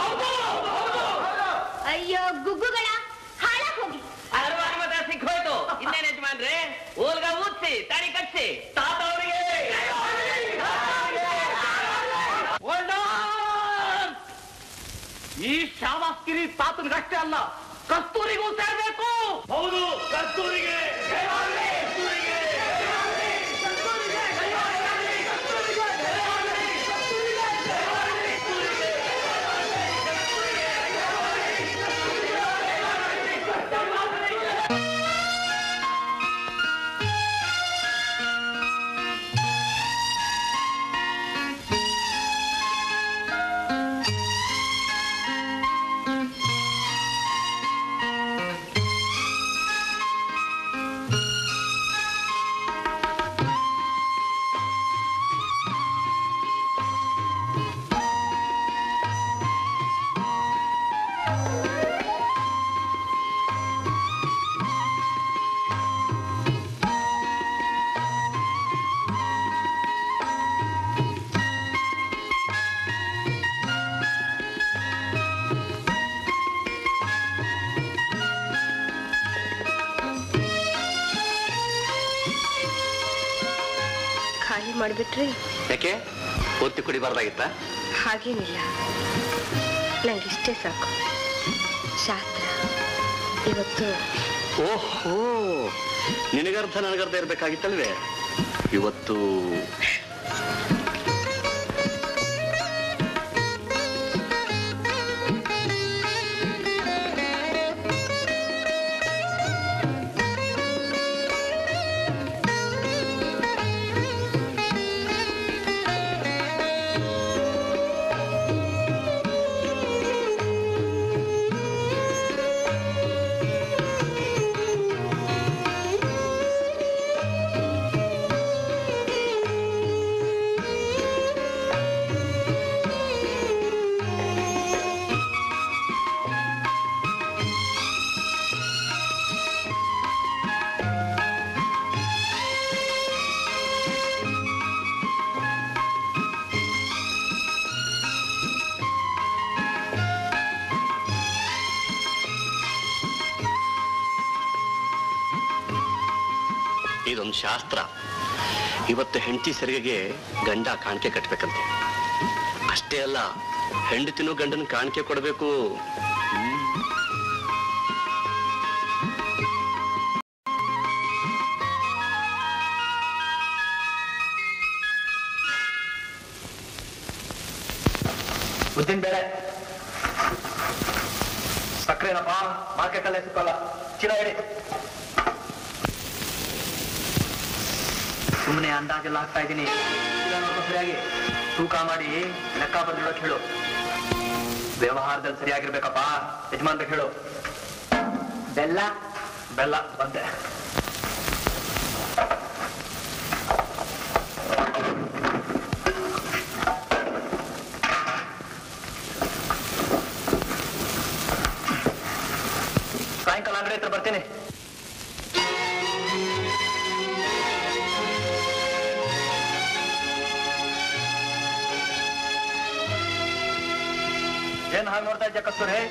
ಅಯ್ಯೋ ಗುಗ್ಗುಗಳ ಹಾಳಾಗ್ ಹೋಗಿ ಸಿಕ್ಕೋಯ್ತು ಇನ್ನೇನ್ ಯಜಮಾನ್ರೆ ಓಲ್ಗ ಊದ್ಸಿ ತಾಳಿ ಕಟ್ಸಿ ತಾತ ಅವರಿಗೆ ಈ ಶಾಮಾಸ್ಕಿರಿ ತಾತನಿಗಷ್ಟೇ ಅಲ್ಲ ಕಸ್ತೂರಿಗೂ ಸೇರ್ಬೇಕು ಹೌದು ಕಸ್ತೂರಿಗೆ ಖಾಲಿ ಮಾಡ್ಬಿಟ್ರಿ ಯಾಕೆ ಪೂರ್ತಿ ಕುಡಿಬಾರ್ದಾಗಿತ್ತ ಹಾಗೇನಿಲ್ಲ ನಂಗಿಷ್ಟೇ ಸಾಕು ಶಾಸ್ತ್ರ ಇವತ್ತು ಓಹೋ ನಿನಗರ್ಧ ನನಗರ್ಧ ಇರ್ಬೇಕಾಗಿತ್ತಲ್ವೇ ಇವತ್ತು ಇದೊಂದು ಶಾಸ್ತ್ರ ಇವತ್ತು ಹೆಂಡತಿ ಸೆರಿಗೆಗೆ ಗಂಡ ಕಾಣಿಕೆ ಕಟ್ಬೇಕಂತೆ ಅಷ್ಟೇ ಅಲ್ಲ ಹೆಂಡತಿನೂ ಗಂಡನ ಕಾಣಿಕೆ ಕೊಡಬೇಕು ಉದ್ದಿನ ಬೇಳೆ ಸಕ್ಕರೆನಪ್ಪ ಮಾರ್ಕೆಟ್ ಅಲ್ಲೇ ಸಿಕ್ಕಲ್ಲ ಚೀಲ ಹೇಳಿ ಸುಮ್ಮನೆ ಅಂದಾಜೆಲ್ಲ ಹಾಕ್ತಾ ಇದ್ದೀನಿ ಚೀಲ ನೋಡ್ಕೊ ಸರಿಯಾಗಿ ತೂಕ ಮಾಡಿ ಲೆಕ್ಕ ಬರ್ದಿಡೋಕ್ ಹೇಳು ವ್ಯವಹಾರದಲ್ಲಿ ಸರಿಯಾಗಿರ್ಬೇಕಪ್ಪ ಯಜಮಾನ್ರ ಹೇಳು ಬೆಲ್ಲ ಬೆಲ್ಲ ಬಂದೆ ಸಾಯಂಕಾಲ ಅಂಗಡಿ ಹತ್ರ ಬರ್ತೀನಿ ಏನ್ ಹಾಗೆ ನೋಡ್ತಾ ಇದ್ಯಾ ಕಸ್ತೂರಿ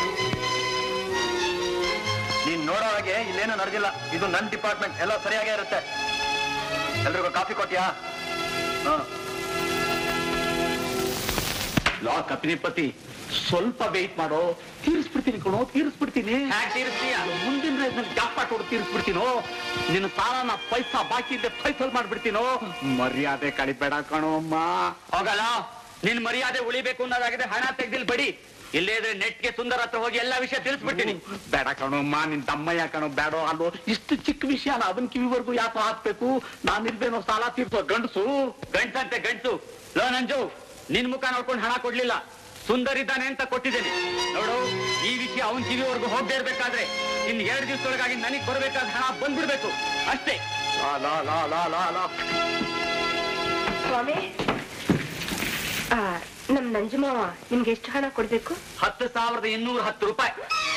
ನೀನ್ ನೋಡೋ ಹಾಗೆ ಇಲ್ಲೇನು ನಡೆದಿಲ್ಲ ಇದು ನನ್ ಡಿಪಾರ್ಟ್ಮೆಂಟ್ ಎಲ್ಲ ಸರಿಯಾಗೇ ಇರುತ್ತೆ ಎಲ್ರಿಗೂ ಕಾಫಿ ಕೊಟ್ಯಾ ಹಾ ಲಾ ಕಪಿನಿಪತಿ ಸ್ವಲ್ಪ ವೆಯ್ಟ್ ಮಾಡೋ ತೀರಿಸ್ಬಿಡ್ತೀನಿ ಕಣೋ ತೀರಿಸ್ಬಿಡ್ತೀನಿ ಮುಂದಿನ ರೇಸ್ನಲ್ಲಿ ಜಾಕ್ಪಾಟ್ ಹೊಡೆದು ತೀರಿಸ್ಬಿಡ್ತೀನೋ ನಿನ್ನ ಸಾಲನ ಪೈಸಾ ಬಾಕಿ ಇದ್ದೆ ಫೈಸಲ್ ಮಾಡ್ಬಿಡ್ತೀನೋ ಮರ್ಯಾದೆ ಕಳಿಬೇಡ ಕಣೋ ಅಮ್ಮ ಹೋಗಲ್ಲ ನಿನ್ ಮರ್ಯಾದೆ ಉಳಿಬೇಕು ಅನ್ನೋದಾಗಿದೆ ಹಣ ತೆಗ್ದಿಲ್ ಬಡಿ ಇಲ್ಲೇ ಇದ್ರೆ ನೆಟ್ಗೆ ಸುಂದರ ಹತ್ರ ಹೋಗಿ ಎಲ್ಲಾ ವಿಷಯ ತಿಳಿಸ್ಬಿಡ್ತೀನಿ ಬೇಡ ಕಣೋ ಅಮ್ಮ ನಿನ್ ತಮ್ಮಯ್ಯ ಕಣೋ ಬೇಡೋ ಅಲ್ಲೋ ಇಷ್ಟು ಚಿಕ್ಕ ವಿಷಯನ ಅದನ್ ಕಿವಿವರೆಗೂ ಯಾಕೆ ಹಾಕ್ಬೇಕು ನಾನಿಲ್ವೇನೋ ಸಾಲ ತೀರ್ಸೋ ಗಂಡಸು ಗಂಡ್ಸಂತೆ ಗಂಡ್ಸು ಲೋ ನಂಜು ನಿನ್ ಮುಖ ನೋಡ್ಕೊಂಡು ಹಣ ಕೊಡ್ಲಿಲ್ಲ ಸುಂದರ್ ಇದ್ದಾನೆ ಅಂತ ಕೊಟ್ಟಿದ್ದೇನೆ ನೋಡು ಈ ವಿಷಯ ಅವನ್ ಕಿವಿವರೆಗೂ ಹೋಗದೆ ಇರ್ಬೇಕಾದ್ರೆ ಇನ್ ಎರಡು ದಿವಸದೊಳಗಾಗಿ ನನಗ್ ಬರ್ಬೇಕಾದ ಹಣ ಬಂದ್ಬಿಡ್ಬೇಕು ಅಷ್ಟೇ ಲಾ ಲಾ ಲಾ ಲಾ ಲಾ ಲಾ ಸ್ವಾಮಿ ಆ, ನಮ್ ನಂಜುಮಾವ ನಿಮ್ಗೆ ಎಷ್ಟು ಹಣ ಕೊಡ್ಬೇಕು ಹತ್ತು ಸಾವಿರದ ಇನ್ನೂರ ಹತ್ತು ರೂಪಾಯಿ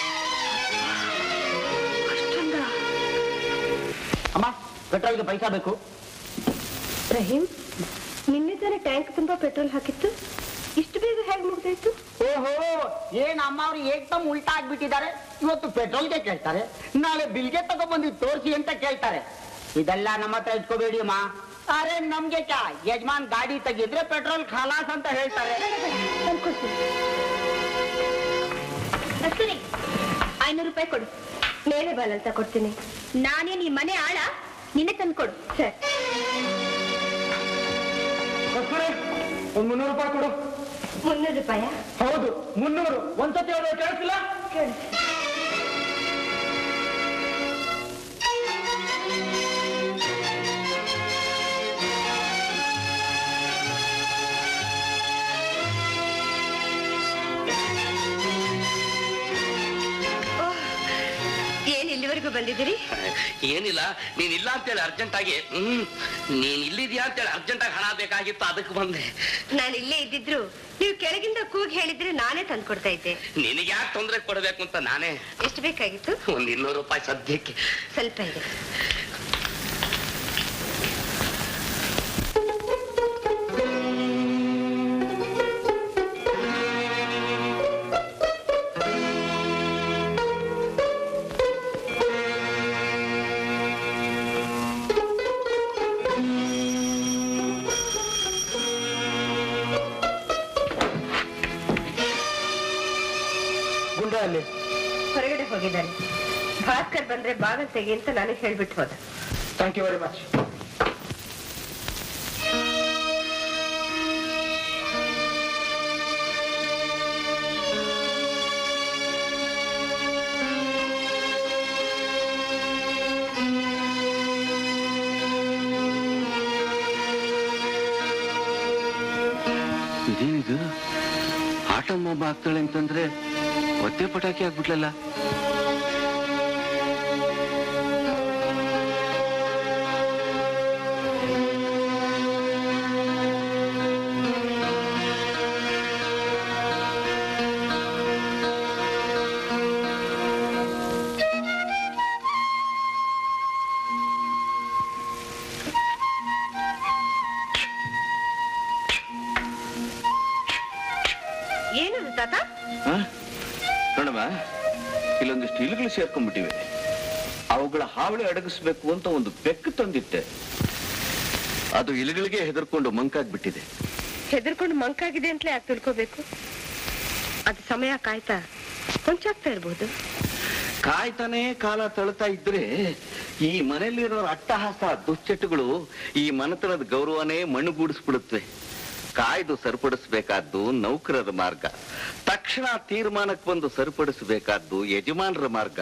ಅಷ್ಟೊಂದ ಅಮ್ಮ ಪೆಟ್ರೋಲ್ಗೆ ಪೈಸಾ ಬೇಕು ರಹೀಂ ನಿನ್ನೆ ತಾನೇ ಟ್ಯಾಂಕ್ ತುಂಬಾ ಪೆಟ್ರೋಲ್ ಹಾಕಿತ್ತು ಇಷ್ಟು ಬೇಗ ಹೇಗೆ ಮುಗ್ದಾಯ್ತು ಓಹೋ ಏನ್ ಅಮ್ಮ ಅವ್ರು ಏಕ್ದಮ್ ಉಲ್ಟಾ ಆಗ್ಬಿಟ್ಟಿದ್ದಾರೆ ಇವತ್ತು ಪೆಟ್ರೋಲ್ಗೆ ಕೇಳ್ತಾರೆ ನಾಳೆ ಬಿಲ್ಗೆ ತಗೊಬಂದು ತೋರಿಸಿ ಅಂತ ಕೇಳ್ತಾರೆ ಇದೆಲ್ಲ ನಮ್ಮ ಹತ್ರ ಇಟ್ಕೋಬೇಡಿ ಅಮ್ಮ ಅರೆ ನಮ್ಗೆ ಕ್ಯಾ ಯಜಮಾನ್ ಗಾಡಿ ತೆಗಿದ್ರೆ ಪೆಟ್ರೋಲ್ ಖಲಾಸ್ ಅಂತ ಹೇಳ್ತಾರೆ ಕಸ್ತೂರಿ ಐನೂರು ರೂಪಾಯಿ ಕೊಡು ಮೇಲೆ ಬಾಲಂತ ಕೊಡ್ತೀನಿ ನಾನೇ ಈ ಮನೆ ಆಳ ನಿನ್ನೆ ತಂದ್ಕೊಡು ಸರ್ ಒಂದ್ ಮುನ್ನೂರು ರೂಪಾಯಿ ಕೊಡು ಮುನ್ನೂರು ರೂಪಾಯ ಹೌದು ಮುನ್ನೂರು ಒಂದ್ಸತಿ ಅವ್ರು ಕೇಳಿಸಿಲ್ಲ ಏನ್ ಇಲ್ಲಿವರೆಗೂ ಬಂದಿದ್ದೀರಿ ಏನಿಲ್ಲ ನೀನ್ ಇಲ್ಲ ಅಂತೇಳಿ ಅರ್ಜೆಂಟ್ ಆಗಿ ಹ್ಮ್ ನೀನ್ ಇಲ್ಲಿದ್ಯಾ ಅಂತೇಳಿ ಅರ್ಜೆಂಟ್ ಆಗಿ ಹಣ ಬೇಕಾಗಿತ್ತು ಅದಕ್ಕೆ ಬಂದೆ ನಾನು ಇಲ್ಲೇ ಇದ್ದಿದ್ರು ನೀವು ಕೆಳಗಿಂದ ಕೂಗಿ ಹೇಳಿದ್ರೆ ನಾನೇ ತಂದ್ಕೊಡ್ತಾ ಇದ್ದೆ ನಿನಗೆ ಯಾಕೆ ತೊಂದರೆ ಕೊಡ್ಬೇಕು ಅಂತ ನಾನೇ ಎಷ್ಟು ಬೇಕಾಗಿತ್ತು ಒಂದ್ ಇನ್ನೂರು ರೂಪಾಯಿ ಸದ್ಯಕ್ಕೆ ಸ್ವಲ್ಪ ಇದೆ ಅಲ್ಲಿ ಹೊರಗಡೆ ಹೋಗಿದ್ದಾನೆ ಭಾಸ್ಕರ್ ಬಂದ್ರೆ ಬಾಗಲ್ ತೆಗಿ ಅಂತ ನನಗೆ ಹೇಳ್ಬಿಟ್ಟು ಹೋದ ಥ್ಯಾಂಕ್ ಯು ವೆರಿ ಮಚ್ ಇದೇನಿದು ಆಟಮ್ಮ ಒಬ್ಬ ಆಗ್ತಾಳೆ ಅಂತಂದ್ರೆ ಒತ್ತೆ ಪಟಾಕಿ ಆಗ್ಬಿಟ್ಲಲ್ಲ ಏನದು ತಾತ ನೋಡಮ್ಮ ಇಲ್ಲೊಂದಿಷ್ಟು ಇಲುಗಳು ಸೇರ್ಕೊಂಡ್ಬಿಟ್ಟಿವೆ ಅವುಗಳ ಹಾವಳಿ ಅಡಗಿಸ್ಬೇಕು ಅಂತ ಒಂದು ಬೆಕ್ಕು ತಂದಿಟ್ಟೆ ಅದು ಇಲುಗಳಿಗೆ ಹೆದರ್ಕೊಂಡು ಮಂಕಾಗ್ಬಿಟ್ಟಿದೆ ಹೆದರ್ಕೊಂಡು ಮಂಕಾಗಿದೆ ಅಂತಲೇ ಯಾಕೆ ತಿಳ್ಕೋಬೇಕು ಅದು ಸಮಯ ಕಾಯ್ತಾ ಹೊಂಚಾಗ್ತಾ ಇರ್ಬೋದು ಕಾಯ್ತಾನೆ ಕಾಲ ತಳ್ತಾ ಇದ್ರೆ ಈ ಮನೆಯಲ್ಲಿರೋ ಅಟ್ಟಹಾಸ ದುಶ್ಚಟಗಳು ಈ ಮನೆತನದ ಗೌರವನೇ ಮಣ್ಣುಗೂಡಿಸ್ಬಿಡುತ್ತೆ ಕಾಯ್ದು ಸರಿಪಡಿಸ್ಬೇಕಾದ್ದು ನೌಕರರ ಮಾರ್ಗ ತಕ್ಷಣ ತೀರ್ಮಾನಕ್ಕೆ ಬಂದು ಸರಿಪಡಿಸಬೇಕಾದ್ದು ಯಜಮಾನರ ಮಾರ್ಗ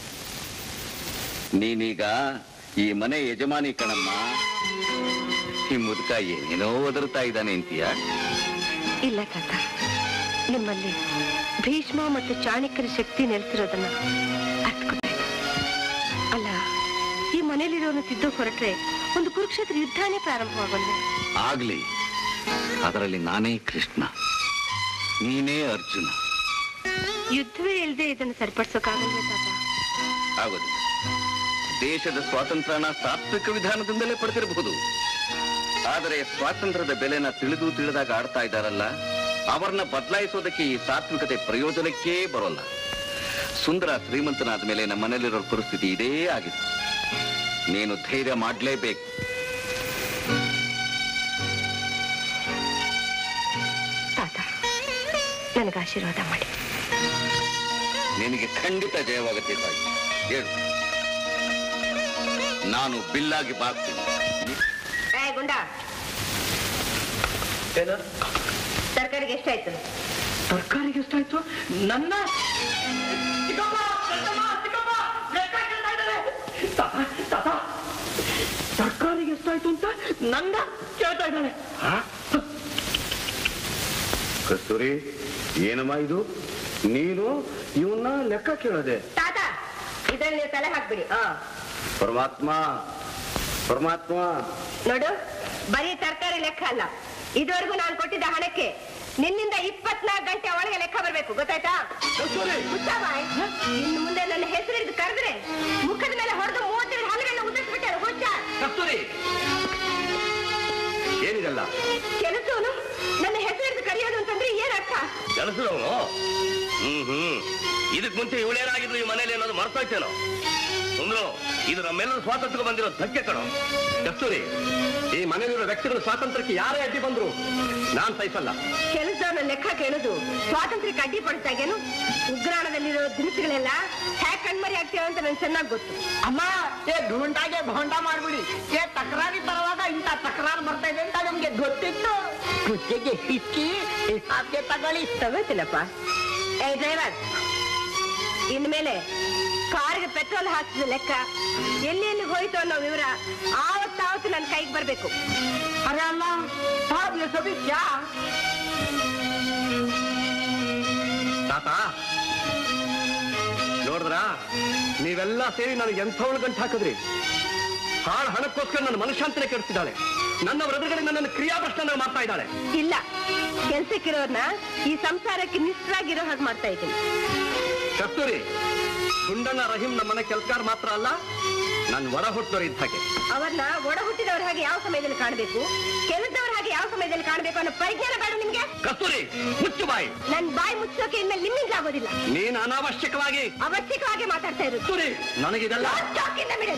ನೀನೀಗ ಈ ಮನೆ ಯಜಮಾನಿ ಕಣಮ್ಮ ಈ ಮುದುಕ ಏನೇನೋ ಒದರ್ತಾ ಇದ್ದಾನೆ ಅಂತೀಯ ಇಲ್ಲ ತಾತ ನಿಮ್ಮಲ್ಲಿ ಭೀಷ್ಮ ಮತ್ತು ಚಾಣಕ್ಯರ ಶಕ್ತಿ ನೆಲೆಸಿರೋದನ್ನ ಅರ್ಥಕೊತಾ ಇದ್ದೀನಿ. ಅಲ್ಲ ಈ ಮನೇಲಿರೋನು ತಿದ್ದು ಹೊರಟ್ರೆ ಒಂದು ಕುರುಕ್ಷೇತ್ರ ಯುದ್ಧನೇ ಪ್ರಾರಂಭವಾಗೊಂಡೆ ಆಗ್ಲಿ ಅದರಲ್ಲಿ ನಾನೇ ಕೃಷ್ಣ ನೀನೇ ಅರ್ಜುನ ಯುದ್ಧವೇ ಇಲ್ಲದೆ ಇದನ್ನು ಸರಿಪಡಿಸೋಕ್ಕಾಗಲ್ವೇ ತಾತ ಆಗೋದು ದೇಶದ ಸ್ವಾತಂತ್ರ್ಯನ ಸಾತ್ವಿಕ ವಿಧಾನದಿಂದಲೇ ಪಡೆದಿರಬಹುದು ಆದರೆ ಸ್ವಾತಂತ್ರ್ಯದ ಬೆಲೆನ ತಿಳಿದು ತಿಳಿದಾಗ ಆಡ್ತಾ ಇದ್ದಾರಲ್ಲ ಅವರನ್ನ ಬದಲಾಯಿಸೋದಕ್ಕೆ ಈ ಸಾತ್ವಿಕತೆ ಪ್ರಯೋಜನಕ್ಕೇ ಬರೋಲ್ಲ ಸುಂದರ ಶ್ರೀಮಂತನಾದ ಮೇಲೆ ನಮ್ಮ ಮನೇಲಿರೋ ಪರಿಸ್ಥಿತಿ ಇದೇ ಆಗಿದೆ ನೀನು ಧೈರ್ಯ ಮಾಡಲೇಬೇಕು ತಾತ ನನಗೆ ಆಶೀರ್ವಾದ ಮಾಡಿ ನಿನಗೆ ಖಂಡಿತ ಜಯವಾಗುತ್ತೆ ತಾಯಿ ಹೇಳು ನಾನು ಬಿಲ್ಲಾಗಿ ಬಾಗ್ತೀನಿ ಏ ಗುಂಡ ಏನು ತರಕಾರಿಗೆ ಎಷ್ಟಾಯ್ತು ತರಕಾರಿಗೆ ಎಷ್ಟಾಯ್ತು ನನ್ನ ಚಿಕ್ಕಪ್ಪ, ಚಿಕ್ಕಮ್ಮ, ಚಿಕ್ಕಪ್ಪ, ಲೆಕ್ಕ ಕೇಳ್ತಾ ಇದ್ದಾರೆ. ತಾತ, ತಾತ, ತರಕಾರಿಗೆ ಎಷ್ಟಾಯ್ತು ಅಂತ ನನ್ನ ಕೇಳ್ತಾ ಇದ್ದಾಳೆ ಕಸ್ತೂರಿ ಏನಮ್ಮ ಇದು ನೀನು ಇವನ್ನ ಲೆಕ್ಕ ಕೇಳದೆ ತಾತ ಇದ್ರಲ್ಲಿ ನೀವು ತಲೆ ಹಾಕ್ಬಿಡಿ ಹಾ ಪರಮಾತ್ಮ ಪರಮಾತ್ಮ ನೋಡು ಬರೀ ತರಕಾರಿ ಲೆಕ್ಕ ಅಲ್ಲ ಇದುವರೆಗೂ ನಾನು ಕೊಟ್ಟಿದ್ದ ಹಣಕ್ಕೆ ನಿನ್ನಿಂದ ಇಪ್ಪತ್ನಾಲ್ಕು ಗಂಟೆ ಒಳಗೆ ಲೆಕ್ಕ ಬರ್ಬೇಕು ಗೊತ್ತಾಯ್ತಾ ಮುಚ್ಚ ಬಾಯ್. ಇನ್ನು ಮುಂದೆ ನನ್ನ ಹೆಸರು ಹಿಡಿದು ಕರೆದ್ರೆ ಮುಖದ ಮೇಲೆ ಹೊಡೆದು ಮೂವತ್ತೆರಡು ಹಲ್ಲುಗಳನ್ನ ಉದುರಿಸ್ಬಿಟ್ಟೆ ಹುಚ್ಚ ಕಸ್ತೂರಿ ಏನಿದಲ್ಲ ಕೆಲಸವನು ನನ್ನ ಹೆಸರು ಹಿಡಿದು ಕರೆಯೋದು ಅಂತಂದ್ರೆ ಏನ್ ಅರ್ಥ ಕೆಲಸದವನು ಹ್ಮ್ ಹ್ಮ್ ಇದಕ್ ಮುಂಚೆ ಇವಳೇನಾಗಿದ್ರು ಈ ಮನೇಲಿ ಅನ್ನೋದು ಮರ್ತೋಯ್ತೇನೋ ಸುಂದ್ರು ಇದು ನಮ್ಮೆಲ್ಲರ ಸ್ವಾತಂತ್ರ್ಯ ಬಂದಿರೋ ಧಕ್ಕೆ ಕಣೋ ಕಸ್ತೂರಿ ಈ ಮನೆಯಲ್ಲಿರೋ ವ್ಯಕ್ತಿಗಳ ಸ್ವಾತಂತ್ರ್ಯಕ್ಕೆ ಯಾರೇ ಅಡ್ಡಿ ಬಂದ್ರು ನಾನ್ ಸಹಿಸಲ್ಲ ಕೆಲಸದವನ ಲೆಕ್ಕ ಕೇಳೋದು ಸ್ವಾತಂತ್ರ್ಯಕ್ಕೆ ಅಡ್ಡಿಪಡಿಸ್ದಾಗೇನು ಉಗ್ರಾಣದಲ್ಲಿರೋ ದಿನಸುಗಳೆಲ್ಲ ಹ್ಯಾಕ್ ಕಣ್ಮರಿ ಆಗ್ತೇವೆ ಅಂತ ನನ್ಗೆ ಚೆನ್ನಾಗಿ ಗೊತ್ತು ಅಮ್ಮ ಏ ಢೂಂಡಾಗೆ ಭೋಂಡ ಮಾಡ್ಬಿಡಿ ಏ ತಕರಾರಿ ತರುವಾಗ ಇಂಥ ತಕರಾರು ಬರ್ತಾ ಇದೆ ಅಂತ ನಮ್ಗೆ ಗೊತ್ತಿತ್ತು ಕುತ್ತಿಗೆ ಹಿಕ್ಕಿ ಹಿಸಾಬ್ಗೆ ತಗೊಳ್ಳಿ ತಗೋತಿಲ್ಲಪ್ಪ ಏ ಡ್ರೈವರ್ ಇನ್ಮೇಲೆ ಕಾರ್ಗೆ ಪೆಟ್ರೋಲ್ ಹಾಕಿದ ಲೆಕ್ಕ ಎಲ್ಲಿ ಎಲ್ಲಿ ಹೋಯ್ತು ಅನ್ನೋ ವಿವರ ಆವತ್ತಾವತ್ತು ನನ್ನ ಕೈಗೆ ಬರ್ಬೇಕು ಅರೆ ಅಲ್ಲ ಸಾಬ್ ये सभी क्या ತಾತ ನೋಡಿದ್ರ ನೀವೆಲ್ಲ ಸೇರಿ ನನಗೆ ಎಂಥವಳು ಗಂಟು ಹಾಕಿದ್ರಿ ಹಾಳು ಹಣಕ್ಕೋಸ್ಕರ ನನ್ನ ಮನಶಾಂತಿನೇ ಕೆಡಿಸಿದ್ದಾಳೆ ನನ್ನವರ ಎದುರುಗಡೆ ನನ್ನನ್ನು ಕ್ರಿಯಾಭ್ರಷ್ಟನ ಮಾಡ್ತಾ ಇದ್ದಾಳೆ ಇಲ್ಲ ಕೆಲ್ಸಕ್ಕಿರೋರ್ನ ಈ ಸಂಸಾರಕ್ಕೆ ನಿಷ್ಠರಾಗಿರೋ ಹಾಗೆ ಮಾಡ್ತಾ ಇದ್ದೀನಿ ಕಸ್ತೂರಿ ಗುಂಡಣ್ಣ ರಹೀಂ ನಮ್ಮ ಮನೆ ಕೆಲಸಗಾರ ಮಾತ್ರ ಅಲ್ಲ ನಾನು ಒಡ ಹುಟ್ಟೋರು ಇದ್ದ ಹಾಗೆ ಅವ್ರನ್ನ ಒಡ ಹುಟ್ಟಿದವ್ರ ಹಾಗೆ ಯಾವ ಸಮಯದಲ್ಲಿ ಕಾಣಬೇಕು ಕೆಲಸದವ್ರ ಹಾಗೆ ಯಾವ ಸಮಯದಲ್ಲಿ ಕಾಣಬೇಕು ಅನ್ನೋ ಪರಿಜ್ಞಾನ ಬೇಡ ನಿಮ್ಗೆ ಕಸ್ತೂರಿ ಮುಚ್ಚು ಬಾಯಿ ನನ್ ಬಾಯಿ ಮುಚ್ಚೋಕೆ ಇನ್ಮೇಲೆ ನಿಮ್ಮಿಂದ ಆಗೋದಿಲ್ಲ ನೀನು ಅನಾವಶ್ಯಕವಾಗಿ ಅವಶ್ಯಕವಾಗಿ ಮಾತಾಡ್ತಾ ಇರೋದು ಕಸ್ತೂರಿ ನನಗಿದೆಲ್ಲ ಚಾಕಿಂದ ಬಿಡು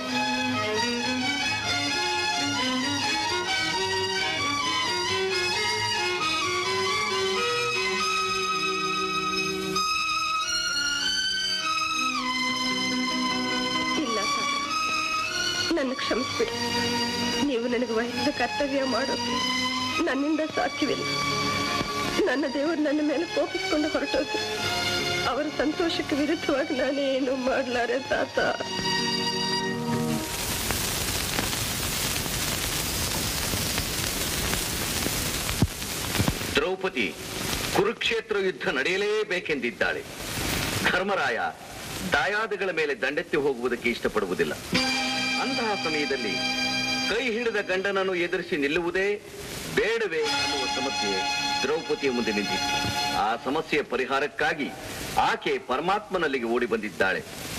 ಕ್ಷಮಿಸ್ಬಿಡಿ ನೀವು ನನಗೆ ವಹಿಸಿದ ಕರ್ತವ್ಯ ಮಾಡೋಕೆ ನನ್ನಿಂದ ಸಾಧ್ಯವಿಲ್ಲ ನನ್ನ ದೇವರು ನನ್ನ ಮೇಲೆ ಕೋಪಿಸ್ಕೊಂಡು ಹೊರಟೋದು ಅವರ ಸಂತೋಷಕ್ಕೆ ವಿರುದ್ಧವಾಗಿ ನಾನೇನು ಮಾಡ್ಲಾರೆ ತಾತ ದ್ರೌಪದಿ ಕುರುಕ್ಷೇತ್ರ ಯುದ್ಧ ನಡೆಯಲೇಬೇಕೆಂದಿದ್ದಾಳೆ ಧರ್ಮರಾಯ ದಾಯಾದಿಗಳ ಮೇಲೆ ದಂಡೆತ್ತಿ ಹೋಗುವುದಕ್ಕೆ ಇಷ್ಟಪಡುವುದಿಲ್ಲ ಅಂತಹ ಸಮಯದಲ್ಲಿ ಕೈ ಹಿಡಿದ ಗಂಡನನ್ನು ಎದುರಿಸಿ ನಿಲ್ಲುವುದೇ ಬೇಡವೇ ಅನ್ನುವ ಸಮಸ್ಯೆ ದ್ರೌಪದಿಯ ಮುಂದೆ ನಿಂತಿತ್ತು ಆ ಸಮಸ್ಯೆಯ ಪರಿಹಾರಕ್ಕಾಗಿ ಆಕೆ ಪರಮಾತ್ಮನಲ್ಲಿಗೆ ಓಡಿ ಬಂದಿದ್ದಾಳೆ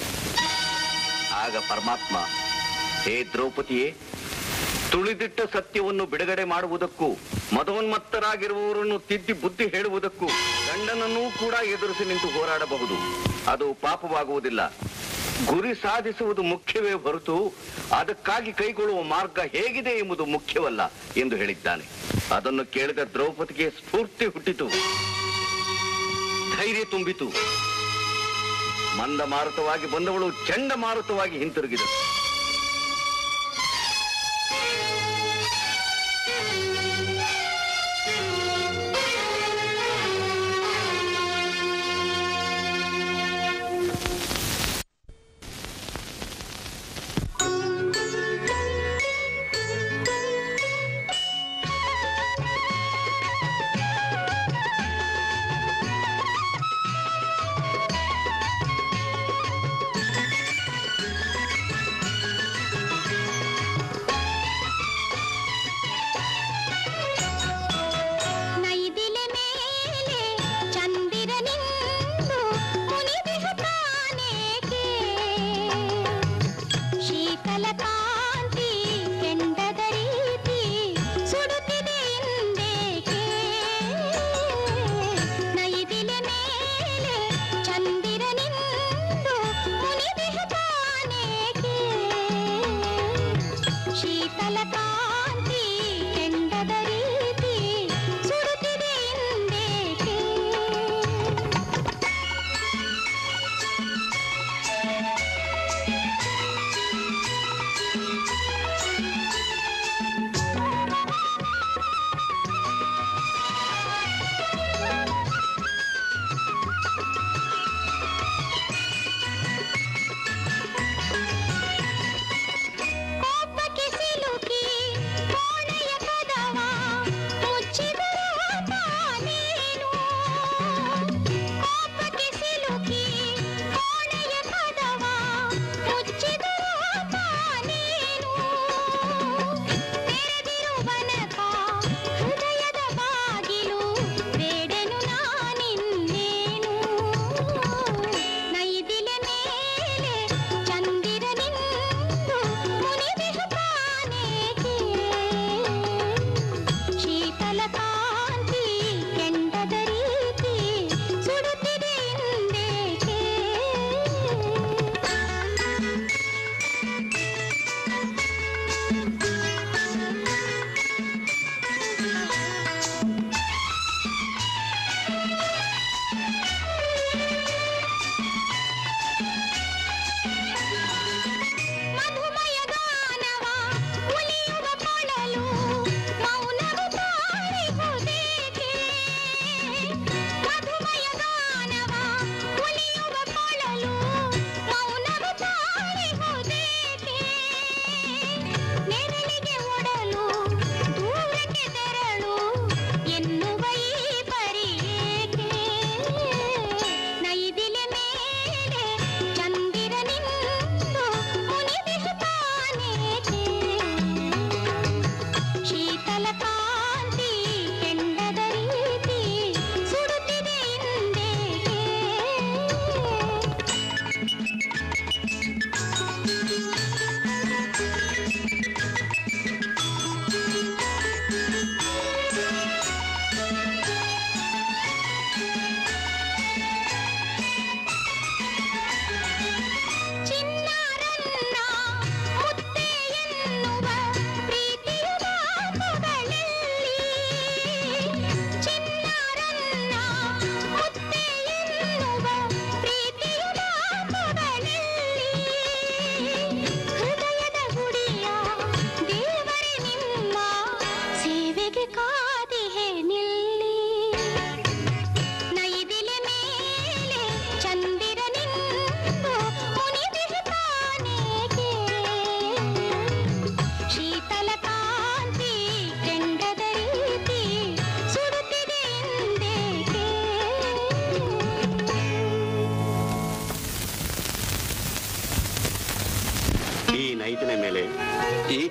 ಆಗ ಪರಮಾತ್ಮ ಹೇ ದ್ರೌಪದಿಯೇ ತುಳಿದಿಟ್ಟ ಸತ್ಯವನ್ನು ಬಿಡುಗಡೆ ಮಾಡುವುದಕ್ಕೂ ಮದೋನ್ಮತ್ತರಾಗಿರುವವರನ್ನು ತಿದ್ದಿ ಬುದ್ಧಿ ಹೇಳುವುದಕ್ಕೂ ಗಂಡನನ್ನೂ ಕೂಡ ಎದುರಿಸಿ ನಿಂತು ಹೋರಾಡಬಹುದು ಅದು ಪಾಪವಾಗುವುದಿಲ್ಲ ಗುರಿ ಸಾಧಿಸುವುದು ಮುಖ್ಯವೇ ಹೊರತು ಅದಕ್ಕಾಗಿ ಕೈಗೊಳ್ಳುವ ಮಾರ್ಗ ಹೇಗಿದೆ ಎಂಬುದು ಮುಖ್ಯವಲ್ಲ ಎಂದು ಹೇಳಿದ್ದಾನೆ ಅದನ್ನು ಕೇಳಿದ ದ್ರೌಪದಿಗೆ ಸ್ಫೂರ್ತಿ ಹುಟ್ಟಿತು ಧೈರ್ಯ ತುಂಬಿತು ಮಂದಮಾರುತವಾಗಿ ಬಂದವಳು ಚಂಡಮಾರುತವಾಗಿ ಹಿಂತಿರುಗಿದಳು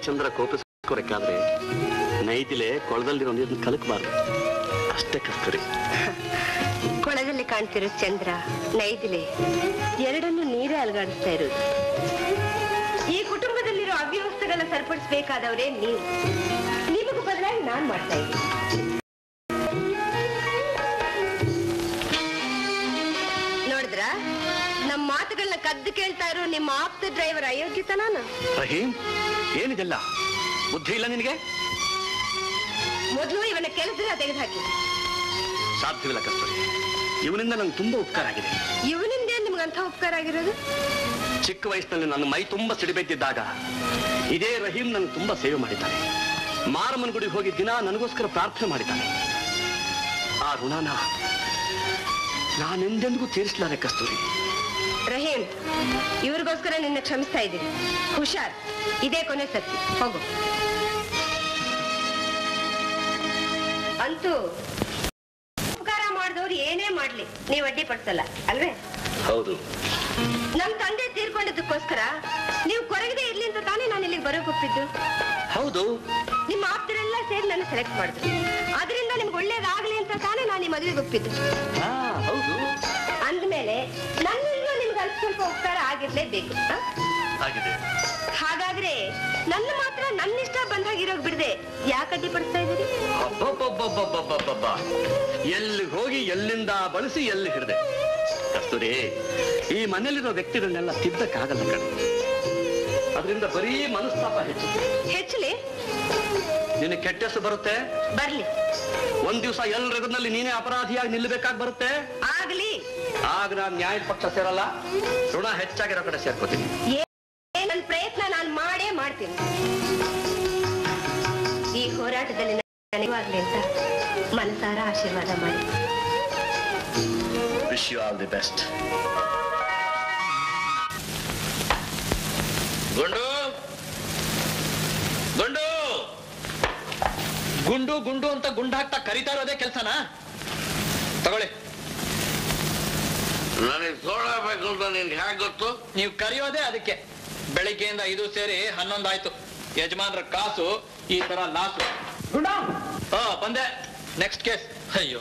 ಚಂದ್ರ ಕೋಪಿಸ್ಕೊಬೇಕಾದ್ರೆ ನೈದಿಲೆ ಕೊಳದಲ್ಲಿರೋ ನೀರನ್ನ ಕಲಕಬಾರ್ದು ಅಷ್ಟೇ ಕಸ್ತೂರಿ ಕೊಳದಲ್ಲಿ ಕಾಣ್ತಿರೋ ಚಂದ್ರ ನೈದಿಲೆ ಎರಡನ್ನು ನೀರೇ ಅಲಗಾಡಿಸ್ತಾ ಇರೋದು ಈ ಕುಟುಂಬದಲ್ಲಿರೋ ಅವ್ಯವಸ್ಥೆಗಳನ್ನ ಸರಿಪಡಿಸಬೇಕಾದವರೇ ನೀವು ನಿಮಗೂ ಬದಲಾಗಿ ನಾನ್ ಮಾಡ್ತಾ ಇದ್ದೀನಿ ನೋಡಿದ್ರ ನಮ್ಮ ಮಾತುಗಳನ್ನ ಕದ್ದು ಕೇಳ್ತಾ ಇರೋ ನಿಮ್ಮ ಆಪ್ತ ಡ್ರೈವರ್ ಅಯೋಗ್ಯತನಾನ ರಹೀಂ ಏನಿದೆಲ್ಲ ಬುದ್ಧಿ ಇಲ್ಲ ನಿನಗೆ ಮೊದಲು ಇವನ ಕೆಲಸದಿಂದ ತೆಗೆದುಹಾಕಿ ಸಾಧ್ಯವಿಲ್ಲ ಕಸ್ತೂರಿ ಇವನಿಂದ ನಂಗೆ ತುಂಬಾ ಉಪಕಾರ ಆಗಿದೆ ಇವನಿಂದ ನಿಮ್ಗಂಥ ಉಪಕಾರ ಆಗಿರೋದು ಚಿಕ್ಕ ವಯಸ್ಸಿನಲ್ಲಿ ನನ್ನ ಮೈ ತುಂಬಾ ಸಿಡಿಬೆದ್ದಿದ್ದಾಗ ಇದೇ ರಹೀಂ ನನಗೆ ತುಂಬಾ ಸೇವೆ ಮಾಡಿದ್ದಾನೆ ಮಾರಮ್ಮನ ಗುಡಿಗೆ ಹೋಗಿ ದಿನ ನನಗೋಸ್ಕರ ಪ್ರಾರ್ಥನೆ ಮಾಡಿದ್ದಾನೆ ಆ ಋಣನ ನಾನೆಂದೆಂದಿಗೂ ತೀರಿಸಲಾರೆ ಕಸ್ತೂರಿ ರಹೀಂ ಇವ್ರಿಗೋಸ್ಕರ ನಿನ್ನ ಕ್ಷಮಿಸ್ತಾ ಇದ್ದೀನಿ ಹುಷಾರ್ ಇದೇ ಕೊನೆ ಸತ್ಯ ಹೋಗು ಅಂತೂ ಉಪಕಾರ ಮಾಡಿದವ್ರು ಏನೇ ಮಾಡ್ಲಿ ನೀವು ಅಡ್ಡಿ ಪಡಿಸಲ್ಲ ಅಲ್ವೇ ಹೌದು ನಮ್ ತಂದೆ ತೀರ್ಕೊಂಡಿದ್ದಕ್ಕೋಸ್ಕರ ನೀವು ಕೊರಗದೆ ಇರ್ಲಿ ಅಂತ ತಾನೇ ನಾನು ಇಲ್ಲಿಗೆ ಬರೋಕ್ ಒಪ್ಪಿದ್ದು ಹೌದು ನಿಮ್ಮ ಆಪ್ತರೆಲ್ಲ ಸೇರಿ ನನ್ನ ಸೆಲೆಕ್ಟ್ ಮಾಡಿದ್ರು ಅದರಿಂದ ನಿಮ್ಗೆ ಒಳ್ಳೇದಾಗ್ಲಿ ಅಂತ ತಾನೇ ನಾನು ಈ ಮದುವೆಗೆ ಒಪ್ಪಿದ್ದು ಹಾ ಹೌದು ಅಂದ್ಮೇಲೆ ನನ್ನಿಂದ ನಿಮ್ಗೆ ಅಲ್ಪ ಸ್ವಲ್ಪ ಉಪಕಾರ ಆಗಿರ್ಲೇಬೇಕು ಆ? ಆಗಿದೆ ಹಾಗಾದ್ರೆ ನನ್ನ ಮಾತ್ರ ನನ್ನ ಇಷ್ಟ ಬಂದಾಗಿರೋಗ್ ಬಿಡದೆ ಯಾಕೆ ಅಡ್ಡಿಪಡಿಸ್ತಾ ಇದ್ದೀರಿ ಅಬ್ಬಬ್ಬಬ್ಬಬ್ಬಬ್ಬಬ್ಬಬ್ಬ. ಎಲ್ಲಿ ಹೋಗಿ ಎಲ್ಲಿಂದ ಬಳಸಿ ಎಲ್ಲಿ ಹಿಡಿದೆ ಕಸ್ತೂರಿ ಈ ಮನೆಯಲ್ಲಿರೋ ವ್ಯಕ್ತಿಗಳನ್ನೆಲ್ಲ ತಿದ್ದಕ್ಕಾಗಲ್ಲ ಕಣೆ ಅದರಿಂದ ಬರೀ ಮನಸ್ತಾಪ ಹೆಚ್ಚು ಹೆಚ್ಚಲಿ ನಿನಗೆ ಕೆಟ್ಟ ಹೆಸರು ಬರುತ್ತೆ ಬರ್ಲಿ ಒಂದ್ ದಿವಸ ಎಲ್ರಗನಲ್ಲಿ ನೀನೇ ಅಪರಾಧಿಯಾಗಿ ನಿಲ್ಲಬೇಕಾಗಿ ಬರುತ್ತೆ ಆಗ್ಲಿ ಆಗ ನಾನು ನ್ಯಾಯದ ಪಕ್ಷ ಸೇರಲ್ಲ ಋಣ ಹೆಚ್ಚಾಗಿರೋ ಕಡೆ ಸೇರ್ಕೋತೀನಿ ಏ- ನನ್ ಪ್ರಯತ್ನ ನಾನು ಮಾಡೇ ಮಾಡ್ತೀನಿ ಈ ಹೋರಾಟದಲ್ಲಿ ನನಗಾಗ್ಲಿ ಅಂತ ಮನಸಾರ ಆಶೀರ್ವಾದ ಮಾಡಿ wish you all the best Gundu Gundu Gundu ಗುಂಡು ಅಂತ ಗುಂಡು ಹಾಕ್ತಾ ಕರಿತಾ ಇರೋದೇ ಕೆಲ್ಸನಾ ತಗೊಳ್ಳಿ ನನಗೆ ಸೋಡಾ ಬೇಕು ಅಂತ ನಿನ್ಗೆ ಹೇಗೆ ಗೊತ್ತು ನೀವು ಕರೆಯೋದೇ ಅದಕ್ಕೆ ಬೆಳಿಗ್ಗೆಯಿಂದ ಇದು ಸೇರಿ ಹನ್ನೊಂದಾಯ್ತು ಯಜಮಾನ್ರ ಕಾಸು ಈ ತರ ಲಾಸು ಗುಂಡ ಹಾ ಬಂದೆ ನೆಕ್ಸ್ಟ್ ಕೇಸ್ ಅಯ್ಯೋ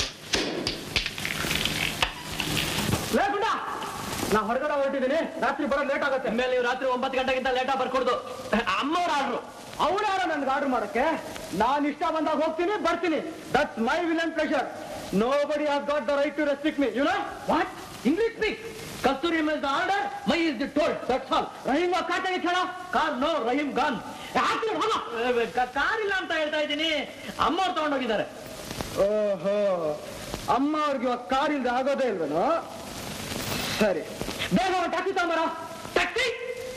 ಲೇ ಗುಂಡ ನಾ ಹೊರಗಡೆ ಹೊರಟಿದ್ದೀನಿ ರಾತ್ರಿ ಬರೋದು ಲೇಟ್ ಆಗುತ್ತೆ ಮೇಲೆ ನೀವು ರಾತ್ರಿ ಒಂಬತ್ತು ಗಂಟೆಗಿಂತ ಲೇಟಾಗಿ ಬರ್ಕೊಡ್ದು ಅಮ್ಮವ್ರ ಆರ್ಡ್ರು ಅವ್ರು ಯಾರೋ ನನ್ಗೆ ಆರ್ಡರ್ ಮಾಡಕ್ಕೆ ನಾನು ಇಷ್ಟ ಬಂದಾಗ ಹೋಗ್ತೀನಿ ಬರ್ತೀನಿ that's my will and pleasure nobody has got the right to restrict me you know what English speak Kasturi mail the order my is the told that's all Rahim ಕಾಟಾಗಿ ಹೇಳ car no Rahim gone car ಇಲ್ಲ ಅಂತ ಹೇಳ್ತಾ ಇದ್ದೀನಿ ಅಮ್ಮವ್ರು ತಗೊಂಡೋಗಿದ್ದಾರೆ ಓಹೋ ಅಮ್ಮ ಅವ್ರಿಗೆ ಇವಾಗ ಕಾರ್ ಇಲ್ದೆ ಆಗೋದೇ ಇಲ್ವೇನೋ ಸರಿ ಬೇಗ ಒಂದು ಟ್ಯಾಕ್ಸಿ ತಗೊಂಬರ ಟ್ಯಾಕ್ಸಿ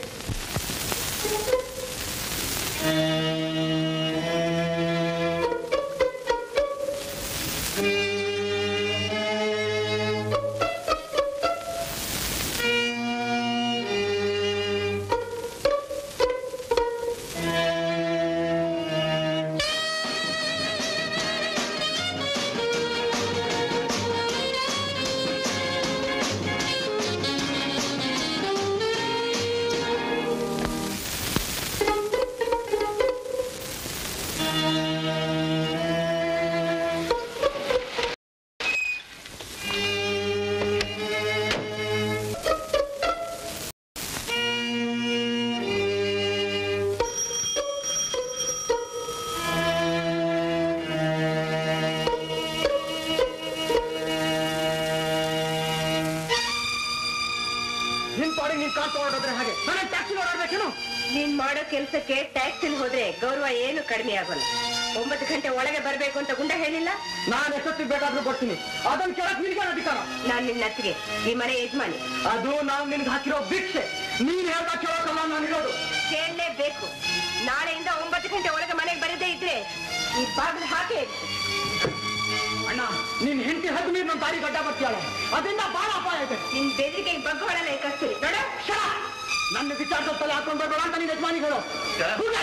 ನಿನ್ ಪಾಡಿಗೆ ನೀನ್ ಕಾರ್ ತಗೊಂಡೋದ್ರೆ ಹಾಗೆ ನಾನು ಟ್ಯಾಕ್ಸಿ ಓಡಾಡ್ಬೇಕೇನು ನೀನ್ ಮಾಡೋ ಕೆಲ್ಸಕ್ಕೆ ಟ್ಯಾಕ್ಸಿಲ್ ಹೋದ್ರೆ ಗೌರವ ಏನು ಕಡಿಮೆ ಆಗೋಲ್ಲ ಒಂಬತ್ತು ಗಂಟೆ ಒಳಗೆ ಬರ್ಬೇಕು ಅಂತ ಗುಂಡ ಹೇಳಿಲ್ಲ ನಾನು ಎಷ್ಟೊತ್ತಿಗೆ ಬೇಕಾದ್ರೂ ಬರ್ತೀನಿ ಅದನ್ನ ಕೇಳಕ್ ನಿನ್ಗೆ ಅಧಿಕಾರ ನಾನ್ ನಿನ್ನ ಅತ್ತಿಗೆ ಈ ಮನೆ ಯಜಮಾನಿ ಅದು ನಾನು ನಿನ್ಗೆ ಹಾಕಿರೋ ಭಿಕ್ಷೆ ನೀನ್ ಹೇಳ್ದ ಕೇಳೋಕಲ್ಲ ನಾನಿರೋದು ಕೇಳಲೇಬೇಕು ನಾಳೆಯಿಂದ ಒಂಬತ್ತು ಗಂಟೆ ಒಳಗೆ ಮನೆಗೆ ಬರದೇ ಇದ್ರೆ ಈ ಬಾಗಿಲು ಹಾಕೇ ಅಣ್ಣ ನಿನ್ ಹೆಂಡತಿ ಹತ್ತು ನೀರು ನನ್ನ ತಾರಿ ಗಡ್ಡ ಬರ್ತೀಯಾಳೆ ಅದರಿಂದ ಬಹಳ ಅಪಾಯ ಇದೆ ನಿನ್ ಬೆದರಿಕೆಗೆ ಬಗ್ಗೋಳಲ್ಲ ಈ ಕಸ್ತೂರಿ ನೋಡ ಶರ ನನ್ನ ವಿಚಾರದ ತಲೆ ಹಾಕೊಂಡ್ ಬರ್ಬೇಡ ಅಂತ ನೀನ್ ಯಜಮಾನಿಗಳು ಕೂಗೆ.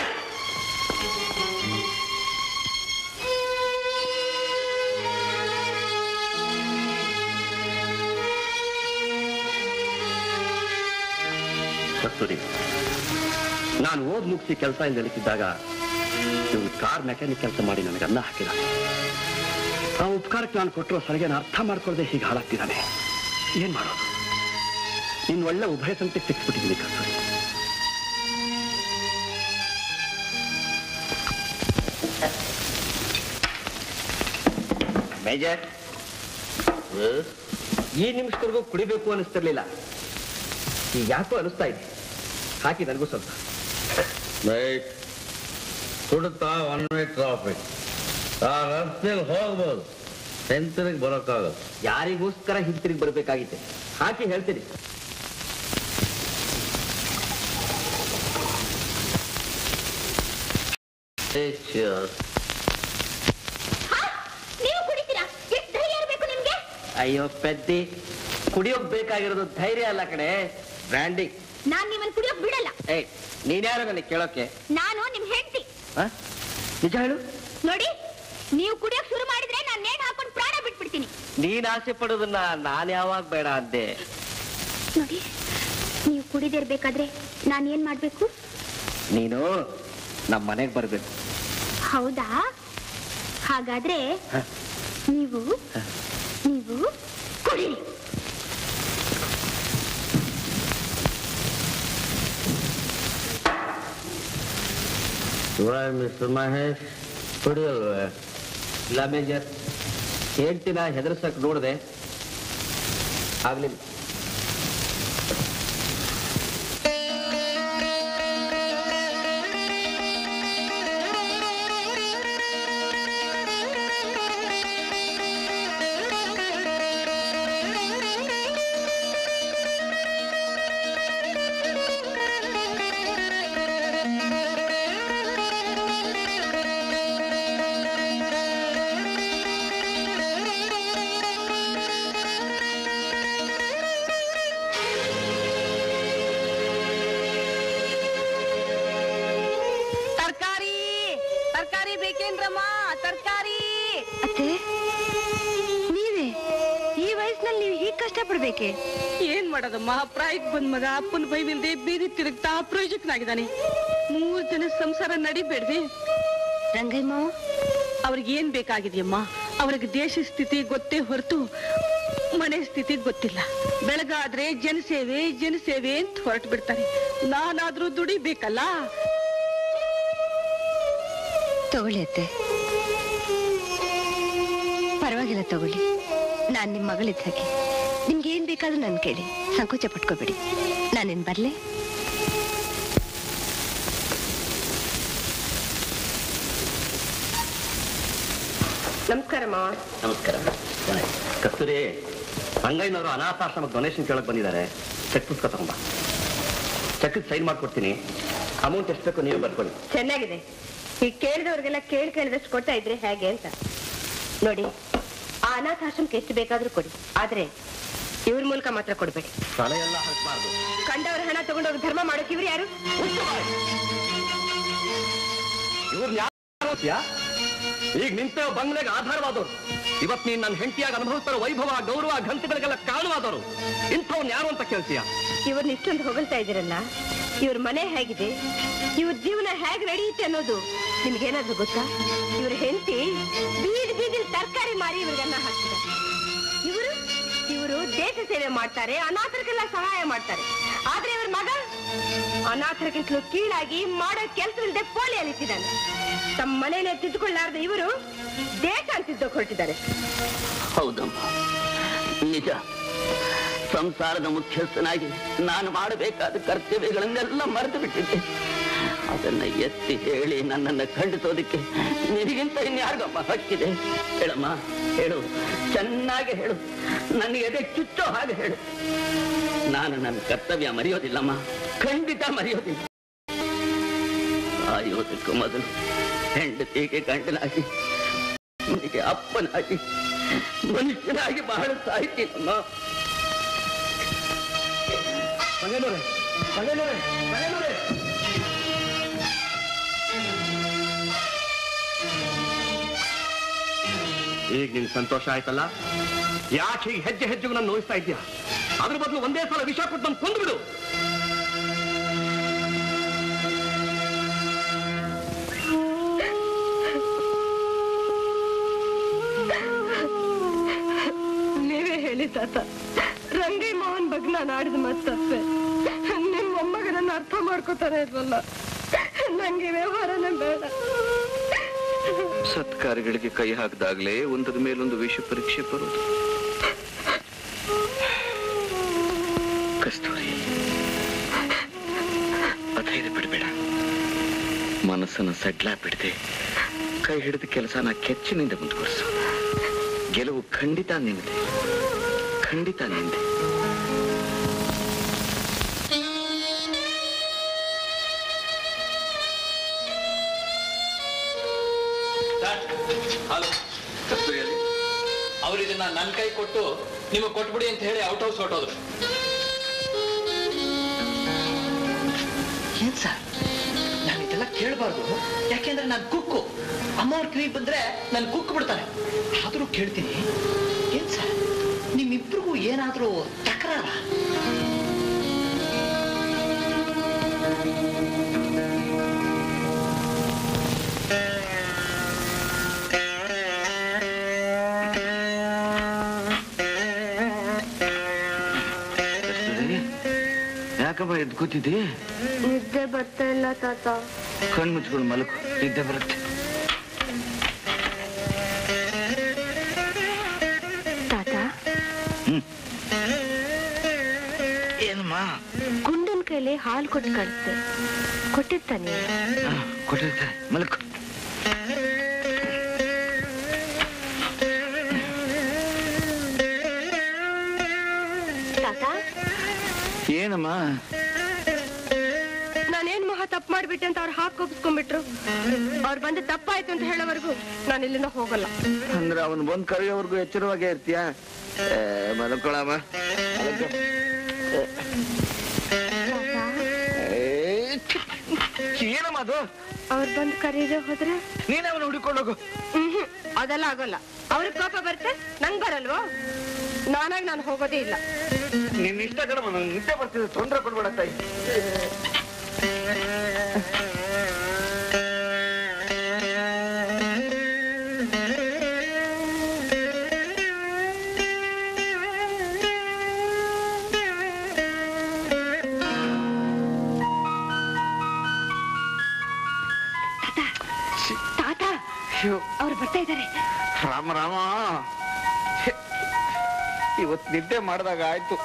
ಕಸ್ತೂರಿ ನಾನು ಓದ್ ಮುಗಿಸಿ ಕೆಲಸ ಇಂದ ನಿಲ್ತಿದ್ದಾಗ ಇವನು ಕಾರ್ ಮೆಕ್ಯಾನಿಕ್ ಕೆಲಸ ಮಾಡಿ ನನಗೆ ಅನ್ನ ಹಾಕಿದ್ದಾನೆ ಆ ಉಪಕಾರಕ್ಕೆ ನಾನು ಕೊಟ್ಟಿರೋ ಸಲಹೆನ ಅರ್ಥ ಮಾಡ್ಕೊಳ್ಳದೆ ಹೀಗೆ ಹಾಳಾಗ್ತಿದ್ದಾನೆ ಏನ್ ಮಾಡೋದು ಇನ್ನು ಒಳ್ಳೆ ಉಭಯ ಸಂತೆಗೆ ಸಿಕ್ಸ್ಬಿಟ್ಟಿದ್ದೀನಿ ಕಸ್ತೂರಿ ಮೇಜರ್ ಈ ನಿಮಿಷದವರೆಗೂ ಕುಡಿಬೇಕು ಅನಿಸ್ತಿರ್ಲಿಲ್ಲ ಈಗ ಯಾಕೋ ಅನಿಸ್ತಾ ಇದೆ ಹಾಕಿ ನನಗೂ ಸ್ವಲ್ಪ ರೈಟ್ ಕುಡ್ತಾ ಒನ್ ವೇ ಟ್ರಾಫಿಕ್ ಆ ರಸ್ತೆಯಲ್ಲಿ ಹೋಗ್ಬೋದು ಹಿಂತಿರುಗಿ ಬರೋಕ್ಕಾಗಲ್ಲ ಯಾರಿಗೋಸ್ಕರ ಹಿಂತಿರುಗಿ ಬರಬೇಕಾಗಿತ್ತೆ ಹಾಕಿ ಹೇಳ್ತೀನಿ ನೀವು ಕುಡಿತೀರಾ ಎಷ್ಟು ಧೈರ್ಯ ಇರಬೇಕು ನಿಮ್ಗೆ ಅಯ್ಯೋ ಪೆದ್ದಿ ಕುಡಿಯೋಕ್ ಬೇಕಾಗಿರೋದು ಧೈರ್ಯ ಅಲ್ಲ ಕಡೆ ಬ್ರ್ಯಾಂಡಿಂಗ್ ನಾನ್ ನಿಮ್ಮನ್ನ ಕುಡಿಯೋಕ್ ಬಿಡಲ್ಲ ಏಯ್ ನೀನ್ಯಾರು ನನಗೆ ಕೇಳೋಕೆ ನಾನು ನಿಮ್ ಹೆಂಡತಿ ಆ? ನಿಜ ಹೇಳು ನೋಡಿ ನೀವು ಕುಡಿಯೋಕ್ ಶುರು ಮಾಡಿದ್ರೆ ನಾನ್ ನೇಣು ಹಾಕೊಂಡು ಪ್ರಾಣ ಬಿಟ್ಬಿಡ್ತೀನಿ ನೀನ್ ಆಸೆ ಪಡೋದನ್ನ ನಾನ್ ಯಾವಾಗ ಬೇಡ ಅಂದೆ ನೋಡಿ ನೀವು ಕುಡಿದಿರ್ಬೇಕಾದ್ರೆ ನಾನ್ ಏನ್ ಮಾಡ್ಬೇಕು ನೀನು ನಮ್ಮ ಮನೆಗೆ ಬರ್ಬೇಕು ಹೌದಾ ಹಾಗಾದ್ರೆ ಹ. ನೀವು ನೀವು ಕುಡೀರಿ ಮಿಸ್ಟರ್ ಮಹೇಶ್ ಕುಡಿಯಲ್ವೇ ಇಲ್ಲ ಮೇಜರ್ ಹೇಳ್ತಿನ ಹೆದರ್ಸಕ್ ನೋಡ್ದೆ ಆಗ್ಲಿಲ್ಲ ತರ್ಕಾರಿ ತರ್ಕಾರಿ ಬೇಕೇನ್ರಮ್ಮ ತರ್ಕಾರಿ ಅತ್ತೆ ನೀವೇ ಈ ವಯಸ್ಸಿನಲ್ಲಿ ನೀವು ಹೀಗೆ ಕಷ್ಟಪಡ್ಬೇಕೆ ಏನ್ ಮಾಡೋದಮ್ಮ ಪ್ರಾಯಕ್ ಬಂದ್ ಮಗ ಅಪ್ಪನ ಬೈವಿಲ್ದೆ ಬೀದಿ ತಿರುಗ್ತಾ ಪ್ರಯೋಜಕನಾಗಿದ್ದಾನೆ ಮೂರ್ ಜನ ಸಂಸಾರ ನಡಿಬೇಡ್ವೆ ರಂಗಯ್ಯ ಮಾವ ಅವ್ರಿಗೆ ಏನ್ ಬೇಕಾಗಿದೆಯಮ್ಮ ಅವ್ರಿಗೆ ದೇಶ ಸ್ಥಿತಿ ಗೊತ್ತೇ ಹೊರತು ಮನೆ ಸ್ಥಿತಿ ಗೊತ್ತಿಲ್ಲ ಬೆಳಗಾದ್ರೆ ಜನಸೇವೆ ಜನಸೇವೆ ಅಂತ ಹೊರಟು ಬಿಡ್ತಾರೆ ನಾನಾದ್ರೂ ದುಡಿಬೇಕಲ್ಲ ತಗೊಳ್ಳಿ ಅತ್ತೆ ಪರವಾಗಿಲ್ಲ ತಗೊಳ್ಳಿ ನಾನ್ ನಿಮ್ ಮಗಳಿದ್ದ ಹಾಗೆ ನಿಮ್ಗೆ ಏನ್ ಬೇಕಾದ್ರೂ ನನ್ ಕೇಳಿ ಸಂಕೋಚ ಪಟ್ಕೋಬೇಡಿ ನಾನೇನ್ ಬರ್ಲೆ ನಮಸ್ಕಾರ ಮಾವ ನಮಸ್ಕಾರ ಕಸ್ತೂರಿ ರಂಗಯ್ಯನವರು ಅನಾಥಾಶ್ರಮಕ್ಕೆ ಡೊನೇಷನ್ ಕೇಳಕ್ ಬಂದಿದ್ದಾರೆ ಚೆಕ್ ಪುಸ್ತಕ ತಗೊಂಬ ಚೆಕ್ ಸೈನ್ ಮಾಡ್ಕೊಡ್ತೀನಿ ಅಮೌಂಟ್ ಎಷ್ಟು ಬೇಕು ನೀವು ಬರ್ಕೊಳ್ಳಿ ಚೆನ್ನಾಗಿದೆ ಈಗ ಕೇಳಿದವ್ರಿಗೆಲ್ಲ ಕೇಳಿ ಕೇಳಿದಷ್ಟು ಕೊಡ್ತಾ ಇದ್ರೆ ಹೇಗೆ ಅಂತ ನೋಡಿ ಆ ಅನಾಥಾಶ್ರಮಕ್ಕೆ ಎಷ್ಟು ಬೇಕಾದ್ರೂ ಕೊಡಿ ಆದ್ರೆ ಇವ್ರ ಮೂಲಕ ಮಾತ್ರ ಕೊಡ್ಬೇಡಿ ತಲೆ ಎಲ್ಲ ಹಾಕ್ಬಾರ್ದು ಕಂಡವ್ರ ಹಣ ತಗೊಂಡವ್ರ ಧರ್ಮ ಮಾಡೋಕೆ ಇವ್ರು ಯಾರು ಇವ್ರನ್ನ ಯಾರು ಈಗ ನಿಂತ ಬಂಗ್ಲೆಗೆ ಆಧಾರವಾದವರು ಇವತ್ ನೀನ್ ನನ್ನ ಹೆಂಡತಿಯಾಗಿ ಅನುಭವಿಸ್ತಾರೋ ವೈಭವ ಗೌರವ ಘಂಟೆಗಳಿಗೆಲ್ಲ ಕಾರಣವಾದವರು ಇಂಥವ್ನ ಯಾರು ಅಂತ ಕೇಳ್ತೀಯ ಇವ್ರನ್ನ ಇಷ್ಟೊಂದು ಹೊಗಳ್ತಾ ಇದ್ದೀರಲ್ಲ ಇವ್ರ ಮನೆ ಹೇಗಿದೆ ಇವ್ರ ಜೀವನ ಹೇಗ್ ನಡೆಯುತ್ತೆ ಅನ್ನೋದು ನಿಮ್ಗೇನಾದ್ರೂ ಗೊತ್ತಾ ಇವ್ರ ಹೆಂಡತಿ ಬೀದಿ ಬೀದಿಲ್ ತರಕಾರಿ ಮಾರಿ ಇವ್ರಿಗೆಲ್ಲ ಹಾಕ್ತಿದ್ದಾರೆ ಇವರು ಇವರು ದೇಶ ಸೇವೆ ಮಾಡ್ತಾರೆ ಅನಾಥರಿಗೆಲ್ಲ ಸಹಾಯ ಮಾಡ್ತಾರೆ ಆದ್ರೆ ಇವ್ರ ಮಗ ಅನಾಥರಿಗಿಂತಲೂ ಕೀಳಾಗಿ ಮಾಡೋ ಕೆಲಸವಿಲ್ಲದೆ ಪೋಲಿ ಅಲಿತಿದ್ದಾನೆ ತಮ್ಮ ಮನೇನೆ ತಿದ್ದುಕೊಳ್ಳಾರ್ದ ಇವರು ದೇಶ ಅಂತಿದ್ದ ಹೊರಟಿದ್ದಾರೆ ಹೌದಮ್ಮ ನಿಜ ಸಂಸಾರದ ಮುಖ್ಯಸ್ಥನಾಗಿ ನಾನು ಮಾಡಬೇಕಾದ ಕರ್ತವ್ಯಗಳನ್ನೆಲ್ಲ ಮರೆತು ಬಿಟ್ಟಿದ್ದೆ ಅದನ್ನ ಎತ್ತಿ ಹೇಳಿ ನನ್ನನ್ನ ಖಂಡಿಸೋದಕ್ಕೆ ನಿನಗಿಂತ ಇನ್ಯಾರಿಗಮ್ಮ ಹಕ್ಕಿದೆ ಹೇಳಮ್ಮ ಹೇಳು ಚೆನ್ನಾಗಿ ಹೇಳು ನನಗೆ ಎದೆ ಚುಚ್ಚೋ ಹಾಗೆ ಹೇಳು ನಾನು ನನ್ನ ಕರ್ತವ್ಯ ಮರೆಯೋದಿಲ್ಲಮ್ಮ ಖಂಡಿತ ಮರೆಯೋದಿಲ್ಲ ಸಾಯೋದಕ್ಕೂ ಮೊದಲು ಹೆಂಡತಿಗೆ ಗಂಡನಾಗಿ ನಿನಗೆ ಅಪ್ಪನಾಗಿ ಮನುಷ್ಯನಾಗಿ ಬಹಳ ಸಾಯ್ತೀನಮ್ಮ ಸಂಗನೂರೇ ಸಂಗನೂರೇ ಸಂಗನೂರೇ ಈಗ ನಿನ್ ಸಂತೋಷ ಆಯ್ತಲ್ಲ ಯಾಕೆ ಹೀಗೆ ಹೆಜ್ಜೆ ಹೆಜ್ಜೆಗೂ ನಾನು ನೋಯಿಸ್ತಾ ಇದ್ಯಾ ಅದ್ರ ಬದಲು ಒಂದೇ ಸಲ ವಿಷ ಕೊಟ್ಟು ನಾನು ಕೊಂದು ಬಿಡು ಹೇಳಿ ತಾತ ರಂಗೈ ಮೋಹನ್ ಬಗ್ಗೆ ನಾನು ಆಡಿದ ಮಾತು ತಪ್ಪೆ ನಿಮ್ ಮೊಮ್ಮಗನನ್ನ ಅರ್ಥ ಮಾಡ್ಕೋತಾನೆ ಇಲ್ವಲ್ಲ ನಂಗೆ ಈ ವ್ಯವಹಾರನೇ ಬೇಡ ಸತ್ಕಾರ್ಯಗಳಿಗೆ ಕೈ ಹಾಕಿದಾಗ್ಲೇ ಒಂದರ ಮೇಲೊಂದು ವಿಷ ಪರೀಕ್ಷೆ ಬರೋದು ಕಸ್ತೂರಿ ಅಧೈರ್ಯ ಬಿಡಬೇಡ ಮನಸ್ಸನ್ನು ಸಡ್ಲಾ ಬಿಡದೆ ಕೈ ಹಿಡಿದ ಕೆಲಸನ ಕೆಚ್ಚಿನಿಂದ ಮುಂದುವರಿಸು ಗೆಲುವು ಖಂಡಿತ ನಿಂದೆ ಖಂಡಿತ ನಿಂದೆ ಹಲೋ ಕಸ್ತೂರಿಯಲ್ಲಿ ಅವ್ರು ಇದನ್ನ ನನ್ನ ಕೈ ಕೊಟ್ಟು ನಿಮಗೆ ಕೊಟ್ಬಿಡಿ ಅಂತ ಹೇಳಿ ಔಟ್ ಹೌಸ್ ಹೊರಟೋದ್ರು ಏನ್ ಸರ್ ನಾನು ಇದೆಲ್ಲ ಕೇಳಬಾರ್ದು ಯಾಕೆಂದ್ರೆ ನಾನು ಕುಕ್ಕು ಅಮ್ಮ ಅವ್ರ ಕಿವಿ ಬಂದ್ರೆ ನಾನು ಕುಕ್ ಬಿಡ್ತಾನೆ ಆದ್ರೂ ಕೇಳ್ತೀನಿ ಏನ್ ಸರ್ ನಿಮ್ಮಿಬ್ರಿಗೂ ಏನಾದ್ರೂ ತಕರಾರ ಕಸ್ತೂರಿ ಯಾಕಮ್ಮ ಎದ್ದು ಕೂತಿದ್ದಿ ನಿದ್ದೆ ಬರ್ತಾ ಇಲ್ಲ ತಾತ ಕಣ್ಣು ಮುಚ್ಕೊಂಡು ಮಲಗು ನಿದ್ದೆ ಬರುತ್ತೆ ತಾತ ಏನಮ್ಮ ಗುಂಡನ್ ಕೈಲಿ ಹಾಲು ಕೊಟ್ಟು ಕಳಿಸ್ದೆ ಕೊಟ್ಟಿರ್ತಾನೆ ಕೊಟ್ಟಿರ್ತಾರೆ ಮಲಗು ತಾತ ಏನಮ್ಮ ನಾನೇನ್ ಮಹಾ ತಪ್ಪು ಮಾಡ್ಬಿಟ್ಟೆ ಅಂತ ಅವ್ರು ಹಾಕಿ ಒಪ್ಸ್ಕೊಂಡ್ಬಿಟ್ರು ಅವ್ರು ಬಂದು ತಪ್ಪಾಯ್ತು ಅಂತ ಹೇಳೋವರೆಗೂ ನಾನು ಇಲ್ಲಿಂದ ಹೋಗಲ್ಲ ಅಂದ್ರೆ ಅವನು ಬಂದ್ ಕರೆಯೋವರೆಗೂ ಎಚ್ಚರವಾಗೇ ಇರ್ತೀಯ ಮಲ್ಕೊಳಮ್ಮ ಮಲ್ಕೊ. ಏ, ಛೀ, ಏನಮ್ಮ ಅದು ಅವ್ರು ಬಂದು ಕರೀದೆ ಹೋದ್ರೆ ನೀನೇ ಅವನು ಹುಡುಕೊಂಡೋಗು ಹ್ಮ್ ಅದೆಲ್ಲ ಆಗೋಲ್ಲ ಅವ್ರಿಗೆ ಕೋಪ ಬರುತ್ತೆ ನಂಗ್ ಬರಲ್ವೋ ನಾನಾಗಿ ನಾನು ಹೋಗೋದೇ ಇಲ್ಲ ನಿನ್ನ ಇಷ್ಟ ಕಣಮ್ಮ ನಂಗೆ ನಿದ್ದೆ ಬರ್ತಿದೆ ತೊಂದರೆ ಕೊಡ್ಬೇಡ ತಾಯಿ ತಾತ ಅವ್ರು ಬರ್ತಾ ಇದ್ದಾರೆ ರಾಮ ರಾಮ ಛೆ, ಇವತ್ತು ನಿದ್ದೆ ಮಾಡಿದಾಗ ಆಯ್ತು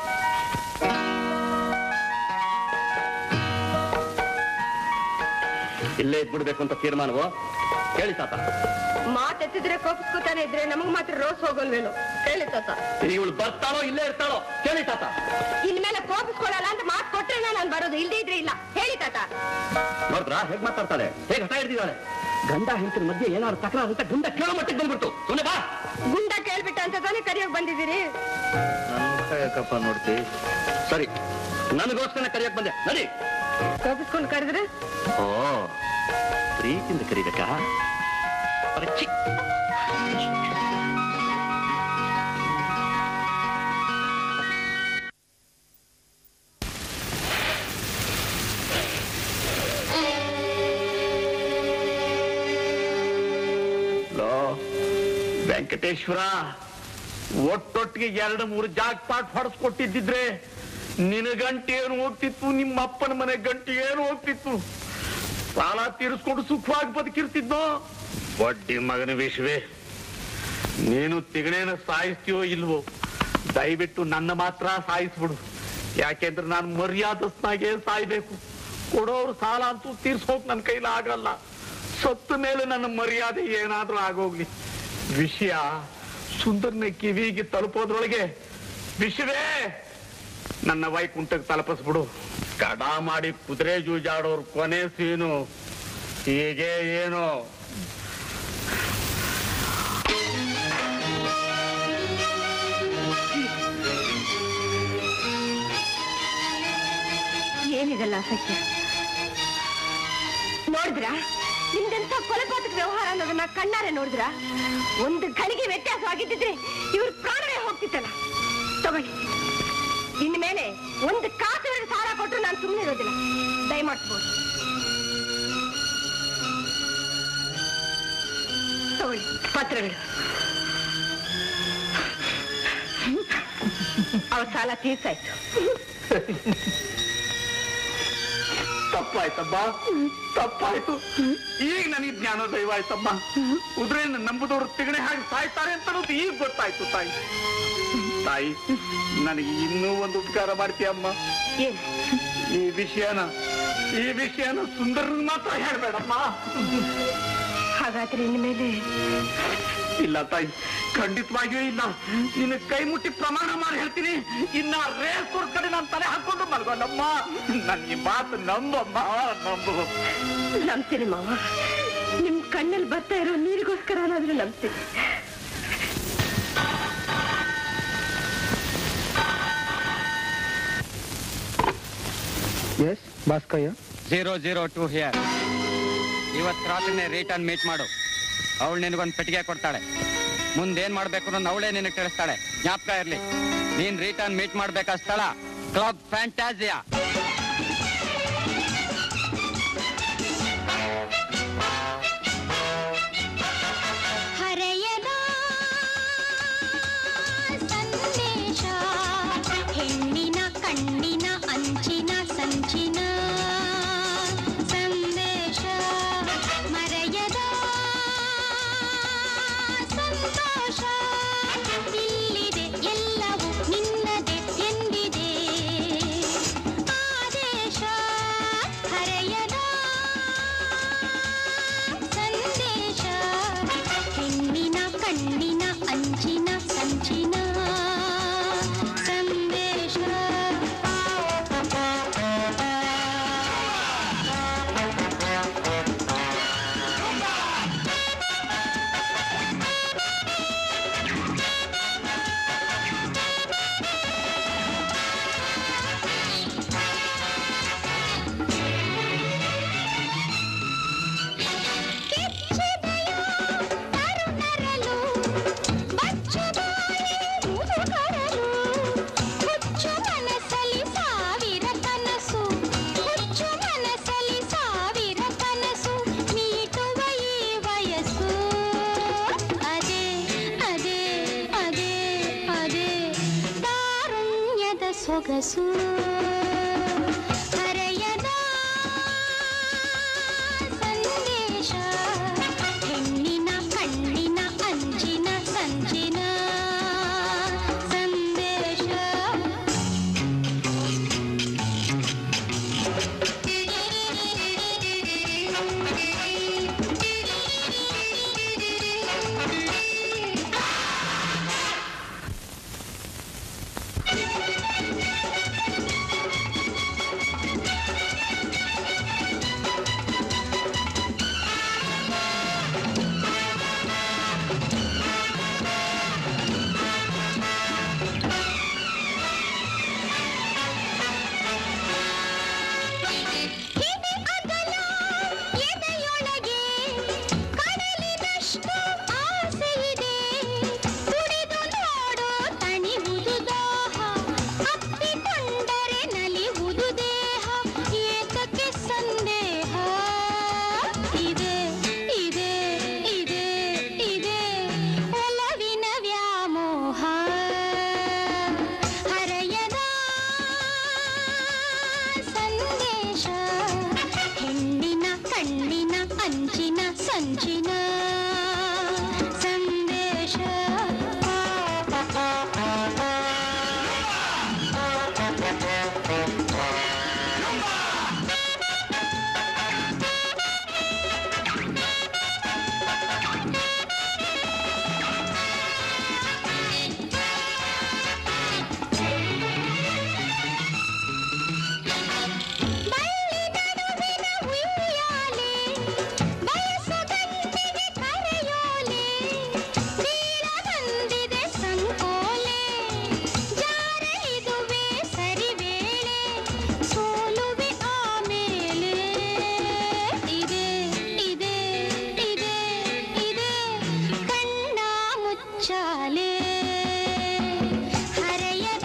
ಇಲ್ಲೇ ಇದ್ಬಿಡ್ಬೇಕು ಅಂತ ತೀರ್ಮಾನವೋ ಹೇಳಿ ತಾತ ಮಾತೆತ್ತಿದ್ರೆ ಕೋಪಿಸ್ಕೊತಾನೆ ಇದ್ರೆ ನಮಗ್ ಮಾತ್ರ ರೋಸ್ ಹೋಗಲ್ವೇನೋ ಹೇಳಿ ತಾತ ಇವಳು ಬರ್ತಾಳೋ ಇಲ್ಲೇ ಇರ್ತಾಳೋ ಕೇಳಿ ತಾತ ಇನ್ಮೇಲೆ ಕೋಪಿಸ್ಕೊಳಲ್ಲ ಅಂತ ಮಾತು ಕೊಟ್ರೆ ನಾನು ಬರೋದು ಇಲ್ದೇ ಇದ್ರೆ ಇಲ್ಲ ಹೇಳಿ ತಾತ ನೋಡ್ರಾ ಹೇಗ್ ಮಾತಾಡ್ತಾಳೆ ಹೇಗ್ ಹಠ ಹಿಡ್ದಿದ್ದಾಳೆ ಗಂಡ ಹೆಂಡತಿನ ಮಧ್ಯೆ ಏನಾದ್ರು ತಕರಾರು ಅಂತ ಗಂಡ ಕೇಳೋ ಮಟ್ಟಿಗೆ ಬಂದ್ಬಿಡ್ತು ಸುಮ್ಮನೆ ಬಾ ಗುಂಡ ಕೇಳ್ಬಿಟ್ಟ ಅಂತ ತಾನೇ ಕರಿಯೋಕ್ ಬಂದಿದ್ದೀರಿ ನನ್ನ ಯಾಕಪ್ಪ ನೋಡ್ತಿ ಸರಿ ನನಗೋಸ್ಕರ ಕರಿಯಕ್ ಬಂದೆ ನಡಿ ಕೋಪಿಸ್ಕೊಂಡು ಕರೆದ್ರೆ ಓ ಪ್ರೀತಿಯಿಂದ ಕರಿಬೇಕಾ ಪರಚಿ. ಲೋ ವೆಂಕಟೇಶ್ವರ ಒಟ್ಟೊಟ್ಟಿಗೆ ಎರಡು ಮೂರು ಜಾಗ್ ಪಾಟ್ ಹೊಡೆಸ್ಕೊಟ್ಟಿದ್ದಿದ್ರೆ ನಿನ್ನ ಗಂಟೆ ಏನು ಹೋಗ್ತಿತ್ತು ನಿಮ್ಮ ಅಪ್ಪನ ಮನೆ ಗಂಟೆ ಏನು ಹೋಗ್ತಿತ್ತು ಸಾಲ ತೀರಿಸ್ಕೊಂಡು ಸುಖವಾಗಿ ಬದುಕಿರ್ತಿದ್ನೋ ಬಡ್ಡಿ ಮಗನ ವಿಷವೇ ನೀನು ತಿಗಣೇನ ಸಾಯಿಸ್ತೀಯೋ ಇಲ್ವೋ ದಯವಿಟ್ಟು ನನ್ನ ಮಾತ್ರ ಸಾಯಿಸ್ಬಿಡು ಯಾಕೆಂದ್ರೆ ನಾನು ಮರ್ಯಾದಸ್ನಾಗೆ ಸಾಯ್ಬೇಕು ಕೊಡೋರು ಸಾಲ ಅಂತೂ ತೀರ್ಸೋಕ್ ನನ್ನ ಕೈಲಿ ಆಗಲ್ಲ ಸತ್ತ ಮೇಲೆ ನನ್ನ ಮರ್ಯಾದೆ ಏನಾದ್ರೂ ಆಗೋಗ್ಲಿ ವಿಷಯ ಸುಂದರ್ನ ಕಿವಿಗೆ ತಲುಪೋದ್ರೊಳಗೆ ವಿಷವೇ ನನ್ನ ವೈಕುಂಠಕ್ಕೆ ತಲುಪಿಸ್ಬಿಡು ಕಡ ಮಾಡಿ ಕುದುರೆ ಜೂಜಾಡೋರ್ ಕೊನೆ ಸೀನು ಹೀಗೆ ಏನು ಏನಿದೆಲ್ಲ ಅಸಹ್ಯ ನೋಡಿದ್ರ ನಿಮ್ದೆಂತ ಕೊಲೆಪಾತಕ ವ್ಯವಹಾರ ಅನ್ನೋದನ್ನ ಕಣ್ಣಾರೆ ನೋಡಿದ್ರ ಒಂದು ಗಳಿಗೆ ವ್ಯತ್ಯಾಸವಾಗಿದ್ದಿದ್ರೆ ಇವ್ರ ಪ್ರಾಣವೇ ಹೋಗ್ತಿತ್ತಲ್ಲ ತಗೊಳ್ಳಿ ಇನ್ಮೇಲೆ ಒಂದು ಕಾಸು ಸಾಲ ಕೊಟ್ಟರು ನಾನು ಸುಮ್ಮನೆ ಇರೋದಿಲ್ಲ ದಯಮಾಡ್ಬೋದು ತಗೊಳ್ಳಿ ಪತ್ರಗಳು ಅವ್ರ ಸಾಲ ತೀರ್ಸಾಯ್ತು ತಪ್ಪಾಯ್ತಮ್ಮ ತಪ್ಪಾಯ್ತು ಈಗ ನನಗೆ ಜ್ಞಾನೋದಯ ಆಯ್ತಮ್ಮ ಉದ್ರೆಯನ್ನು ನಂಬುದವರು ತಿಗಣೆ ಹಾಗೆ ಸಾಯ್ತಾರೆ ಅಂತ ಅನ್ನೋದು ಈಗ ಗೊತ್ತಾಯ್ತು ತಾಯಿ ತಾಯಿ ನನಗೆ ಇನ್ನೂ ಒಂದು ಉಪಕಾರ ಮಾಡ್ತೀಯಮ್ಮ ಏನ್ ಈ ವಿಷಯನ ಈ ವಿಷಯನ ಸುಂದರ ಮಾತ್ರ ಹೇಳ್ಬೇಡಮ್ಮ ಹಾಗಾದ್ರೆ ಇನ್ಮೇಲೆ ಇಲ್ಲ ತಾಯಿ ಖಂಡಿತವಾಗಿಯೂ ಇಲ್ಲ ನಿನ್ನ ಕೈ ಮುಟ್ಟಿ ಪ್ರಮಾಣ ಮಾಡಿ ಹೇಳ್ತೀನಿ ಇನ್ನ ರೇಸ್ ಕಡೆ ನಾನು ತಲೆ ಹಾಕೊಂಡು ಮಲ್ಗೋಣಮ್ಮ ನನ್ ಈ ಮಾತು ನಂಬಮ್ಮ ನಂಬು ನಂಬ್ತೀನಿ ಮಾವ ನಿಮ್ ಕಣ್ಣಲ್ಲಿ ಬರ್ತಾ ಇರೋ ನೀರಿಗೋಸ್ಕರ ಏನಾದ್ರೂ ನಂಬ್ತೀನಿ yes Bhaskayya zero zero two here ಇವತ್ತು ರಾತ್ರಿನೇ ರಿಟರ್ನ್ ಮೀಟ್ ಮಾಡು ಅವಳು ನಿನಗೊಂದು ಪೆಟ್ಟಿಗೆ ಕೊಡ್ತಾಳೆ ಮುಂದೇನ್ ಮಾಡ್ಬೇಕು ಅನ್ನೋದು ಅವಳೇ ನಿನಗೆ ತಿಳಿಸ್ತಾಳೆ ಜ್ಞಾಪಕ ಇರ್ಲಿ ನೀನ್ ರಿಟರ್ನ್ ಮೀಟ್ ಮಾಡ್ಬೇಕಾ ಸ್ಥಳ ಕ್ಲಬ್ ಫ್ಯಾಂಟಾಸಿಯಾ ಹರೆಯದ ಸಂದೇಶ ಹೆಣ್ಣಿನ ಕಣ್ಣಿನ ಅಂಚಿನ ಸಂಚಿನ ಸಂದೇಶ ಮರೆಯದ ಸಂತೋಷ ಇಲ್ಲಿದೆ ಎಲ್ಲವೂ ನಿನ್ನದೆ ಎಂದಿದೆ ಆದೇಶ ಹರೆಯದ ಸಂದೇಶ ಹೆಣ್ಣಿನ ಕಣ್ಣಿನ ಅಂಚಿನ ಸಂಚಿನ ಸಂದೇಶ ಕೆಚ್ಚೆದೆಯ ತರುಣರಲು ಬಚ್ಚಗಾಳಿ ಮುದುಗರಲು ಹುಚ್ಚು ಮನಸ್ಸಲ್ಲಿ ಸಾವಿರ ಕನಸು ಹುಚ್ಚು ಮನಸ್ಸಲ್ಲಿ ಸಾವಿರ ಕನಸು ಮೀಟುವ ಈ ವಯಸ್ಸು ಅದೇ ಅದೇ ಅದೇ ಅದೇ ತಾರುಣ್ಯದ ಸೊಗಸು ಹರೆಯದ ಸಂದೇಶ ಹೆಣ್ಣಿನ ಕಣ್ಣಿನ ಅಂಚಿನ ಸಂಚಿನ ಸಂದೇಶ ಹಿಡಿ ಅಗಲ ಎದೆಯೊಳಗೆ ಕಡಲಿನಷ್ಟು ಆಸೆ ಇದೆ ಕುಡಿದು ನೋಡು ತಣಿವುದು ದಾಹ ಅಪ್ಪಿಕೊಂಡರೆ ನಲಿವುದು ದೇಹ ಏತಕ್ಕೆ ಸಂದೇಹ ಇದೆ ಇದೆ ಇದೆ ಇದೆ ಒಲವಿನ ವ್ಯಾಮೋಹ ಹರೆಯದ ಸಂದೇಶ ಹೆಣ್ಣಿನ ಕಣ್ಣಿನ ಅಂಚಿನ ಸಂಚಿನ ಸಂದೇಶ ಬಳ್ಳಿ ನಡುವಿನ ಉಯ್ಯಾಲೆ ಬಯಸು ಗಂಟಿಗೆ ಕರೆಯೋಲೆ ಬೀಳ ಬಂದಿದೆ ಸಂಕೋಲೆ ಜಾರಲಿದುವೆ ಸರಿ ವೇಳೆ ಸೋಲುವೆ ಆಮೇಲೆ ಇದೆ ಇದೆ ಇದೆ ಇದೆ ಕಣ್ಣ ಮುಚ್ಚಾಲೆ ಹರೆಯದ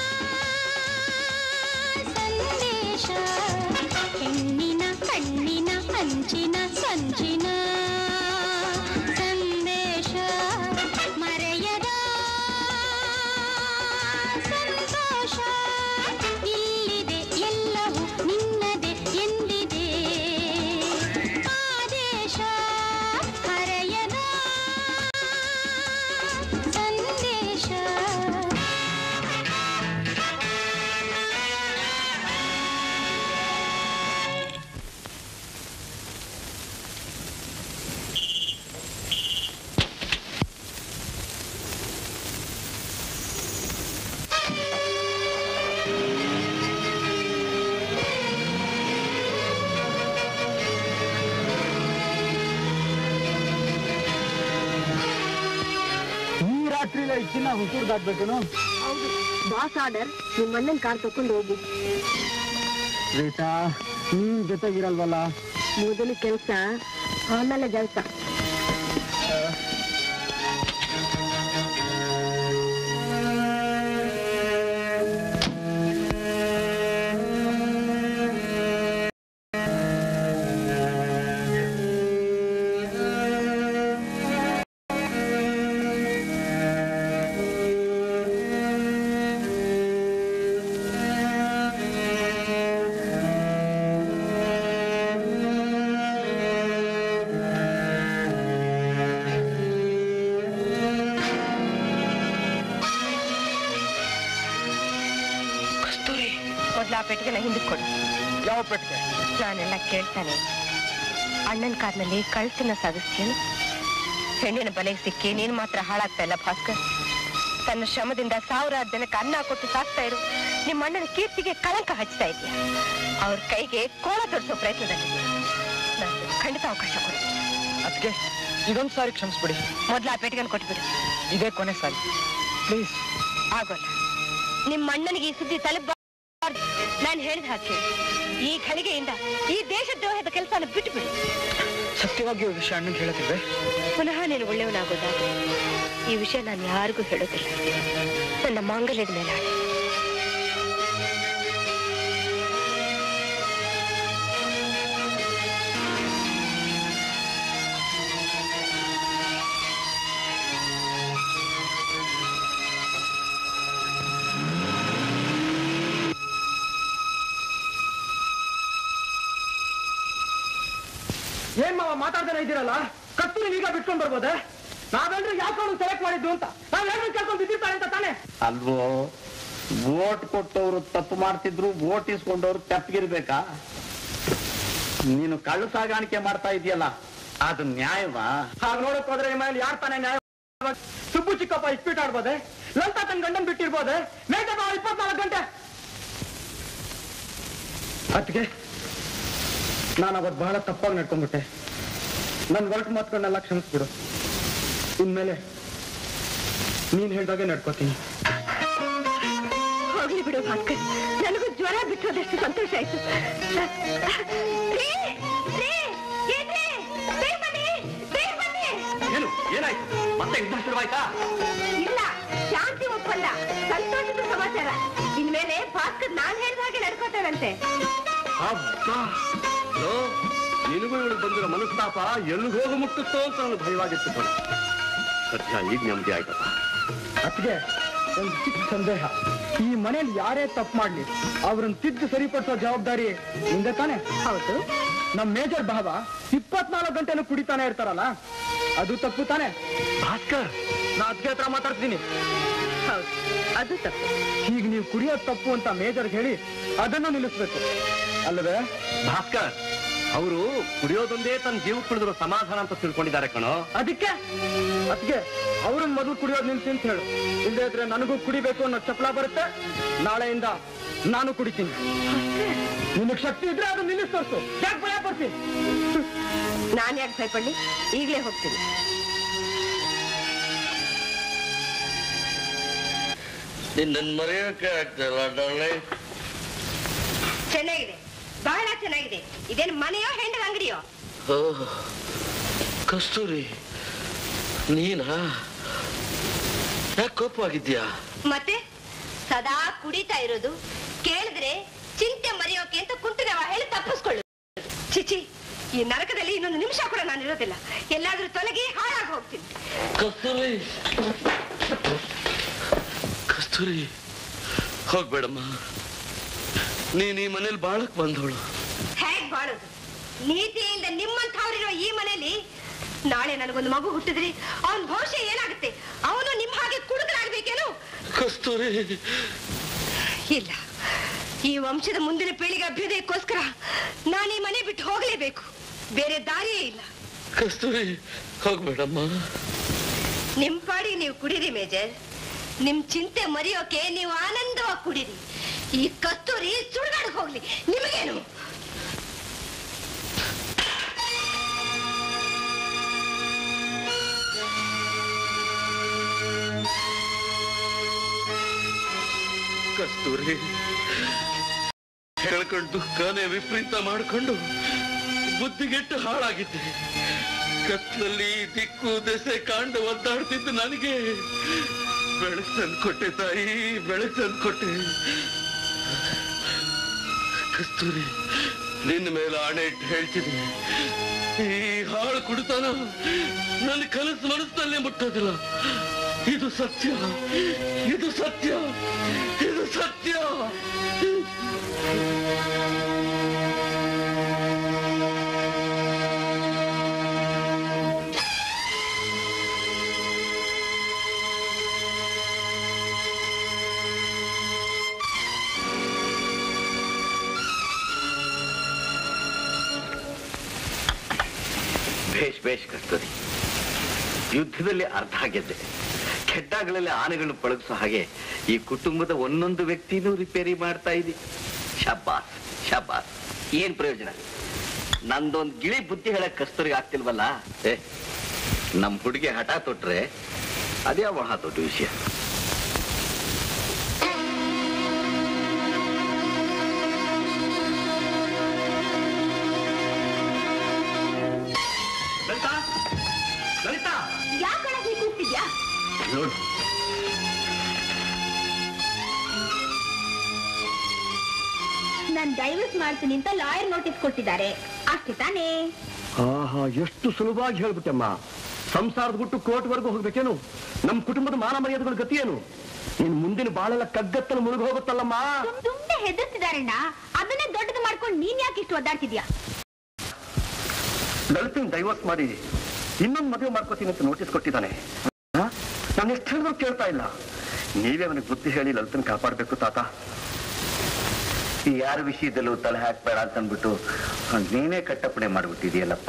ಸಂದೇಶ ಹೆಣ್ಣಿನ ಕಣ್ಣಿನ ಅಂಚಿನ ಸಂಚಿನ ಸಂದೇಶ ಮರೆಯದ ಸಂತೋಷ ಚಿನ್ನ ಹುಟ್ಟೂರ್ ದಾಟ್ಬೇಕೇನು ಹೌದು ಬಾಸ್ ಆರ್ಡರ್ ನಿಮ್ಮ ಅಣ್ಣನ ಕಾರ್ ತಕೊಂಡು ಹೋಗಿ ರೀಟಾ ನೀನ್ ಜೊತೆಗಿರಲ್ವಲ್ಲ ಮೊದಲು ಕೆಲಸ ಆಮೇಲೆ ಕೆಲಸ ಮೊದ್ಲು ಆ ಪೆಟ್ಟಿಗೆನ ಹಿಂದಕ್ಕೆ ಕೊಡು ಯಾವ ಪೆಟ್ಟಿಗೆ ನಾನೆಲ್ಲ ಕೇಳ್ತಾನೆ ಅಣ್ಣನ ಕಾರ್ನಲ್ಲಿ ಕಳ್ಸನ್ನ ಸಾಗಿಸ್ತೀನಿ ಹೆಣ್ಣಿನ ಬಲೆಗೆ ಸಿಕ್ಕಿ ನೀನು ಮಾತ್ರ ಹಾಳಾಗ್ತಾ ಇಲ್ಲ ಭಾಸ್ಕರ್ ತನ್ನ ಶ್ರಮದಿಂದ ಸಾವಿರಾರು ಜನಕ್ಕೆ ಅನ್ನ ಕೊಟ್ಟು ಸಾಕ್ತಾ ಇರು ನಿಮ್ಮ ಅಣ್ಣನ ಕೀರ್ತಿಗೆ ಕಳಂಕ ಹಚ್ತಾ ಇದೆಯಾ ಅವ್ರ ಕೈಗೆ ಕೋಳ ತೊಡಿಸೋ ಪ್ರಯತ್ನದಲ್ಲಿ ನಾನು ಖಂಡಿತ ಅವಕಾಶ ಕೊಡು ಅದಕ್ಕೆ ಇದೊಂದು ಸಾರಿ ಕ್ಷಮಿಸ್ಬಿಡಿ ಮೊದ್ಲು ಆ ಪೆಟ್ಟಿಗೆನ ಕೊಟ್ಬಿಡು ಇದೇ ಕೊನೆ ಸಾರಿ ಪ್ಲೀಸ್ ಆಗೋಲ್ಲ ನಿಮ್ಮ ಅಣ್ಣನಿಗೆ ಈ ಸುದ್ದಿ ತಲುಪಬಾರ್ದು ನಾನು ಹೇಳಿದ ಹಾಗೆ ಈ ಘಳಿಗೆಯಿಂದ ಈ ದೇಶದ್ರೋಹದ ಕೆಲಸನ ಬಿಟ್ಟುಬಿಡು ಸತ್ಯವಾಗಿ ಈ ವಿಷಯ ಅಣ್ಣಂಗೆ ಹೇಳತ್ತಿದ್ದೆ ಪುನಃ ನೀನು ಒಳ್ಳೆಯವನಾಗೋದಾಗ ಈ ವಿಷಯ ನಾನು ಯಾರಿಗೂ ಹೇಳೋದಿಲ್ಲ ನನ್ನ ಮಾಂಗಲ್ಯದ ಮೇಲೆ ಆಣೆ. ಏನ್ ಮಾವ ಮಾತಾಡ್ತಾನೆ ಇದ್ದೀರಲ್ಲ ಕತ್ತಿ ಈಗ ಬಿಟ್ಕೊಂಡ್ ಬರ್ಬೋದೆ ನಾವೆಲ್ರೂ ಯಾಕೆ ಅವನು ಸೆಲೆಕ್ಟ್ ಮಾಡಿದ್ದು ಅಂತ ನಾವ್ ಎಲ್ಲರೂ ಕೇಳ್ಕೊಂಡು ಬಿದ್ದಿರ್ತಾರೆ ಅಂತ ತಾನೆ ಅಲ್ವೋ ವೋಟ್ ಕೊಟ್ಟವರು ತಪ್ಪು ಮಾಡ್ತಿದ್ರು ವೋಟ್ ಇಸ್ಕೊಂಡವ್ರು ತಪ್ಪಿಗಿರ್ಬೇಕಾ ನೀನು ಕಳ್ಳು ಸಾಗಾಣಿಕೆ ಮಾಡ್ತಾ ಇದೆಯಲ್ಲ ಅದು ನ್ಯಾಯವಾ ಹಾಗೆ ನೋಡಕ್ ಹೋದ್ರೆ ನಿಮ್ಮ ಮನೇಲಿ ಯಾರ್ ತಾನೇ ನ್ಯಾಯ ಸುಬ್ಬು ಚಿಕ್ಕಪ್ಪ ಇಸ್ಪೀಟ್ ಆಡ್ಬೋದೆ ಲಲಿತಾ ತನ್ನ ಗಂಡನ್ ಬಿಟ್ಟಿರ್ಬೋದೆ ಮೇಕಪ್ ಇಪ್ಪತ್ನಾಲ್ಕು ಗಂಟೆ ಅದಕ್ಕೆ ನಾನು ಅವತ್ತು ಬಹಳ ತಪ್ಪಾಗಿ ನಡ್ಕೊಂಡ್ಬಿಟ್ಟೆ ನನ್ ಹೊರಟು ಮಾತ್ಕೊಂಡೆಲ್ಲ ಕ್ಷಮಿಸ್ಬಿಡು ಇನ್ಮೇಲೆ ನೀನ್ ಹೇಳ್ದಾಗೆ ನಡ್ಕೋತೀನಿ ಹೋಗ್ಲಿ ಬಿಡು ಭಾಸ್ಕರ್ ನನಗೂ ಜ್ವರ ಬಿಟ್ಟೋದಷ್ಟು ಸಂತೋಷ ಆಯ್ತು ರೀ, ರೀ, ಏನ್ರಿ? ಬೇಗ ಬನ್ನಿ, ಬೇಗ ಬನ್ನಿ. ಏನು ಏನಾಯ್ತು ಮತ್ತೆ ಯುದ್ಧ ಶುರುವಾಯ್ತಾ ಇಲ್ಲ ಶಾಂತಿ ಒಪ್ಪಲ್ಲ ಸಂತೋಷದ ಸಮಾಚಾರ ಇನ್ಮೇಲೆ ಭಾಸ್ಕರ್ ನಾನ್ ಹೇಳಿದ ಹಾಗೆ ನಡ್ಕೋತಾರಂತೆ ಅಬ್ಬಾ ಲೋ, ನಿನಗೂ ಇವಳು ಬಂದಿರೋ ಮನಸ್ತಾಪ ಎಲ್ಲಿಗೆ ಹೋಗಿ ಮುಟ್ಟುತ್ತೋ ಅಂತ ನನಗೆ ಭಯವಾಗಿತ್ತು ಕಣೋ. ಸದ್ಯ ಈಗ ನೆಮ್ಮದಿ ಆಯ್ತಪ್ಪ ಅತ್ತಿಗೆ ಒಂದು ಚಿಕ್ಕ ಸಂದೇಹ ಈ ಮನೇಲಿ ಯಾರೇ ತಪ್ಪು ಮಾಡ್ಲಿ ಅವ್ರನ್ನ ತಿದ್ದು ಸರಿಪಡಿಸೋ ಜವಾಬ್ದಾರಿ ನಿಂದೆ ತಾನೆ ಹೌದು ನಮ್ ಮೇಜರ್ ಭಾವ ಇಪ್ಪತ್ನಾಲ್ಕು ಗಂಟೆನೂ ಕುಡಿತಾನೆ ಇರ್ತಾರಲ್ಲ ಅದು ತಪ್ಪು ತಾನೆ ಭಾಸ್ಕರ್ ನಾ ಅದಕ್ಕೆ ಹತ್ರ ಮಾತಾಡ್ತೀನಿ ಹೌದು ಅದು ತಪ್ಪು ಈಗ ನೀವು ಕುಡಿಯೋದ್ ತಪ್ಪು ಅಂತ ಮೇಜರ್ ಹೇಳಿ ಅದನ್ನು ನಿಲ್ಲಿಸ್ಬೇಕು ಅಲ್ಲವೇ ಭಾಸ್ಕರ್ ಅವರು ಕುಡಿಯೋದೊಂದೇ ತನ್ನ ಜೀವಕ್ಕೆ ಕುಡಿದಿರೋ ಸಮಾಧಾನ ಅಂತ ತಿಳ್ಕೊಂಡಿದ್ದಾರೆ ಕಣೋ ಅದಕ್ಕೆ ಅದಕ್ಕೆ ಅವ್ರನ್ನ ಮೊದಲು ಕುಡಿಯೋದು ನಿಲ್ಸಿ ಅಂತ ಹೇಳು ಇಲ್ಲದೆ ಇದ್ರೆ ನನಗೂ ಕುಡಿಬೇಕು ಅನ್ನೋ ಚಪಲ ಬರುತ್ತೆ ನಾಳೆಯಿಂದ ನಾನು ಕುಡಿತೀನಿ ನಿನಗ್ ಶಕ್ತಿ ಇದ್ರೆ ಅದು ನಿಲ್ಲಿಸ್ ತೋರ್ಸು ಯಾಕೆ ಭಯ ಪಡ್ತೀನಿ ನಾನ್ ಯಾಕೆ ಭಯಪಡ್ಲಿ ಈಗ್ಲೇ ಹೋಗ್ತೀನಿ ನಿನ್ನ ಮರೆಯೋಕೆ ಆಗ್ತಿಲ್ಲ ಡಾರ್ಲಿಂಗ್ ಚೆನ್ನಾಗಿದೆ ಬಹಳ ಚೆನ್ನಾಗಿದೆ ಇದೇನು ಮನೆಯೋ ಹೆಂಡದ ಅಂಗಡಿಯೋ ಓಹ್ ಕಸ್ತೂರಿ ನೀನಾ ಯಾಕೆ ಕೋಪವಾಗಿದ್ಯಾ ಮತ್ತೆ ಸದಾ ಕುಡಿತಾ ಇರೋದು ಕೇಳಿದ್ರೆ ಚಿಂತೆ ಮರೆಯೋಕೆ ಅಂತ ಕುಂತಿನವ ಹೇಳಿ ತಪ್ಪಿಸ್ಕೊಳ್ಳು ಚಿಚಿ ಈ ನರಕದಲ್ಲಿ ಇನ್ನೊಂದು ನಿಮಿಷ ಕೂಡ ನಾನು ಇರೋದಿಲ್ಲ ಎಲ್ಲಾದ್ರೂ ತೊಲಗಿ ಹಾಳಾಗಿ ಹೋಗ್ತೀನಿ ಕಸ್ತೂರಿ ಕಸ್ತೂರಿ ಹೋಗ್ಬೇಡಮ್ಮ ನೀನ್ ಈ ಮನೇಲಿ ಬಾಳಕ್ ಬಂದವಳು ಹೇಗ್ ಬಾಳೋದು ನೀತಿಯಿಂದ ನಿಮ್ಮಂಥವ್ರಿರೋ ಈ ಮನೆಯಲ್ಲಿ ನಾಳೆ ನನಗೊಂದು ಮಗು ಹುಟ್ಟಿದ್ರೆ ಅವನ ಭವಿಷ್ಯ ಏನಾಗುತ್ತೆ ಅವನು ನಿಮ್ ಹಾಗೆ ಕುಡುಕರಾಗ್ಬೇಕೇನು ಕಸ್ತೂರಿ ಇಲ್ಲ ಈ ವಂಶದ ಮುಂದಿನ ಪೀಳಿಗೆ ಅಭ್ಯುದಯಕ್ಕೋಸ್ಕರ ನಾನು ಈ ಮನೆ ಬಿಟ್ಟು ಹೋಗಲೇಬೇಕು ಬೇರೆ ದಾರಿಯೇ ಇಲ್ಲ ಕಸ್ತೂರಿ ಹೋಗ್ಬೇಡಮ್ಮ ನಿಮ್ ಪಾಡಿಗೆ ನೀವು ಕುಡೀರಿ ಮೇಜರ್ ನಿಮ್ ಚಿಂತೆ ಮರೆಯೋಕೆ ನೀವು ಆನಂದವಾಗಿ ಕುಡೀರಿ ಈ ಕಸ್ತೂರಿ ಸುಡುಗಾಡಿಗೆ ಹೋಗ್ಲಿ ನಿಮಗೇನು ಕಸ್ತೂರಿ ಹೇಳ್ಕೊಂಡು ದುಃಖನೇ ವಿಪರೀತ ಮಾಡಿಕೊಂಡು ಬುದ್ಧಿಗೆಟ್ಟು ಹಾಳಾಗಿದ್ದೆ ಕತ್ಲಲ್ಲಿ ದಿಕ್ಕು ದೆಸೆ ಕಾಂಡು ಒದ್ದಾಡ್ತಿದ್ದು ನನಗೆ ಬೆಳಕು ತಂದು ಕೊಟ್ಟೆ ತಾಯಿ ಬೆಳಕು ತಂದು ಕೊಟ್ಟೆ ಕಸ್ತೂರಿ ನಿನ್ನ ಮೇಲೆ ಆಣೆ ಇಟ್ಟು ಹೇಳ್ತೀನಿ ಈ ಹಾಳು ಕುಡಿತಾನ ನನ್ನ ಕನಸು ಮನಸ್ಸಿನಲ್ಲೇ ಮುಟ್ಟೋದಿಲ್ಲ ಇದು ಸತ್ಯ ಇದು ಸತ್ಯ ಇದು ಸತ್ಯ ಭೇಷ್ ಭೇಷ್ ಕಸ್ತೂರಿ ಯುದ್ಧದಲ್ಲಿ ಅರ್ಧ ಗೆದ್ದೆ ಕೆಡ್ಡಾಗಳಲ್ಲಿ ಆನೆಗಳನ್ನು ಪಳಗಿಸೋ ಹಾಗೆ ಈ ಕುಟುಂಬದ ಒಂದೊಂದು ವ್ಯಕ್ತಿನೂ ರಿಪೇರಿ ಮಾಡ್ತಾ ಇದ್ದಿ ಶಬ್ಬಾಸ್ ಶಬ್ಬಾಸ್ ಏನ್ ಪ್ರಯೋಜನ ನಂದೊಂದ್ ಗಿಳಿ ಬುದ್ಧಿ ಹೇಳಕ್ ಕಸ್ತೂರಿಗೆ ಆಗ್ತಿಲ್ವಲ್ಲ ಏ ನಮ್ ಹುಡುಗಿ ಹಠ ತೊಟ್ರೆ ಅದೇ ಮಹಾ ದೊಡ್ಡ ವಿಷಯ ಲಲಿತಾ ಲಲಿತಾ ಯಾಕಣ ಹೀಗೆ ಕೂಗ್ತಿದ್ಯಾ ನೋಡು ನಾನ್ ಡೈವರ್ಸ್ ಮಾಡ್ತೀನಿ ಅಂತ ಲಾಯರ್ ನೋಟಿಸ್ ಕೊಟ್ಟಿದ್ದಾರೆ ಅಷ್ಟೇ ತಾನೇ ಆಹಾ ಎಷ್ಟು ಸುಲಭವಾಗಿ ಹೇಳ್ಬಿಟ್ಟಮ್ಮ ಸಂಸಾರದ ಬಿಟ್ಟು ಕೋರ್ಟ್ವರೆಗೂ ಹೋಗ್ಬೇಕೇನು ನಮ್ಮ ಕುಟುಂಬದ ಮಾನ ಮರ್ಯಾದೆಗಳ ಗತಿ ಏನು ಇನ್ ಮುಂದಿನ ಬಾಳೆಲ್ಲ ಕಗ್ಗತ್ತಲು ಮುಳುಗಿ ಹೋಗುತ್ತಲ್ಲಮ್ಮ ಸುಮ್ನೆ ಹೆದರ್ತಿದಾರಣ್ಣ ಅದನ್ನೇ ದೊಡ್ಡದು ಮಾಡ್ಕೊಂಡು ನೀನ್ ಯಾಕೆ ಇಷ್ಟು ಒದ್ದಾಡ್ತಿದ್ಯಾ ಲಲಿತನ್ ಡೈವರ್ಸ್ ಮಾಡಿ ಇನ್ನೊಂದು ಮದುವೆ ಮಾಡ್ಕೋತೀನಿ ಅಂತ ನೋಟಿಸ್ ಕೊಟ್ಟಿದ್ದಾನೆ ನಾನು ಎಷ್ಟು ಹೇಳಿದ್ರು ಕೇಳ್ತಾ ಇಲ್ಲ ನೀವೇ ಅವನಿಗೆ ಬುದ್ಧಿ ಹೇಳಿ ಲಲಿತನ್ ಕಾಪಾಡ್ಬೇಕು ತಾತ ಯಾರ ವಿಷಯದಲ್ಲೂ ತಲೆ ಹಾಕ್ಬೇಡ ಅಂತ ಅಂದ್ಬಿಟ್ಟು ನೀನೇ ಕಟ್ಟಪ್ಪಣೆ ಮಾಡ್ಬಿಟ್ಟಿದೆಯಲ್ಲಪ್ಪ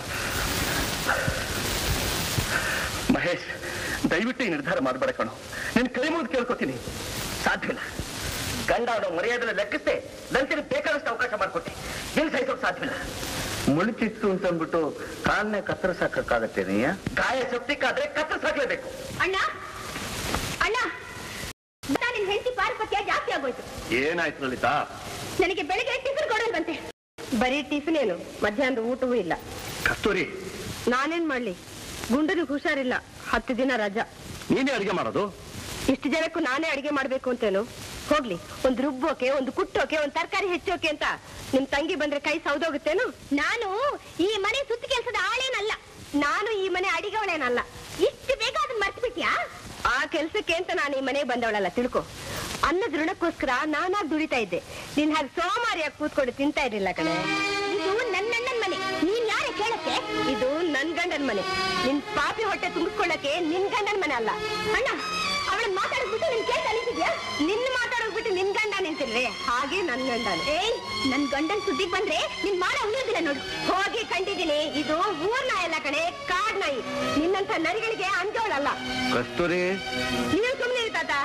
ಮಹೇಶ್ ದಯವಿಟ್ಟು ಈ ನಿರ್ಧಾರ ಮಾಡಬೇಡ ಕಣೋ ನಿನ್ ಕೈ ಮುಗಿದು ಕೇಳ್ಕೊತೀನಿ ಸಾಧ್ಯವಿಲ್ಲ ಗಂಡ ಅವನ ಮರ್ಯಾದೆ ಲೆಕ್ಕಿಸ್ದೆ ಲಲಿತನ ಬೇಕಾದಷ್ಟು ಅವಕಾಶ ಮಾಡ್ಕೊಟ್ಟೆ ಎಲ್ಲಿ ಸಹಿಸೋಕ್ ಸಾಧ್ಯವಿಲ್ಲ ಮುಳುಚಿತ್ತು ಅಂತ ಅಂದ್ಬಿಟ್ಟು ಕಾಲ್ನೇ ಕತ್ತರಿಸಕ್ಕಾಗತ್ತೆ ನೀಯ ಗಾಯ ಸಪ್ತಿಕ್ಕಾದ್ರೆ ಕತ್ತರಿಸಾಕ್ಲೇಬೇಕು ಅಣ್ಣ ಅಣ್ಣ ನಿನ್ ಹೆಂಡತಿ ಪಾರಪತ್ಯ ಜಾಸ್ತಿ ಆಗೋಯ್ತು ಏನಾಯ್ತು ಲಲಿತಾ ನನಗೆ ಬೆಳಿಗ್ಗೆ ಟಿಫಿನ್ ಕೊಡಲ್ವಂತೆ ಬರೀ ಟಿಫಿನ್ ಏನು ಮಧ್ಯಾಹ್ನದ ಊಟವೂ ಇಲ್ಲ ಕಸ್ತೂರಿ ನಾನೇನ್ ಮಾಡ್ಲಿ ಗುಂಡನಿಗೆ ಹುಷಾರಿಲ್ಲ ಹತ್ತು ದಿನ ರಜಾ ನೀನೇ ಅಡಿಗೆ ಮಾಡೋದು ಇಷ್ಟು ಜನಕ್ಕೂ ನಾನೇ ಅಡಿಗೆ ಮಾಡ್ಬೇಕು ಅಂತೇನು ಹೋಗ್ಲಿ ಒಂದ್ ರುಬ್ಬೋಕೆ ಒಂದು ಕುಟ್ಟೋಕೆ ಒಂದ್ ತರಕಾರಿ ಹೆಚ್ಚೋಕೆ ಅಂತ ನಿಮ್ ತಂಗಿ ಬಂದ್ರೆ ಕೈ ಸೌದೋಗುತ್ತೇನು ನಾನು ಈ ಮನೆ ಸುತ್ತ ಕೆಲಸದ ಆಳೇನಲ್ಲ ನಾನು ಈ ಮನೆ ಅಡಿಗೆವಳೇನಲ್ಲ ಇಷ್ಟು ಬೇಗ ಅದನ್ನ ಮರ್ತು ಬಿಟ್ಯಾ ಆ ಕೆಲ್ಸಕ್ಕೆ ಅಂತ ನಾನು ಈ ಮನೆಗೆ ಬಂದವಳಲ್ಲ ತಿಳ್ಕೊ ಅನ್ನದ ಋಣಕ್ಕೋಸ್ಕರ ನಾನಾಗ್ ದುಡಿತಾ ಇದ್ದೆ ನಿನ್ ಹಾಗೆ ಸೋಮಾರಿಯಾಗಿ ಕೂತ್ಕೊಂಡು ತಿಂತಾ ಇರ್ಲಿಲ್ಲ ಕಣೆ ಇದು ನನ್ನಣ್ಣನ್ ಮನೆ ನೀನ್ ಯಾರೇ ಕೇಳಕ್ಕೆ ಇದು ನನ್ ಗಂಡನ್ ಮನೆ ನಿನ್ ಪಾಪಿ ಹೊಟ್ಟೆ ತುಂಬಿಸ್ಕೊಳ್ಳಕ್ಕೆ ನಿನ್ ಗಂಡನ್ ಮನೆ ಅಲ್ಲ ಅಣ್ಣ ಅವಳನ್ನ ಮಾತಾಡ್ಬಿಟ್ಟು ನಿನ್ ಕೇಳ್ತಾ ನಿಂತಿದ್ಯಾ ನಿನ್ನ ಮಾತಾಡೋಗ್ಬಿಟ್ಟು ನಿನ್ ಗಂಡ ನಿಂತಿಲ್ವೇ ಹಾಗೆ ನನ್ ಗಂಡನ್ ಏಯ್ ನನ್ ಗಂಡನ್ ಸುದ್ದಿಗ್ ಬಂದ್ರೆ ನಿನ್ ಮಾನ ಉಳಿಯೋದಿಲ್ಲ ನೋಡು ಹೋಗಿ ಕಂಡಿದ್ದೀನಿ ಇದು ಊರ್ ನಾಯಿ ಅಲ್ಲ ಕಣೆ ಕಾಡ್ ನಾಯಿ ನಿನ್ನಂತ ನರಿಗಳಿಗೆ ಅಂಜೋಳಲ್ಲ ಕಸ್ತೂರಿ ನೀನು ಸುಮ್ನೆ ಇರು ತಾತ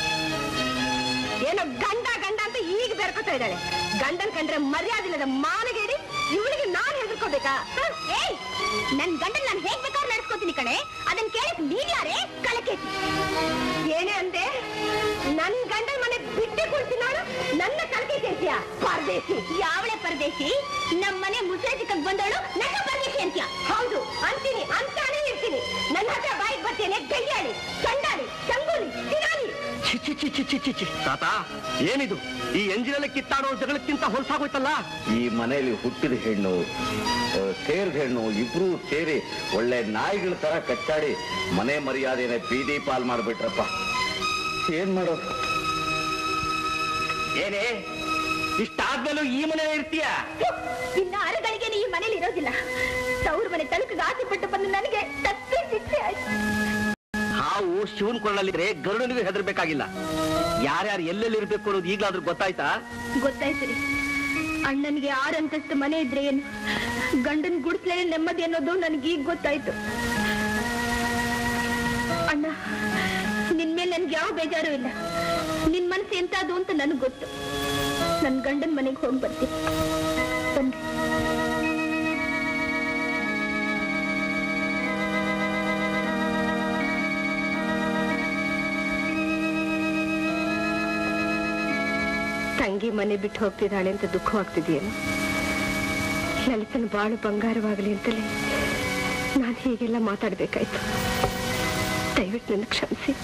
ಏನೋ ಗಂಡ ಗಂಡ ಅಂತ ಈಗ ಬೆರ್ಕೋತಾ ಇದ್ದಾಳೆ ಗಂಡನ್ ಕಂಡ್ರೆ ಮರ್ಯಾದಿಲ್ಲದ ಮಾನಗೇಡಿ ಇವಳಿಗೆ ನಾನ್ ಹೆದರ್ಕೋಬೇಕಾ ಹ? ಏಯ್ ನನ್ ಗಂಡನ್ ನಾನು ಹೇಗ್ ಬೇಕಾದ್ರೆ ನಡ್ಸ್ಕೊತೀನಿ ಕಣೆ ಅದನ್ ಕೇಳಕ್ ನೀನ್ ಯಾರೇ ಕಳಕೇತಿ ಏನೇ ಅಂದೆ ನನ್ ಗಂಡನ್ ಮನೆ ಬಿಟ್ಟೆ ಕೊಡ್ತೀನಿ ನೋಡು ನನ್ನ ಕಲ್ಕೆ ಕೇಳ್ತೀಯ ಪರದೇಶಿ ಯಾವಳೆ ಪರದೇಶಿ ನಮ್ ಮನೆ ಮುಸೇಜಿಕಕ್ ಬಂದವಳು ನನ್ನ ಪರದೇಶಿ ಅಂತ್ಯ ಹೌದು ಅಂತೀನಿ ಅಂತಾನೆ ಇರ್ತೀನಿ ನನ್ನ ಹತ್ರ ಬಾಯಿಗೆ ಬರ್ತೇನೆ ಗೈಯಾಳಿ ಚಂಡಾಳಿ ಚಂಗುಲಿ ಚಿರಾಲಿ ಛಿ ಛಿ ಛಿ ಛಿ ಛಿ ಛಿ ಛಿ ತಾತ ಏನಿದು ಈ ಎಂಜಿನಲ್ಲಿ ಕಿತ್ತಾಡೋ ಜಗಳಕ್ಕಿಂತ ಹೊಲಸಾಗೋಯ್ತಲ್ಲ ಈ ಮನೆಯಲ್ಲಿ ಹುಟ್ಟಿದ ಹೆಣ್ಣು ಆ, ಸೇರಿದ ಹೆಣ್ಣು ಇಬ್ರು ಸೇರಿ ಒಳ್ಳೆ ನಾಯಿಗಳ ತರ ಕಚ್ಚಾಡಿ ಮನೆ ಮರ್ಯಾದೆನೆ ಬೀದಿ ಪಾಲ್ ಮಾಡ್ಬಿಟ್ರಪ್ಪ ಏನ್ ಮಾಡೋದು ಏನೇ ಇಷ್ಟಾದ್ಮೇಲೂ ಈ ಮನೆ ಇರ್ತೀಯ ಇನ್ನ ಅರಗಳಿಗೆ ಈ ಮನೇಲಿ ಇರೋದಿಲ್ಲ ತವ್ರ ಮನೆ ತಲುಕಿಗೆ ಆಸೆ ಪಟ್ಟು ಬಂದು ನನಗೆ ತಪ್ಪಿ ಶಿಕ್ಷೆ ಆಯ್ತು ಹಾವು ಶಿವನ್ ಕೊಳ್ಳಲ್ಲಿದ್ರೆ ಗರುಡನಿಗೂ ಹೆದರ್ಬೇಕಾಗಿಲ್ಲ ಯಾರ್ಯಾರು ಎಲ್ಲೆಲ್ಲಿ ಇರ್ಬೇಕು ಅನ್ನೋದು ಈಗ್ಲಾದ್ರೂ ಗೊತ್ತಾಯ್ತಾ ಗೊತ್ತಾಯ್ತು ರೀ ಅಣ್ಣನಿಗೆ ಆರು ಅಂತಸ್ತು ಮನೆ ಇದ್ರೆ ಏನು ಗಂಡನ್ ಗುಡಿಸ್ಲೇ ನೆಮ್ಮದಿ ಅನ್ನೋದು ನನಗೆ ಈಗ ಗೊತ್ತಾಯ್ತು ಅಣ್ಣ ನಿನ್ ಮೇಲೆ ನನ್ಗೆ ಯಾವ ಬೇಜಾರು ಇಲ್ಲ ನಿನ್ ಮನಸ್ಸು ಎಂತಾದು ಅಂತ ನನಗ್ ಗೊತ್ತು ನನ್ ಗಂಡನ್ ಮನೆಗೆ ಹೋಗಿ ಬರ್ತೀನಿ ಬನ್ರಿ ತಂಗಿ ಮನೆ ಬಿಟ್ಟು ಹೋಗ್ತಿದ್ದಾಳೆ ಅಂತ ದುಃಖವಾಗ್ತಿದೆಯೇನು ಲಲಿತನ ಬಾಳು ಬಂಗಾರವಾಗಲಿ ಅಂತಲೇ ನಾನು ಹೀಗೆಲ್ಲ ಮಾತಾಡ್ಬೇಕಾಯ್ತು ದಯವಿಟ್ಟು ನನ್ನ ಕ್ಷಮಿಸಿ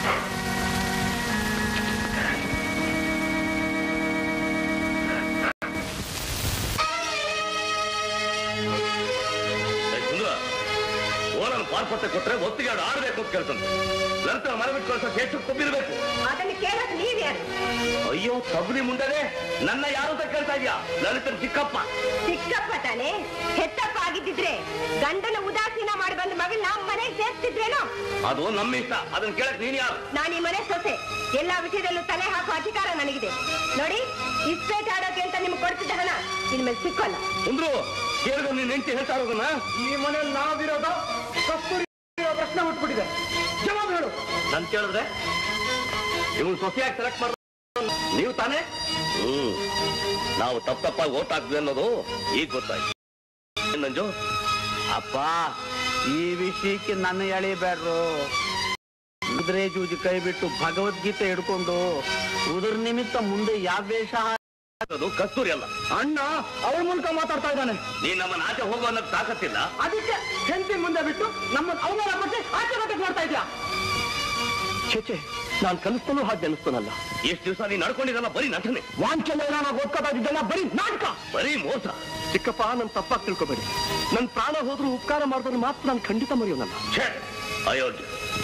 ಓನನ್ನು ಪಾರ್ಪತ್ತೆ ಕೊಟ್ರೆ ಒತ್ತಿಗೆ ಆಡು ಆಡ್ಬೇಕು ಅಂತ ಕೇಳ್ತಂತೆ ನಂತರ ಮನೆ ಬಿಟ್ಟು ಕಳ್ಸೋಕೆ ಎಷ್ಟು ಕೊಬ್ಬಿರ್ಬೇಕು ಅದನ್ನು ಕೇಳೋದು ನೀವ್ಯಾರು ಅಯ್ಯೋ ತಬ್ಲಿ ಮುಂಡನೆ ನನ್ನ ಯಾರು ಅಂತ ಕೇಳ್ತಾ ಇದೀಯಾ ಲಲಿತನ ಚಿಕ್ಕಪ್ಪ ಚಿಕ್ಕಪ್ಪ ತಾನೆ ಹೆತ್ತಪ್ಪ ಆಗಿದ್ದಿದ್ರೆ ಗಂಡನ ಉದಾಸೀನ ಮಾಡಿ ಬಂದ ಮಗಳನ್ನ ಮನೆಗೆ ಸೇರ್ತಿದ್ರೇನೋ ಅದು ನಮ್ಮ ಇಷ್ಟ ಅದನ್ನ ಕೇಳಕ್ ನೀನ್ ಯಾರು ನಾನು ಈ ಮನೆ ಸೊಸೆ ಎಲ್ಲಾ ವಿಷಯದಲ್ಲೂ ತಲೆ ಹಾಕುವ ಅಧಿಕಾರ ನನಗಿದೆ ನೋಡಿ ಇಸ್ಪೇಟ್ ಆಡೋಕೆ ಅಂತ ನಿಮ್ಗೆ ಕೊಡ್ತಿದ್ದ ಹಣ ಇನ್ಮೇಲೆ ಸಿಕ್ಕೋಲ್ಲ ಅಂದ್ರು ಕೇಳಿದ್ರು ನೀನ್ ಹೆಂಡತಿ ಹೇಳ್ತಾ ಇರೋದನ್ನ ಈ ಮನೆಯಲ್ಲಿ ನಾವಿರೋದು ಕಸ್ತೂರಿ ಇರೋ ಪ್ರಶ್ನೆ ಹುಟ್ಬಿಟ್ಟಿದೆ ಜವಾಬ್ ಹೇಳು ನನ್ ಕೇಳಿದ್ರೆ ನೀವು ಸೊಸೆಯಾಗಿ ಸೆಲೆಕ್ಟ್ ಮಾಡ ನೀವು ತಾನೇ ಹ್ಮ್ ನಾವು ತಪ್ಪ ತಪ್ಪಾಗಿ ಓಟ್ ಹಾಕ್ದ್ವಿ ಅನ್ನೋದು ಈಗ ಗೊತ್ತಾಯ್ತು ಏನ್ ನಂಜು ಅಪ್ಪ ಈ ವಿಷಯಕ್ಕೆ ನನ್ನ ಎಳಿಬೇಡ್ರು ಕುದುರೆ ಜೂಜಿ ಕೈ ಬಿಟ್ಟು ಭಗವದ್ಗೀತೆ ಹಿಡ್ಕೊಂಡು ಉದ್ರ ನಿಮಿತ್ತ ಮುಂದೆ ಯಾವ ವೇಷ ಅದು ಕಸ್ತೂರಿ ಅಲ್ಲ ಅಣ್ಣ ಅವಳ ಮೂಲಕ ಮಾತಾಡ್ತಾ ಇದ್ದಾನೆ ನೀನ್ ನಮ್ಮನ್ನ ಆಚೆ ಹೋಗೋ ಅನ್ನೋದು ತಾಕತ್ತಿಲ್ಲ ಅದಕ್ಕೆ ಹೆಂಡತಿ ಮುಂದೆ ಬಿಟ್ಟು ನಮ್ಮ ಅವಮಾನ ಪಟ್ಟು ಆಚೆ ಕಟ್ಟಕ್ಕೆ ಮಾಡ್ತಾ ಇದ್ಯಾ ಚೇಚೆ ನಾನು ಕಲಿಸ್ತಾನೂ ಹಾಗೆ ನೆನೆಸ್ತಾನಲ್ಲ ಎಷ್ಟು ದಿವಸ ನೀನ್ ನಡ್ಕೊಂಡಿದ್ದಲ್ಲ ಬರೀ ನಟನೆ ವಾಂಚನ ನಾವು ಓದ್ಕೋತಾ ಇದ್ದಲ್ಲ ಬರೀ ನಾಟಕ ಬರೀ ಮೋಸ ಚಿಕ್ಕಪ್ಪ ನನ್ ತಪ್ಪಾಗಿ ತಿಳ್ಕೊಬೇಡಿ ನನ್ ಪ್ರಾಣ ಹೋದ್ರೂ ಉಪಕಾರ ಮಾಡಿದ್ರೆ ಮಾತ್ರ ನಾನು ಖಂಡಿತ ಮರೆಯೋನಲ್ಲ ಛೇ ಅಯೋಗ್ಯ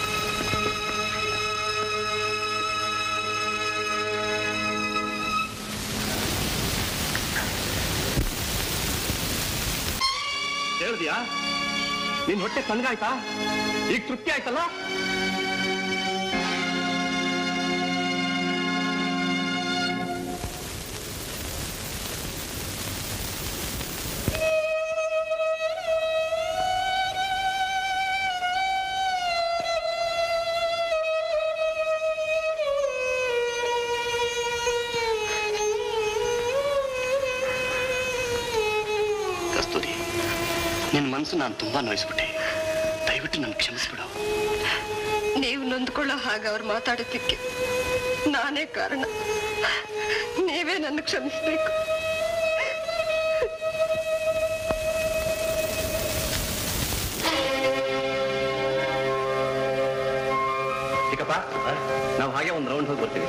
ಹೇಳ್ದಿಯಾ ನಿನ್ ಹೊಟ್ಟೆ ತಣ್ಣಗಾಯ್ತಾ ಈಗ ತೃಪ್ತಿ ಆಯ್ತಲ್ಲ ಕಸ್ತೂರಿ ನಿನ್ ಮನಸ್ಸು ನಾನು ತುಂಬಾ ನೋಯಿಸ್ಬಿಟ್ಟೆ ದಯವಿಟ್ಟು ನನ್ ಕ್ಷಮಿಸ್ಬಿಡು ನೀವು ನೊಂದ್ಕೊಳ್ಳೋ ಹಾಗೆ ಅವ್ರು ಮಾತಾಡೋದಕ್ಕೆ ನಾನೇ ಕಾರಣ ನೀವೇ ನನ್ನ ಕ್ಷಮಿಸ್ಬೇಕು ಚಿಕ್ಕಪ್ಪ ನಾವು ಹಾಗೆ ಒಂದ್ ರೌಂಡ್ ಹೋಗಿ ಬರ್ತೀವಿ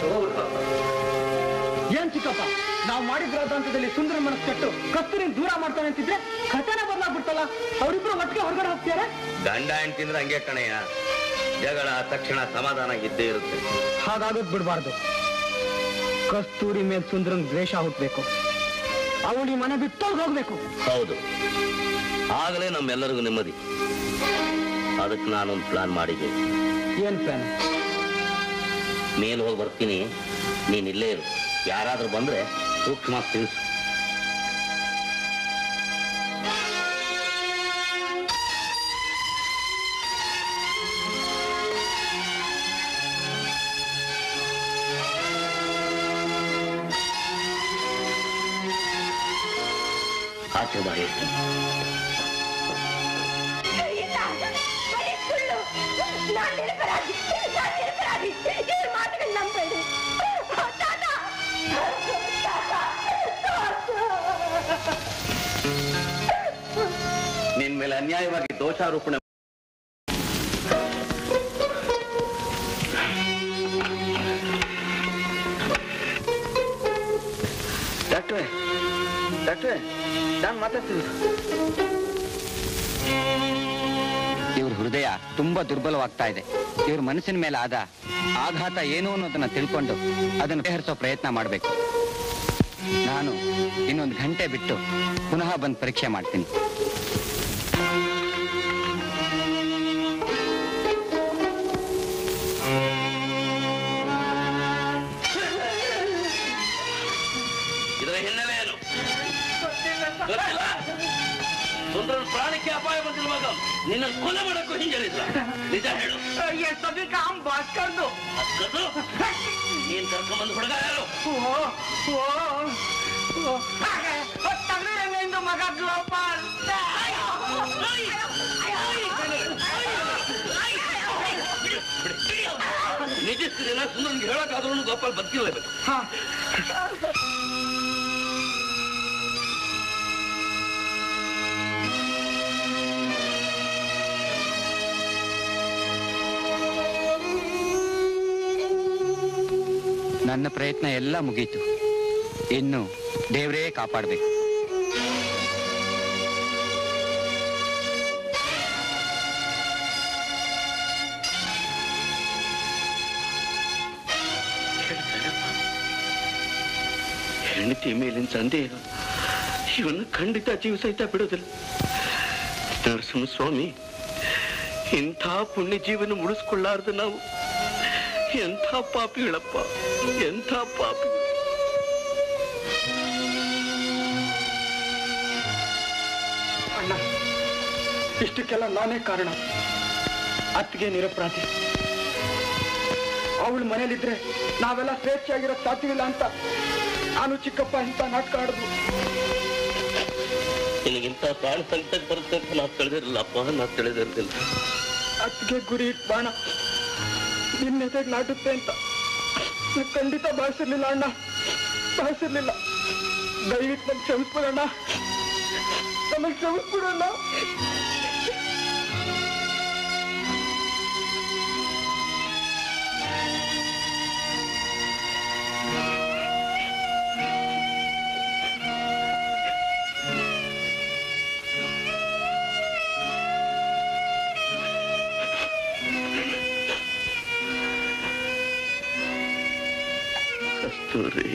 ಏನ್ ಚಿಕ್ಕಪ್ಪ ನಾವು ಮಾಡಿದ ರಾಧಾಂತದಲ್ಲಿ ಸುಂದರ ಮನಸ್ಸು ಕಟ್ಟು ಕಸ್ತೂರಿನ ದೂರ ಮಾಡ್ತಾನೆ ಅಂತಿದ್ರೆ ಕಥೆನ ಬದಲಾಗ್ಬಿಡ್ತಲ್ಲ ಅವರಿಬ್ರು ಒಟ್ಟಿಗೆ ಹೊರಗಡೆ ಹೋಗ್ತಾರೆ ಗಂಡ ಹೆಂಡ್ತಿಂದ್ರೆ ಹಂಗೆ ಕಣಯ್ಯ ಜಗಳ ತಕ್ಷಣ ಸಮಾಧಾನ ಇದ್ದೇ ಇರುತ್ತೆ ಹಾಗಾಗೋದ್ ಬಿಡಬಾರ್ದು ಕಸ್ತೂರಿ ಮೇಲೆ ಸುಂದರನ್ ದ್ವೇಷ ಹುಟ್ಬೇಕು ಅವಳು ಈ ಮನೆ ಬಿಟ್ಟು ಹೋಗ್ಬೇಕು ಹೌದು ಆಗಲೇ ನಮ್ಮೆಲ್ಲರಿಗೂ ನೆಮ್ಮದಿ ಅದಕ್ಕೆ ನಾನೊಂದು ಪ್ಲಾನ್ ಮಾಡಿದ್ದೀನಿ ಏನ್ ಪ್ಲಾನ್ ಮೇಲ್ ಹೋಗಿ ಬರ್ತೀನಿ ನೀನ್ ಇಲ್ಲೇ ಇರು ಯಾರಾದ್ರೂ ಬಂದ್ರೆ ಸೂಕ್ಷ್ಮ ತಿಳಿಸು ಆಚೆ ಬಾ ಹೇಳ್ತೀನಿ ಇಲ್ಲ ಬರೀ ಸುಳ್ಳು ನಾನ್ ನಿರಪರಾಧಿ ನಾನ್ ನಿರಪರಾಧಿ ಇವ್ರ ಮಾತುಗಳು ನಂಬೇಡಿ ತಾತ ನಿನ್ ಮೇಲೆ ಅನ್ಯಾಯವಾಗಿ ದೋಷಾರೋಪಣೆ ಡಾಕ್ಟ್ರೆ ಡಾಕ್ಟ್ರೆ ನಾನು ಮಾತಾಡ್ತೀನಿ ಇವ್ರ ಹೃದಯ ತುಂಬಾ ದುರ್ಬಲವಾಗ್ತಾ ಇದೆ ಇವ್ರ ಮನಸ್ಸಿನ ಮೇಲೆ ಆದ ಆಘಾತ ಏನು ಅನ್ನೋದನ್ನ ತಿಳ್ಕೊಂಡು ಅದನ್ನು ಪರಿಹರಿಸೋ ಪ್ರಯತ್ನ ಮಾಡಬೇಕು ನಾನು ಇನ್ನೊಂದು ಗಂಟೆ ಬಿಟ್ಟು ಪುನಃ ಬಂದು ಪರೀಕ್ಷೆ ಮಾಡ್ತೀನಿ ಇದರ ಹಿನ್ನೆಲೆ ಏನು ಗೊತ್ತಿಲ್ಲ ಸುಂದರ ಪ್ರಾಣಕ್ಕೆ ಅಪಾಯ ಬಂದಿರುವಾಗ ನಿನ್ನ ಕೊಲೆ ಮಾಡಕ್ಕೂ ಹಿಂಜರಿಲ್ಲ ನಿಜ ಹೇಳು ಎಷ್ಟೊತ್ತಿಗೆ ಕಾಮ್ ಭಾಸ್ಕರ್ದು ಅಕ್ಕದು ನೀನ್ ಕರ್ಕೊಂಡ್ಬಂದು ಹುಡುಗ ಯಾರು ತಮಿಳಂಗೈಂದು ಮಗ ಗೋಪಾಲ್ ನೀ ನಿಜ ಸುಂದರನ್ಗೆ ಹೇಳಕ್ಕಾದ್ರೂ ಗೋಪಾಲ್ ಬದುಕಿರ್ಲೇಬೇಕು ನನ್ನ ಪ್ರಯತ್ನ ಎಲ್ಲ ಮುಗೀತು ಇನ್ನು ದೇವರೇ ಕಾಪಾಡಬೇಕು ಹೆಂಡತಿ ಮೇಲಿನ ಸಂದೇಹ ಇವನು ಖಂಡಿತ ಜೀವ ಸಹಿತ ಬಿಡೋದಿಲ್ಲ ನರಸಿಂಹಸ್ವಾಮಿ ಇಂಥ ಪುಣ್ಯ ಜೀವನ ಉಳಿಸ್ಕೊಳ್ಳಾರ್ದು ನಾವು ಎಂಥ ಪಾಪಿಗಳಪ್ಪ ಎಂಥ ಪಾಪಿ ಅಣ್ಣ ಇಷ್ಟಕ್ಕೆಲ್ಲ ನಾನೇ ಕಾರಣ ಅತ್ತಿಗೆ ನಿರಪರಾಧಿ ಅವಳು ಮನೇಲಿದ್ರೆ ನಾವೆಲ್ಲ ಸ್ವೇಚ್ಛೆಯಾಗಿರೋ ಸಾಧ್ಯವಿಲ್ಲ ಅಂತ ನಾನು ಚಿಕ್ಕಪ್ಪ ಇಂಥ ನಾಟಕ ಆಡಿದ್ವು ನಿನಗಿಂತ ಪ್ರಾಣ ಸಂಕಟ ಬರುತ್ತೆ ಅಂತ ನಾವು ತಿಳಿದಿರಲಿಲ್ಲಪ್ಪ ನಾವು ತಿಳಿದಿರ್ಲಿಲ್ಲ ಅತ್ತಿಗೆ ಗುರಿ ಇಟ್ ಬಾಣ ನಿನ್ನೆದೆಗೆ ನಾಟುತ್ತೆ ಅಂತ ನಾನ್ ಖಂಡಿತ ಭಾವಿಸಿರ್ಲಿಲ್ಲ ಅಣ್ಣ ಭಾವಿಸಿರ್ಲಿಲ್ಲ ದಯವಿಟ್ಟು ನಮ್ಗೆ ಕ್ಷಮಿಸ್ಬಿಡಣ್ಣ ನಮಗೆ ಕ್ಷಮಿಸ್ಬಿಡಣ್ಣ ಕಸ್ತೂರಿ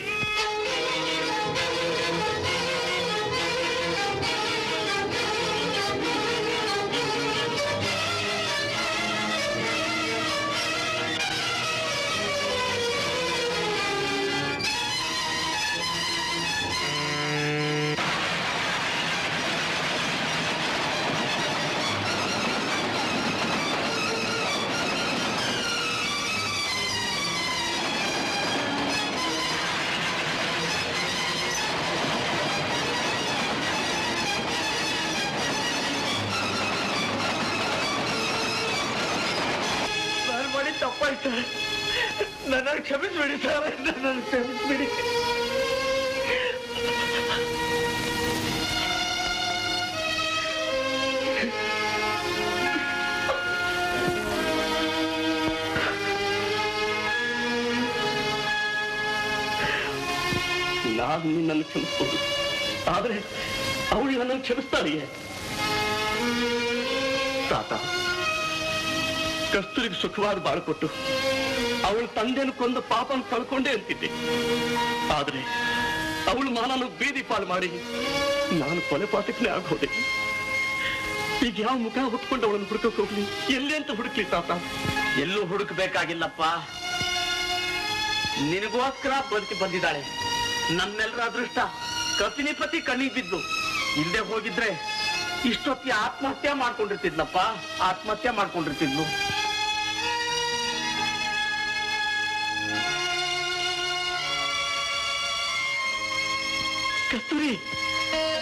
ನಾನು ಮಾಡಿ ತಪ್ಪಾಯ್ತು ನನ್ನ ಕ್ಷಮಿಸ್ಬಿಡಿ ಸರ್ ನನ್ನ ಕ್ಷಮಿಸ್ಬಿಡಿ ನಾನು ನಿನ್ನನ್ನು ಕ್ಷಮಿಸ್ಬೋದು ಆದ್ರೆ ಅವಳು ನನ್ನನ್ನು ಕ್ಷಮಿಸ್ತಾಳೆಯೇ ತಾತ ಕಸ್ತೂರಿಗೆ ಸುಖವಾದ ಬಾಳು ಕೊಟ್ಟು ಅವಳು ತಂದೆಯನ್ನು ಕೊಂದು ಪಾಪನ ಕಳ್ಕೊಂಡೆ ಅಂತಿದ್ದೆ ಆದ್ರೆ ಅವಳು ಮಾನನ್ನು ಬೀದಿ ಪಾಲು ಮಾಡಿ ನಾನು ಕೊಲೆ ಪಾತಕನೇ ಆಗೋದೆ ಈಗ ಯಾವ ಮುಖ ಹೊತ್ಕೊಂಡು ಅವಳನ್ನು ಹುಡುಕಕ್ ಹೋಗ್ಲಿ ಎಲ್ಲಿ ಅಂತ ಹುಡುಕ್ಲಿ ತಾತ ಎಲ್ಲೂ ಹುಡುಕ್ಬೇಕಾಗಿಲ್ಲಪ್ಪ ನಿನಗೋಸ್ಕರ ಬದುಕಿ ಬಂದಿದ್ದಾಳೆ ನಮ್ಮೆಲ್ಲರ ಅದೃಷ್ಟ ಕಪಿನಿ ಪತಿ ಕಣ್ಣಿಗೆ ಬಿದ್ದು ಇಲ್ಲದೆ ಹೋಗಿದ್ರೆ ಇಷ್ಟೊತ್ತಿ ಆತ್ಮಹತ್ಯೆ ಮಾಡ್ಕೊಂಡಿರ್ತಿದ್ಲಪ್ಪ ಆತ್ಮಹತ್ಯೆ ಮಾಡ್ಕೊಂಡಿರ್ತಿದ್ಲು ಕಸ್ತೂರಿ